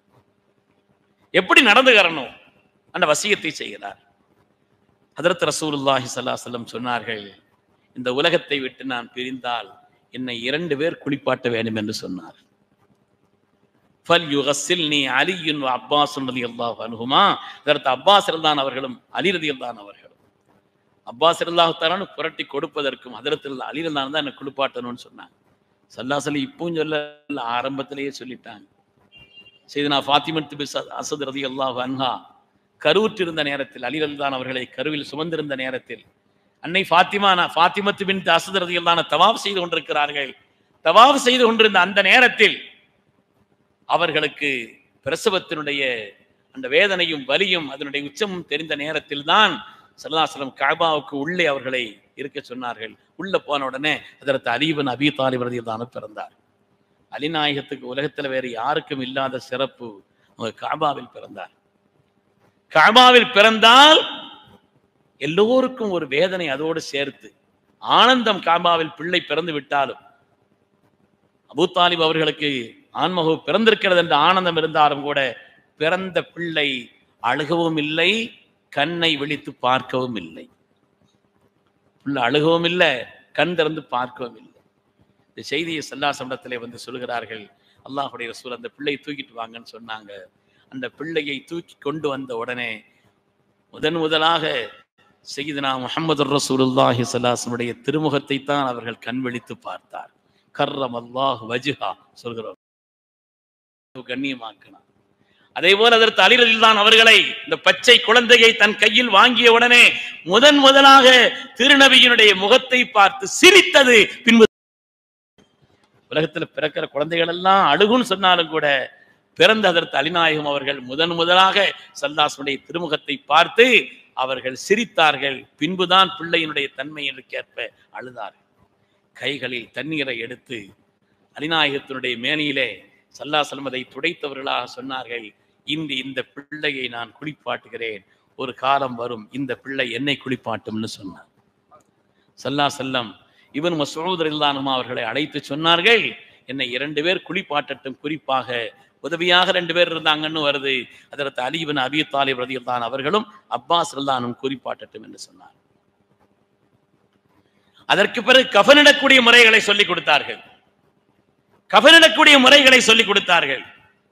எப்படி நடந்துகிறணும் அந்த வசியத்தை செய்கிறார் ஹதரத் ரசூலுல்லாஹி ஸல்லல்லாஹு சொன்னார்கள் இந்த உலகத்தை விட்டு நான் பிரிந்தால் என்னை இரண்டு பேர் குளிப்பாட்ட வேண்டும் என்று சொன்னார் ஃபல் யுகசில்னி அலியுன் அப்பாஸ் ரலியல்லாஹு அன்ஹுமா அதற்கு அப்பாஸ் தான் அவர்களும் அலி ரலியல்லாஹு அவர்களும் அப்பாஸ் ரலியல்லாஹு தஆலான்னு புரட்டி கொடுப்பதற்கும் ஹதரத்தில் அலி ரலியல்லாஹு தான் என்ன குளிப்பாட்டணும்னு சொன்னாங்க சல்லாசலி இப்பவும் சொல்ல ஆரம்பத்திலேயே சொல்லிட்டாங்க செய்தனா ஃபாத்திமத் பிஸ் அசத் ரலியல்லாஹு அன்ஹா கருவுற்றிருந்த நேரத்தில் அலி ரலியல்லாஹு அவர்களை கருவில் சுமந்திருந்த நேரத்தில் அன்னை ஃபாத்திமா ஃபாத்திமத்து பின் அசத் ரலியல்லாஹு தவாப் செய்து கொண்டிருக்கிறார்கள் தவாப் செய்து கொண்டிருந்த அந்த நேரத்தில் அவர்களுக்கு பிரசவத்தினுடைய அந்த வேதனையும் வலியும் அதனுடைய உச்சமும் தெரிந்த நேரத்தில் தான் சல்லாசலம் காபாவுக்கு உள்ளே அவர்களை இருக்க சொன்னார்கள் உள்ள போன உடனே அதற்கு அலீபன் அபி தாலிபரதி தான் பிறந்தார் அலிநாயகத்துக்கு உலகத்துல வேறு யாருக்கும் இல்லாத சிறப்பு அவங்க காபாவில் பிறந்தார் காபாவில் பிறந்தால் எல்லோருக்கும் ஒரு வேதனை அதோடு சேர்த்து ஆனந்தம் காபாவில் பிள்ளை பிறந்து விட்டாலும் அபூ தாலிப் அவர்களுக்கு ஆன்மகு பிறந்திருக்கிறது என்ற ஆனந்தம் இருந்தாலும் கூட பிறந்த பிள்ளை அழுகவும் இல்லை கண்ணை விழித்து பார்க்கவும் இல்லை பிள்ளை அழுகவும் இல்லை கண் திறந்து பார்க்கவும் இல்லை இந்த செய்தியை சல்லாசமடத்திலே வந்து சொல்கிறார்கள் அல்லாஹுடைய ரசூல் அந்த பிள்ளையை தூக்கிட்டு வாங்கன்னு சொன்னாங்க அந்த பிள்ளையை தூக்கி கொண்டு வந்த உடனே முதன் முதலாக செய்தனா முகமது ரசூலுல்லாஹி சல்லாசனுடைய திருமுகத்தை தான் அவர்கள் கண் விழித்து பார்த்தார் கர்ரம் அல்லாஹ் வஜுஹா சொல்கிறோம் கண்ணியமாக்கினார் அதே போல அதற்கு அலிரதில் தான் அவர்களை இந்த பச்சை குழந்தையை தன் கையில் வாங்கிய உடனே முதன் முதலாக திருநபியினுடைய முகத்தை பார்த்து சிரித்தது பின்பு உலகத்துல பிறக்கிற குழந்தைகள் எல்லாம் அழுகுன்னு சொன்னாலும் கூட பிறந்த அதற்கு அலிநாயகம் அவர்கள் முதன் முதலாக சல்லாசுடைய திருமுகத்தை பார்த்து அவர்கள் சிரித்தார்கள் பின்புதான் பிள்ளையினுடைய தன்மையிற்கேற்ப அழுதார்கள் கைகளில் தண்ணீரை எடுத்து அலிநாயகத்தினுடைய மேனியிலே சல்லா செல்வதை துடைத்தவர்களாக சொன்னார்கள் இன்று இந்த பிள்ளையை நான் குளிப்பாட்டுகிறேன் ஒரு காலம் வரும் இந்த பிள்ளை என்னை குளிப்பாட்டும்னு சொன்னார் சல்லா செல்லம் இவன் மசூதர் இல்லானுமா அவர்களை அழைத்து சொன்னார்கள் என்னை இரண்டு பேர் குளிப்பாட்டட்டும் குறிப்பாக உதவியாக ரெண்டு பேர் இருந்தாங்கன்னு வருது அதற்கு அலிபன் அபி தாலிப் ரதியல்தான் அவர்களும் அப்பாஸ் ரல்லானும் குறிப்பாட்டட்டும் என்று சொன்னார் அதற்கு பிறகு கஃனிடக்கூடிய முறைகளை சொல்லிக் கொடுத்தார்கள் கஃனிடக்கூடிய முறைகளை சொல்லிக் கொடுத்தார்கள்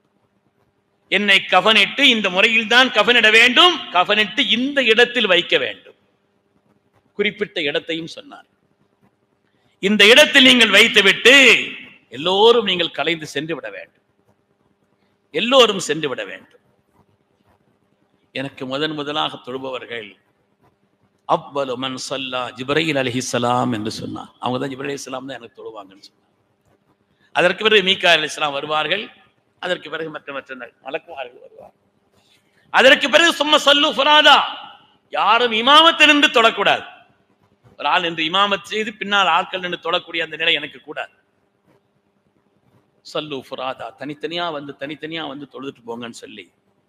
என்னை கஃனிட்டு இந்த முறையில் தான் கஃனிட வேண்டும் கஃனிட்டு இந்த இடத்தில் வைக்க வேண்டும் குறிப்பிட்ட இடத்தையும் சொன்னார் இந்த இடத்தில் நீங்கள் வைத்துவிட்டு எல்லோரும் நீங்கள் கலைந்து சென்று விட வேண்டும் எல்லோரும் சென்று விட வேண்டும் எனக்கு முதன் முதலாக தொழுபவர்கள் அவ்வளவு மன் சல்லா ஜிப்ரையில் அலிஹிஸ்லாம் என்று சொன்னார் அவங்க தான் ஜிப்ரேல் இஸ்லாம் தான் எனக்கு தொழுவாங்கன்னு சொன்னார் அதற்கு பிறகு மீகா அலி இஸ்லாம் வருவார்கள் அதற்கு பிறகு மற்ற மற்ற மலக்குமார்கள் வருவார் அதற்கு பிறகு சும்மா சொல்லு ஃபுராதா யாரும் இமாமத்தில் நின்று தொடக்கூடாது ஒரு ஆள் நின்று இமாமத் செய்து பின்னால் ஆட்கள் நின்று தொடக்கூடிய அந்த நிலை எனக்கு கூடாது சல்லு ஃபுராதா தனித்தனியா வந்து தனித்தனியா வந்து தொழுதுட்டு போங்கன்னு சொல்லி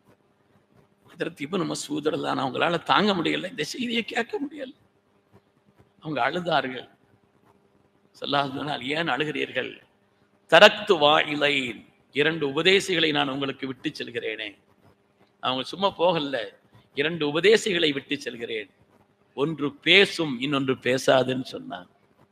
அதற்கு இப்போ நம்ம சூதரதான் அவங்களால தாங்க முடியல இந்த செய்தியை கேட்க முடியல அவங்க அழுதார்கள் சொல்லாதனால் ஏன் அழுகிறீர்கள் தரத்து வாயிலை இரண்டு உபதேசிகளை நான் உங்களுக்கு விட்டு செல்கிறேனே அவங்க சும்மா போகல இரண்டு உபதேசிகளை விட்டு செல்கிறேன் ஒன்று பேசும் இன்னொன்று பேசாதுன்னு சொன்னான்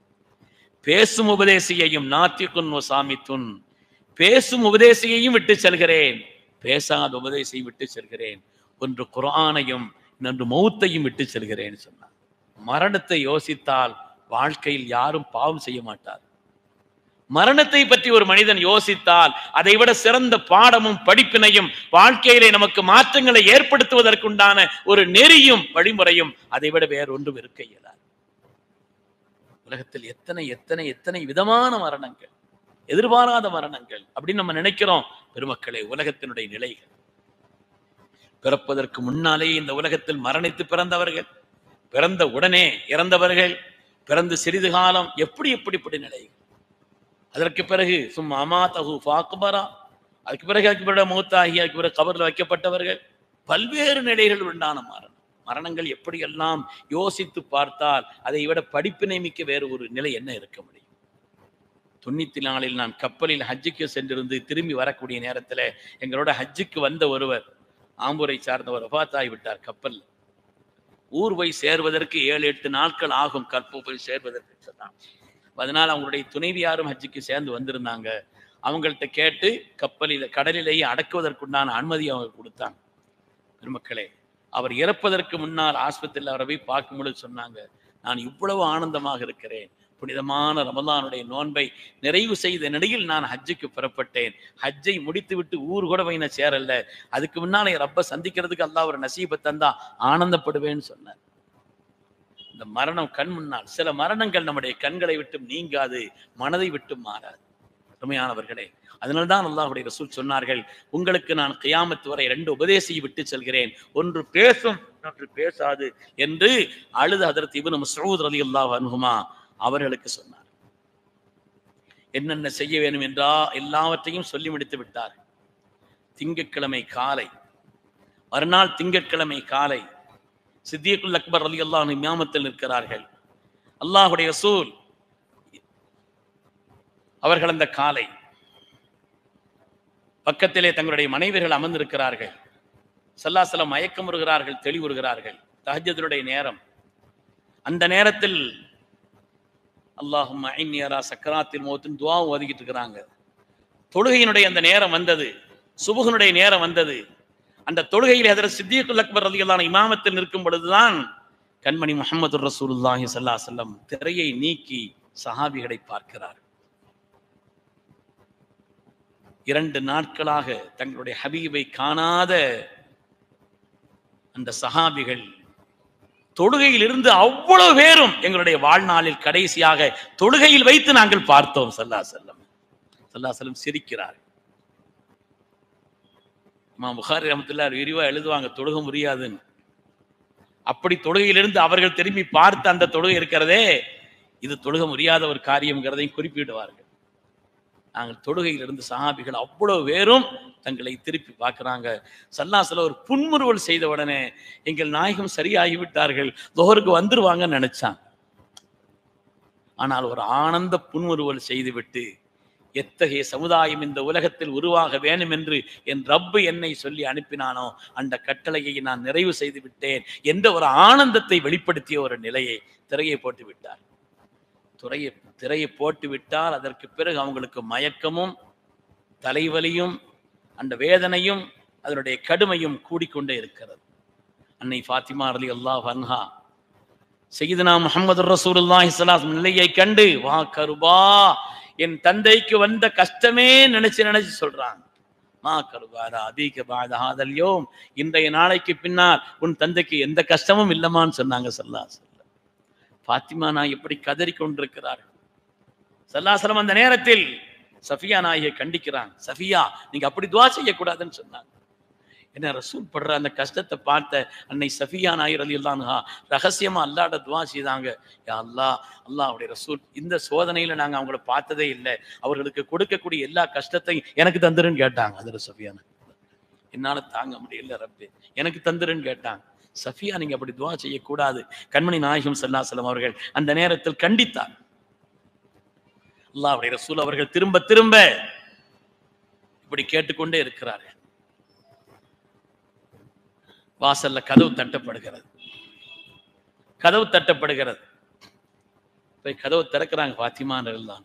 பேசும் உபதேசியையும் நாத்திக்குன் சாமித்துன் பேசும் உபதேசியையும் விட்டு செல்கிறேன் பேசாத உபதேசியை விட்டு செல்கிறேன் ஒன்று குரானையும் இன்னொன்று மௌத்தையும் விட்டு செல்கிறேன் சொன்னார் மரணத்தை யோசித்தால் வாழ்க்கையில் யாரும் பாவம் செய்ய மாட்டார் மரணத்தை பற்றி ஒரு மனிதன் யோசித்தால் அதை விட சிறந்த பாடமும் படிப்பினையும் வாழ்க்கையிலே நமக்கு மாற்றங்களை ஏற்படுத்துவதற்குண்டான ஒரு நெறியும் வழிமுறையும் அதை விட வேறொன்றும் இருக்க இயலாது உலகத்தில் எத்தனை எத்தனை எத்தனை விதமான மரணங்கள் எதிர்பாராத மரணங்கள் அப்படின்னு நம்ம நினைக்கிறோம் பெருமக்களே உலகத்தினுடைய நிலைகள் பிறப்பதற்கு முன்னாலே இந்த உலகத்தில் மரணித்து பிறந்தவர்கள் பிறந்த உடனே இறந்தவர்கள் பிறந்து சிறிது காலம் எப்படி எப்படி இப்படி நிலைகள் அதற்கு பிறகு சும்மா அமா தகு ஃபாக்குபரா அதுக்கு பிறகு அதுக்கு பிறகு மூத்தாகி அதுக்கு பிறகு கபரில் வைக்கப்பட்டவர்கள் பல்வேறு நிலைகள் உண்டான மரணம் மரணங்கள் எப்படியெல்லாம் யோசித்து பார்த்தால் அதை விட படிப்பினை மிக்க வேறு ஒரு நிலை என்ன இருக்க முடியும் தொண்ணூத்தி நாலில் நான் கப்பலில் ஹஜ்ஜுக்கு சென்றிருந்து திரும்பி வரக்கூடிய நேரத்தில் எங்களோட ஹஜ்ஜுக்கு வந்த ஒருவர் ஆம்பூரை சார்ந்தவர் வபாத்தாகி விட்டார் கப்பல் ஊர் போய் சேர்வதற்கு ஏழு எட்டு நாட்கள் ஆகும் கற்பு போய் சேர்வதற்கு சொன்னான் அதனால் அவங்களுடைய துணைவியாரும் ஹஜ்ஜுக்கு சேர்ந்து வந்திருந்தாங்க அவங்கள்ட்ட கேட்டு கப்பலில் கடலிலேயே அடக்குவதற்குண்டான அனுமதி அவங்க கொடுத்தாங்க பெருமக்களே அவர் இறப்பதற்கு முன்னால் ஆஸ்பத்திரியில் அவரை போய் பார்க்கும் பொழுது சொன்னாங்க நான் இவ்வளவு ஆனந்தமாக இருக்கிறேன் புனிதமான ரமலானுடைய நோன்பை நிறைவு செய்த நிலையில் நான் ஹஜ்ஜுக்கு புறப்பட்டேன் ஹஜ்ஜை முடித்து விட்டு ஊர் கூட போய் நான் சேரல அதுக்கு முன்னாலே ரப்ப சந்திக்கிறதுக்கு அல்லாஹ் ஒரு நசீபை தந்தா ஆனந்தப்படுவேன்னு சொன்னார் இந்த மரணம் கண் முன்னால் சில மரணங்கள் நம்முடைய கண்களை விட்டும் நீங்காது மனதை விட்டும் மாறாது அருமையானவர்களே அதனால்தான் அல்லாஹுடைய ரசூல் சொன்னார்கள் உங்களுக்கு நான் கியாமத்து வரை ரெண்டு உபதேசியை விட்டு செல்கிறேன் ஒன்று பேசும் ஒன்று பேசாது என்று அழுது அதற்கு இவனு மசூத் அலி அல்லாஹ் அனுகுமா அவர்களுக்கு சொன்னார் என்னென்ன செய்ய வேண்டும் என்றா எல்லாவற்றையும் சொல்லி முடித்து விட்டார் திங்கட்கிழமை காலை மறுநாள் திங்கட்கிழமை காலை சித்தியக்குல் அக்பர் அலி அல்லாஹ் இமாமத்தில் நிற்கிறார்கள் அல்லாஹுடைய ரசூல் அவர்கள் அந்த காலை பக்கத்திலே தங்களுடைய மனைவிகள் அமர்ந்திருக்கிறார்கள் சல்லாசலம் மயக்கம் வருகிறார்கள் தெளிவுறுகிறார்கள் தஹஜதுடைய நேரம் அந்த நேரத்தில் அல்லாஹும் ஐன்னியரா சக்கராத்தில் மோத்தின் துவா ஓதிக்கிட்டு இருக்கிறாங்க தொழுகையினுடைய அந்த நேரம் வந்தது சுபுகனுடைய நேரம் வந்தது அந்த தொழுகையில் எதிர சித்தியக்குல் அக்பர் ரலியல்லாஹு இமாமத்தில் நிற்கும் பொழுதுதான் கண்மணி முகமது ரசூலுல்லாஹி ஸல்லல்லாஹு அலைஹி வஸல்லம் திரையை நீக்கி சஹாபிகளை பார்க்கிறார் இரண்டு நாட்களாக தங்களுடைய ஹபீபை காணாத அந்த சஹாபிகள் தொழுகையில் இருந்து அவ்வளவு பேரும் எங்களுடைய வாழ்நாளில் கடைசியாக தொழுகையில் வைத்து நாங்கள் பார்த்தோம் சல்லா செல்லம் சல்லா செல்லம் சிரிக்கிறார் இமாம் புகாரி ரஹமத்துல்லா விரிவா எழுதுவாங்க தொழுக முடியாதுன்னு அப்படி தொழுகையிலிருந்து அவர்கள் திரும்பி பார்த்த அந்த தொழுகை இருக்கிறதே இது தொழுக முடியாத ஒரு காரியம்ங்கிறதையும் குறிப்பிடுவார்கள் நாங்கள் தொழுகையிலிருந்து சஹாபிகள் அவ்வளவு பேரும் தங்களை திருப்பி பார்க்கிறாங்க சல்லாசில ஒரு புன்முறுவல் செய்த உடனே எங்கள் நாயகம் சரியாகிவிட்டார்கள் தோருக்கு வந்துருவாங்கன்னு நினைச்சான் ஆனால் ஒரு ஆனந்த புன்முறுவல் செய்துவிட்டு எத்தகைய சமுதாயம் இந்த உலகத்தில் உருவாக வேண்டும் என்று என் ரப்பு என்னை சொல்லி அனுப்பினானோ அந்த கட்டளையை நான் நிறைவு செய்து விட்டேன் என்ற ஒரு ஆனந்தத்தை வெளிப்படுத்திய ஒரு நிலையை திரையை போட்டு விட்டார் துறையை திரையை போட்டு விட்டால் அதற்கு பிறகு அவங்களுக்கு மயக்கமும் தலைவலியும் அந்த வேதனையும் அதனுடைய கடுமையும் கூடிக்கொண்டே இருக்கிறது அன்னை ஃபாத்திமா அலி அல்லாஹ் அன்ஹா செய்தனா முகமது ரசூலுல்லாஹி ஸல்லல்லாஹு நிலையை கண்டு வா கருபா என் தந்தைக்கு வந்த கஷ்டமே நினைச்சு நினைச்சு சொல்றாங்க மா கருபாரா அதிக பாதஹாதல்யோம் இன்றைய நாளைக்கு பின்னால் உன் தந்தைக்கு எந்த கஷ்டமும் இல்லமான்னு சொன்னாங்க சல்லா சொல்ல பாத்திமா நான் எப்படி கதறி கொண்டிருக்கிறார் சல்லாசலம் அந்த நேரத்தில் சஃபியா நாயை கண்டிக்கிறாங்க சஃபியா நீங்க அப்படி துவா செய்யக்கூடாதுன்னு சொன்னாங்க என்ன ரசூல் படுற அந்த கஷ்டத்தை பார்த்த அன்னை சஃபியா நாயர் அலி அல்லான்ஹா ரகசியமா அல்லாட துவா செய்தாங்க யா அல்லா அல்லாஹ்வுடைய ரசூல் இந்த சோதனையில நாங்க அவங்கள பார்த்ததே இல்லை அவர்களுக்கு கொடுக்கக்கூடிய எல்லா கஷ்டத்தையும் எனக்கு தந்துருன்னு கேட்டாங்க அதில் சஃபியானா என்னால தாங்க முடியல ரப்பே எனக்கு தந்துருன்னு கேட்டாங்க சஃபியா நீங்க அப்படி துவா செய்யக்கூடாது கண்மணி நாயகம் சல்லாசலம் அவர்கள் அந்த நேரத்தில் கண்டித்தார் அல்லாஹ்வுடைய ரசூல் அவர்கள் திரும்ப திரும்ப இப்படி கேட்டுக்கொண்டே இருக்கிறார்கள் வாசல்ல கதவு தட்டப்படுகிறது கதவு தட்டப்படுகிறது போய் கதவு திறக்கிறாங்க பாத்திமான் இருந்தான்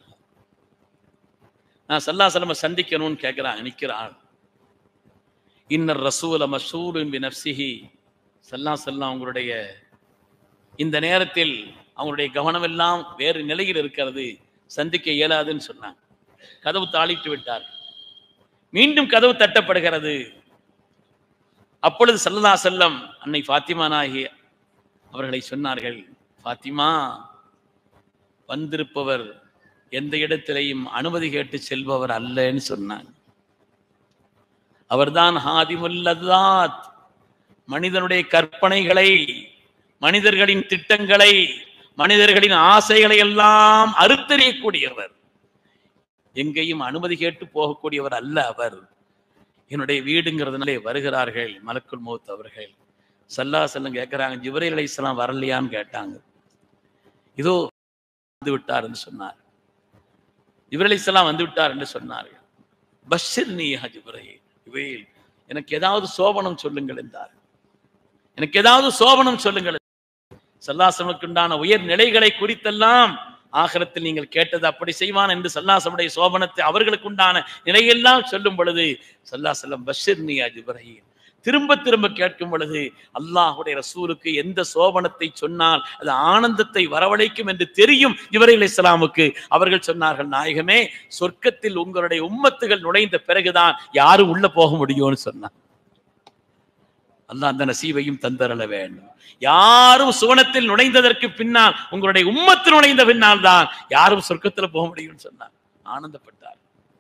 நான் சல்லா சலம சந்திக்கணும்னு கேட்கிறாங்க நிக்கிறான் இன்னர் ரசூல மசூலின் பி நப்சிஹி சல்லா சல்லா அவங்களுடைய இந்த நேரத்தில் அவங்களுடைய கவனம் எல்லாம் வேறு நிலையில் இருக்கிறது சந்திக்க இயலாதுன்னு சொன்னாங்க கதவு தாளிட்டு விட்டார் மீண்டும் கதவு தட்டப்படுகிறது அப்பொழுது சல்லல்லா செல்லம் அன்னை ஃபாத்திமா நாயகி அவர்களை சொன்னார்கள் ஃபாத்திமா வந்திருப்பவர் எந்த இடத்திலையும் அனுமதி கேட்டு செல்பவர் அல்லன்னு சொன்னாங்க அவர்தான் ஹாதிமுல்லதாத் மனிதனுடைய கற்பனைகளை மனிதர்களின் திட்டங்களை மனிதர்களின் ஆசைகளை எல்லாம் அறுத்தறியக்கூடியவர் எங்கேயும் அனுமதி கேட்டு போகக்கூடியவர் அல்ல அவர் என்னுடைய வீடுங்கிறதுனாலே வருகிறார்கள் மலக்குல் மௌத் அவர்கள் சல்லா செல்லம் கேட்கிறாங்க ஜிவரை அலை இஸ்லாம் வரலையான்னு கேட்டாங்க இதோ வந்து விட்டார் என்று சொன்னார் ஜிபர் அலி இஸ்லாம் வந்து விட்டார் என்று சொன்னார்கள் பஷிர் நீ ஜிபரை இவையில் எனக்கு ஏதாவது சோபனம் சொல்லுங்கள் என்றார் எனக்கு ஏதாவது சோபனம் சொல்லுங்கள் சல்லாசனுக்கு உண்டான உயர் நிலைகளை குறித்தெல்லாம் ஆகரத்தில் நீங்கள் கேட்டது அப்படி செய்வான் என்று சல்லாசமுடைய சோபனத்தை அவர்களுக்கு உண்டான நிலையெல்லாம் சொல்லும் பொழுது சல்லாசல்லம் பஷிர் நீ அஜிபரஹீம் திரும்ப திரும்ப கேட்கும் பொழுது அல்லாஹுடைய ரசூலுக்கு எந்த சோபனத்தை சொன்னால் அது ஆனந்தத்தை வரவழைக்கும் என்று தெரியும் இவரையில் இஸ்லாமுக்கு அவர்கள் சொன்னார்கள் நாயகமே சொர்க்கத்தில் உங்களுடைய உம்மத்துகள் நுழைந்த பிறகுதான் யாரும் உள்ள போக முடியும்னு சொன்னார் அல்லாஹ் அந்த நசீவையும் தந்தரல வேண்டும் யாரும் சுவனத்தில் நுழைந்ததற்கு பின்னால் உங்களுடைய உம்மத்து நுழைந்த பின்னால் தான் யாரும் சொர்க்கத்துல போக முடியும்னு சொன்னார் ஆனந்தப்பட்டார்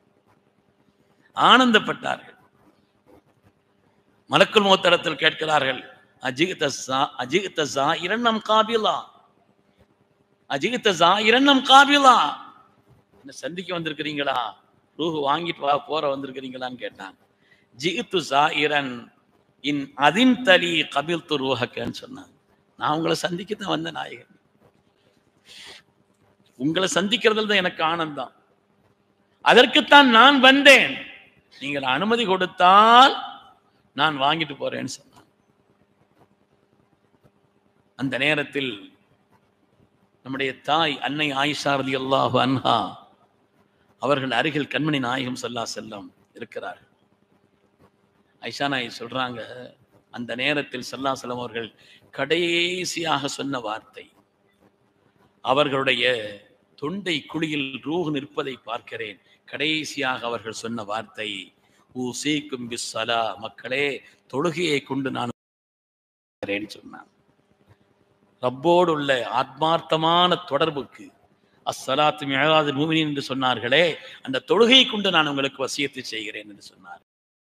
ஆனந்தப்பட்டார்கள் மலக்குள் மோத்தரத்தில் கேட்கிறார்கள் அஜிகித அஜிகித சா இரண்டம் காபிலா அஜிகித சா இரண்டம் காபிலா என்ன சந்திக்க வந்திருக்கிறீங்களா ரூஹு வாங்கிட்டு வா போற வந்திருக்கிறீங்களான்னு கேட்டான் ஜிகித்து சாயிரன் இன் அதின் தலி கபில் து ரூஹக்கன்னு சொன்னாங்க நான் உங்களை சந்திக்கத்தான் வந்த நாயகன் உங்களை சந்திக்கிறதுல தான் எனக்கு ஆனந்தம் அதற்குத்தான் நான் வந்தேன் நீங்கள் அனுமதி கொடுத்தால் நான் வாங்கிட்டு போறேன்னு சொன்னான் அந்த நேரத்தில் நம்முடைய தாய் அன்னை ஆயிஷா ரதி அல்லாஹு அன்ஹா அவர்கள் அருகில் கண்மணி நாயகம் சொல்லா செல்லம் இருக்கிறார் ஐஷா நாய் சொல்றாங்க அந்த நேரத்தில் சல்லா செல்லம் அவர்கள் கடைசியாக சொன்ன வார்த்தை அவர்களுடைய தொண்டை குழியில் ரூஹ் நிற்பதை பார்க்கிறேன் கடைசியாக அவர்கள் சொன்ன வார்த்தை ஊசீக்கும் பிஸ்ஸலா மக்களே தொழுகையை கொண்டு நான் சொன்னான் ரப்போடு உள்ள ஆத்மார்த்தமான தொடர்புக்கு அஸ்ஸலாத்து மிழாது மூமினின் என்று சொன்னார்களே அந்த தொழுகையை கொண்டு நான் உங்களுக்கு வசியத்தை செய்கிறேன் என்று சொன்னார்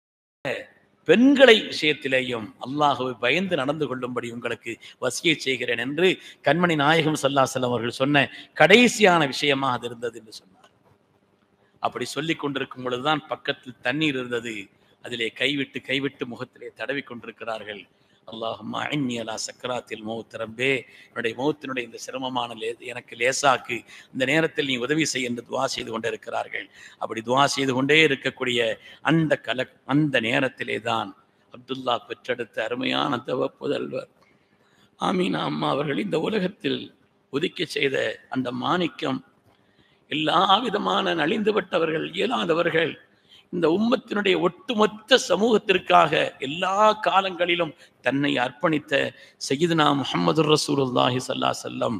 பெண்களை விஷயத்திலேயும் அல்லாஹுவை பயந்து நடந்து கொள்ளும்படி உங்களுக்கு வசியை செய்கிறேன் என்று கண்மணி நாயகம் சல்லா செல்லம் அவர்கள் சொன்ன கடைசியான விஷயமாக அது இருந்தது என்று சொன்னார் அப்படி சொல்லி கொண்டிருக்கும் பொழுதுதான் பக்கத்தில் தண்ணீர் இருந்தது அதிலே கைவிட்டு கைவிட்டு முகத்திலே தடவி கொண்டிருக்கிறார்கள் அல்லாஹும்மா அலா சக்கராத்தில் மௌத் ரப்பே என்னுடைய மௌத்தினுடைய இந்த சிரமமான லே எனக்கு லேசாக்கு இந்த நேரத்தில் நீ உதவி செய் என்று துவா செய்து கொண்டே இருக்கிறார்கள் அப்படி துவா செய்து கொண்டே இருக்கக்கூடிய அந்த கல அந்த நேரத்திலே தான் அப்துல்லா பெற்றெடுத்த அருமையான தவ புதல்வர் ஆமீனா அம்மா அவர்கள் இந்த உலகத்தில் ஒதுக்கி செய்த அந்த மாணிக்கம் எல்லா விதமான நலிந்துபட்டவர்கள் இயலாதவர்கள் இந்த உம்மத்தினுடைய ஒட்டுமொத்த சமூகத்திற்காக எல்லா காலங்களிலும் தன்னை அர்ப்பணித்த சையீதுனா முஹம்மது ரசூலுல்லாஹி சல்லா செல்லம்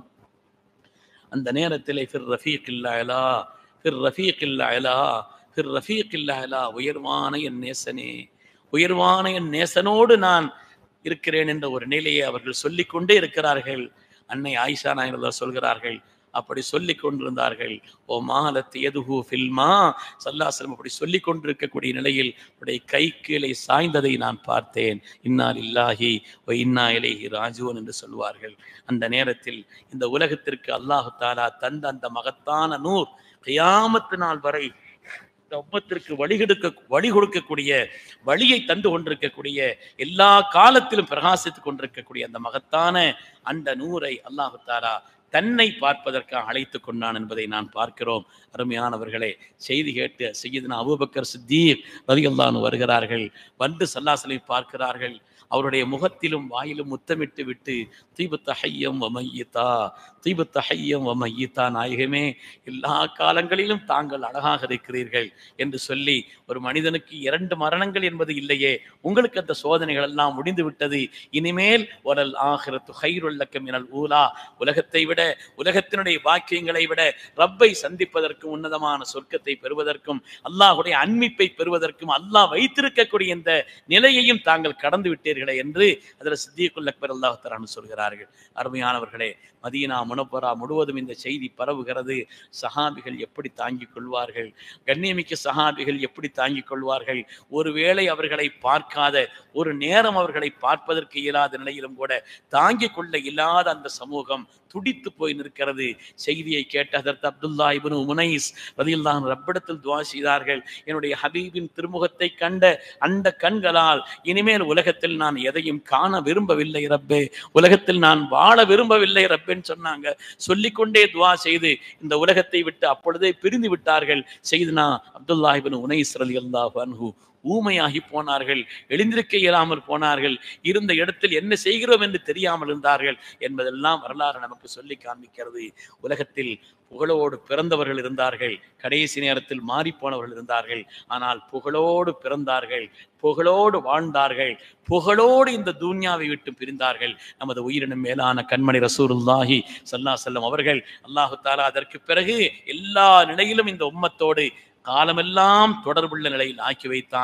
அந்த நேரத்திலே ஃபிர் ரஃபீக் இல்லா ஃபிர் ரஃபீக் இல்லா ஃபிர் ரஃபீக் இல்லா உயர்வான என் நேசனே உயர்வான என் நேசனோடு நான் இருக்கிறேன் என்ற ஒரு நிலையை அவர்கள் சொல்லிக்கொண்டே இருக்கிறார்கள் அன்னை ஆயிஷா நாயனர் சொல்கிறார்கள் அப்படி சொல்லி கொண்டிருந்தார்கள் ஓ மாலத் எதுஹூ ஃபில்மா சல்லாசலம் அப்படி சொல்லி கொண்டிருக்கக்கூடிய நிலையில் உடைய கை கீழே சாய்ந்ததை நான் பார்த்தேன் இன்னால் இல்லாஹி ஓ இன்னா இலேஹி ராஜுவன் என்று சொல்வார்கள் அந்த நேரத்தில் இந்த உலகத்திற்கு அல்லாஹு தாலா தந்த அந்த மகத்தான நூர் கியாமத்து நாள் வரை இந்த உம்மத்திற்கு வழி கொடுக்க வழி கொடுக்கக்கூடிய வழியை தந்து கொண்டிருக்கக்கூடிய எல்லா காலத்திலும் பிரகாசித்துக் கொண்டிருக்கக்கூடிய அந்த மகத்தான அந்த நூரை அல்லாஹு தாலா தன்னை பார்ப்பதற்காக அழைத்து கொண்டான் என்பதை நான் பார்க்கிறோம் அருமையானவர்களே செய்தி கேட்டு செய்யுதுனா அபுபக்கர் சித்தீர் ரதியல்லான்னு வருகிறார்கள் வந்து சல்லாசலை பார்க்கிறார்கள் அவருடைய முகத்திலும் வாயிலும் முத்தமிட்டு விட்டு தீபத்த ஹையம் வமையித்தா தீபத்த ஹையம் வமையித்தா நாயகமே எல்லா காலங்களிலும் தாங்கள் அழகாக இருக்கிறீர்கள் என்று சொல்லி ஒரு மனிதனுக்கு இரண்டு மரணங்கள் என்பது இல்லையே உங்களுக்கு அந்த சோதனைகள் எல்லாம் முடிந்து விட்டது இனிமேல் வரல் ஆகிரத்து ஹைருள்ளக்கம் எனல் ஊலா உலகத்தை விட உலகத்தினுடைய வாக்கியங்களை விட ரப்பை சந்திப்பதற்கும் உன்னதமான சொர்க்கத்தை பெறுவதற்கும் அல்லாஹுடைய அன்மிப்பை பெறுவதற்கும் அல்லாஹ் வைத்திருக்கக்கூடிய இந்த நிலையையும் தாங்கள் கடந்து விட்டீர்களே என்று அதில் சித்தியக்குல் அக்பர் அல்லாஹ் தரான்னு சொல்கிறார்கள் அருமையானவர்களே மதீனா முனப்பரா முழுவதும் இந்த செய்தி பரவுகிறது சஹாபிகள் எப்படி தாங்கிக் கொள்வார்கள் கண்ணியமிக்க சஹாபிகள் எப்படி தாங்கிக் கொள்வார்கள் ஒருவேளை அவர்களை பார்க்காத ஒரு நேரம் அவர்களை பார்ப்பதற்கு இயலாத நிலையிலும் கூட தாங்கிக் கொள்ள இல்லாத அந்த சமூகம் துடித்து போய் நிற்கிறது செய்தியை கேட்ட அதற்கு அப்துல்லா இபனு முனைஸ் ரதியுல்லான் ரப்பிடத்தில் துவா செய்தார்கள் என்னுடைய ஹபீபின் திருமுகத்தை கண்ட அந்த கண்களால் இனிமேல் உலகத்தில் நான் எதையும் காண விரும்பவில்லை ரப்பே உலகத்தில் நான் வாழ விரும்பவில்லை ரப்பேன்னு சொன்னாங்க சொல்லிக்கொண்டே துவா செய்து இந்த உலகத்தை விட்டு அப்பொழுதே பிரிந்து விட்டார்கள் செய்துனா அப்துல்லா இபனு உனைஸ் ரலி அல்லாஹ் அன்ஹு ஊமையாகி போனார்கள் எழுந்திருக்க இயலாமல் போனார்கள் இருந்த இடத்தில் என்ன செய்கிறோம் என்று தெரியாமல் இருந்தார்கள் என்பதெல்லாம் வரலாறு நமக்கு சொல்லி காண்பிக்கிறது உலகத்தில் புகழோடு பிறந்தவர்கள் இருந்தார்கள் கடைசி நேரத்தில் மாறிப்போனவர்கள் இருந்தார்கள் ஆனால் புகழோடு பிறந்தார்கள் புகழோடு வாழ்ந்தார்கள் புகழோடு இந்த தூன்யாவை விட்டு பிரிந்தார்கள் நமது உயிரினும் மேலான கண்மணி ரசூருல்லாஹி சல்லா செல்லம் அவர்கள் அல்லாஹு தாலா அதற்கு பிறகு எல்லா நிலையிலும் இந்த உம்மத்தோடு காலமெல்லாம் தொடர்புள்ள நிலையில் ஆக்கி வைத்தான்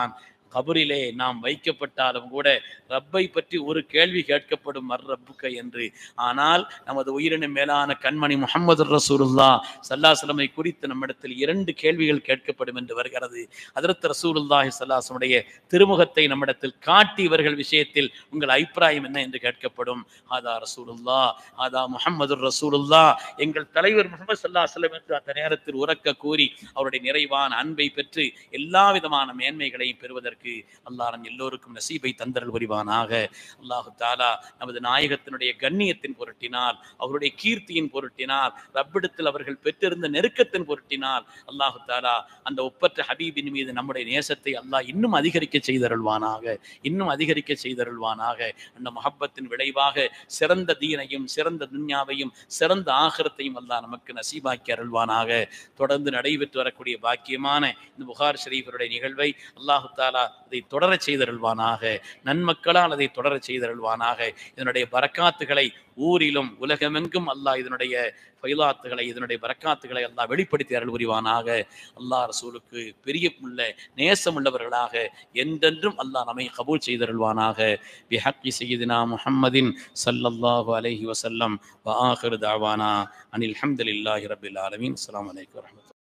கபரிலே நாம் வைக்கப்பட்டாலும் கூட ரப்பை பற்றி ஒரு கேள்வி கேட்கப்படும் மர் ரப்புக்க என்று ஆனால் நமது உயிரினும் மேலான கண்மணி முகமது ரசூலுல்லா சல்லாசலமை குறித்து நம்மிடத்தில் இரண்டு கேள்விகள் கேட்கப்படும் என்று வருகிறது அதற்கு ரசூலுல்லாஹி சல்லாசனுடைய திருமுகத்தை நம்மிடத்தில் காட்டி இவர்கள் விஷயத்தில் உங்கள் அபிப்பிராயம் என்ன என்று கேட்கப்படும் ஆதா ரசூலுல்லா ஆதா முகமது ரசூலுல்லா எங்கள் தலைவர் முகமது சல்லா செல்லம் என்று அந்த நேரத்தில் உறக்க கூறி அவருடைய நிறைவான அன்பை பெற்று எல்லா விதமான மேன்மைகளையும் பெறுவதற்கு அல்லாஹ் நம் எல்லோருக்கும் நசீபை தந்தரல் புரிவானாக அல்லாஹு தாலா நமது நாயகத்தினுடைய கண்ணியத்தின் பொருட்டினால் அவருடைய கீர்த்தியின் பொருட்டினால் ரப்பிடத்தில் அவர்கள் பெற்றிருந்த நெருக்கத்தின் பொருட்டினால் அல்லாஹு தாலா அந்த ஒப்பற்ற ஹபீபின் மீது நம்முடைய நேசத்தை அல்லாஹ் இன்னும் அதிகரிக்க செய்தருள்வானாக இன்னும் அதிகரிக்க செய்தருள்வானாக அந்த மஹப்பத்தின் விளைவாக சிறந்த தீனையும் சிறந்த துன்யாவையும் சிறந்த ஆகரத்தையும் அல்லாஹ் நமக்கு நசீபாக்கி அருள்வானாக தொடர்ந்து நடைபெற்று வரக்கூடிய பாக்கியமான இந்த புகார் ஷரீஃபருடைய நிகழ்வை அல்லாஹு தாலா அதை தொடரச் செய்தருள்வானாக நன்மக்களால் அதை தொடரச் செய்தருள்வானாக இதனுடைய பரக்காத்துகளை ஊரிலும் உலகமெங்கும் அல்லாஹ் இதனுடைய ஃபைலாத்துகளை இதனுடைய பரக்காத்துகளை அல்லாஹ் வெளிப்படுத்தி அருள் புரிவானாக அல்லாஹ் ரசூலுக்கு பெரிய உள்ள நேசம் உள்ளவர்களாக என்றென்றும் அல்லாஹ் நம்மை கபூல் செய்தருள்வானாக பிஹக்கி சையதினா முஹம்மதின் ஸல்லல்லாஹு அலைஹி வஸல்லம் வ ஆஹிரு தஅவானா அனில் ஹம்துலில்லாஹி ரப்பில் ஆலமீன் அஸ்ஸலாமு அலைக்கும் வரஹ்மத்துல்லாஹி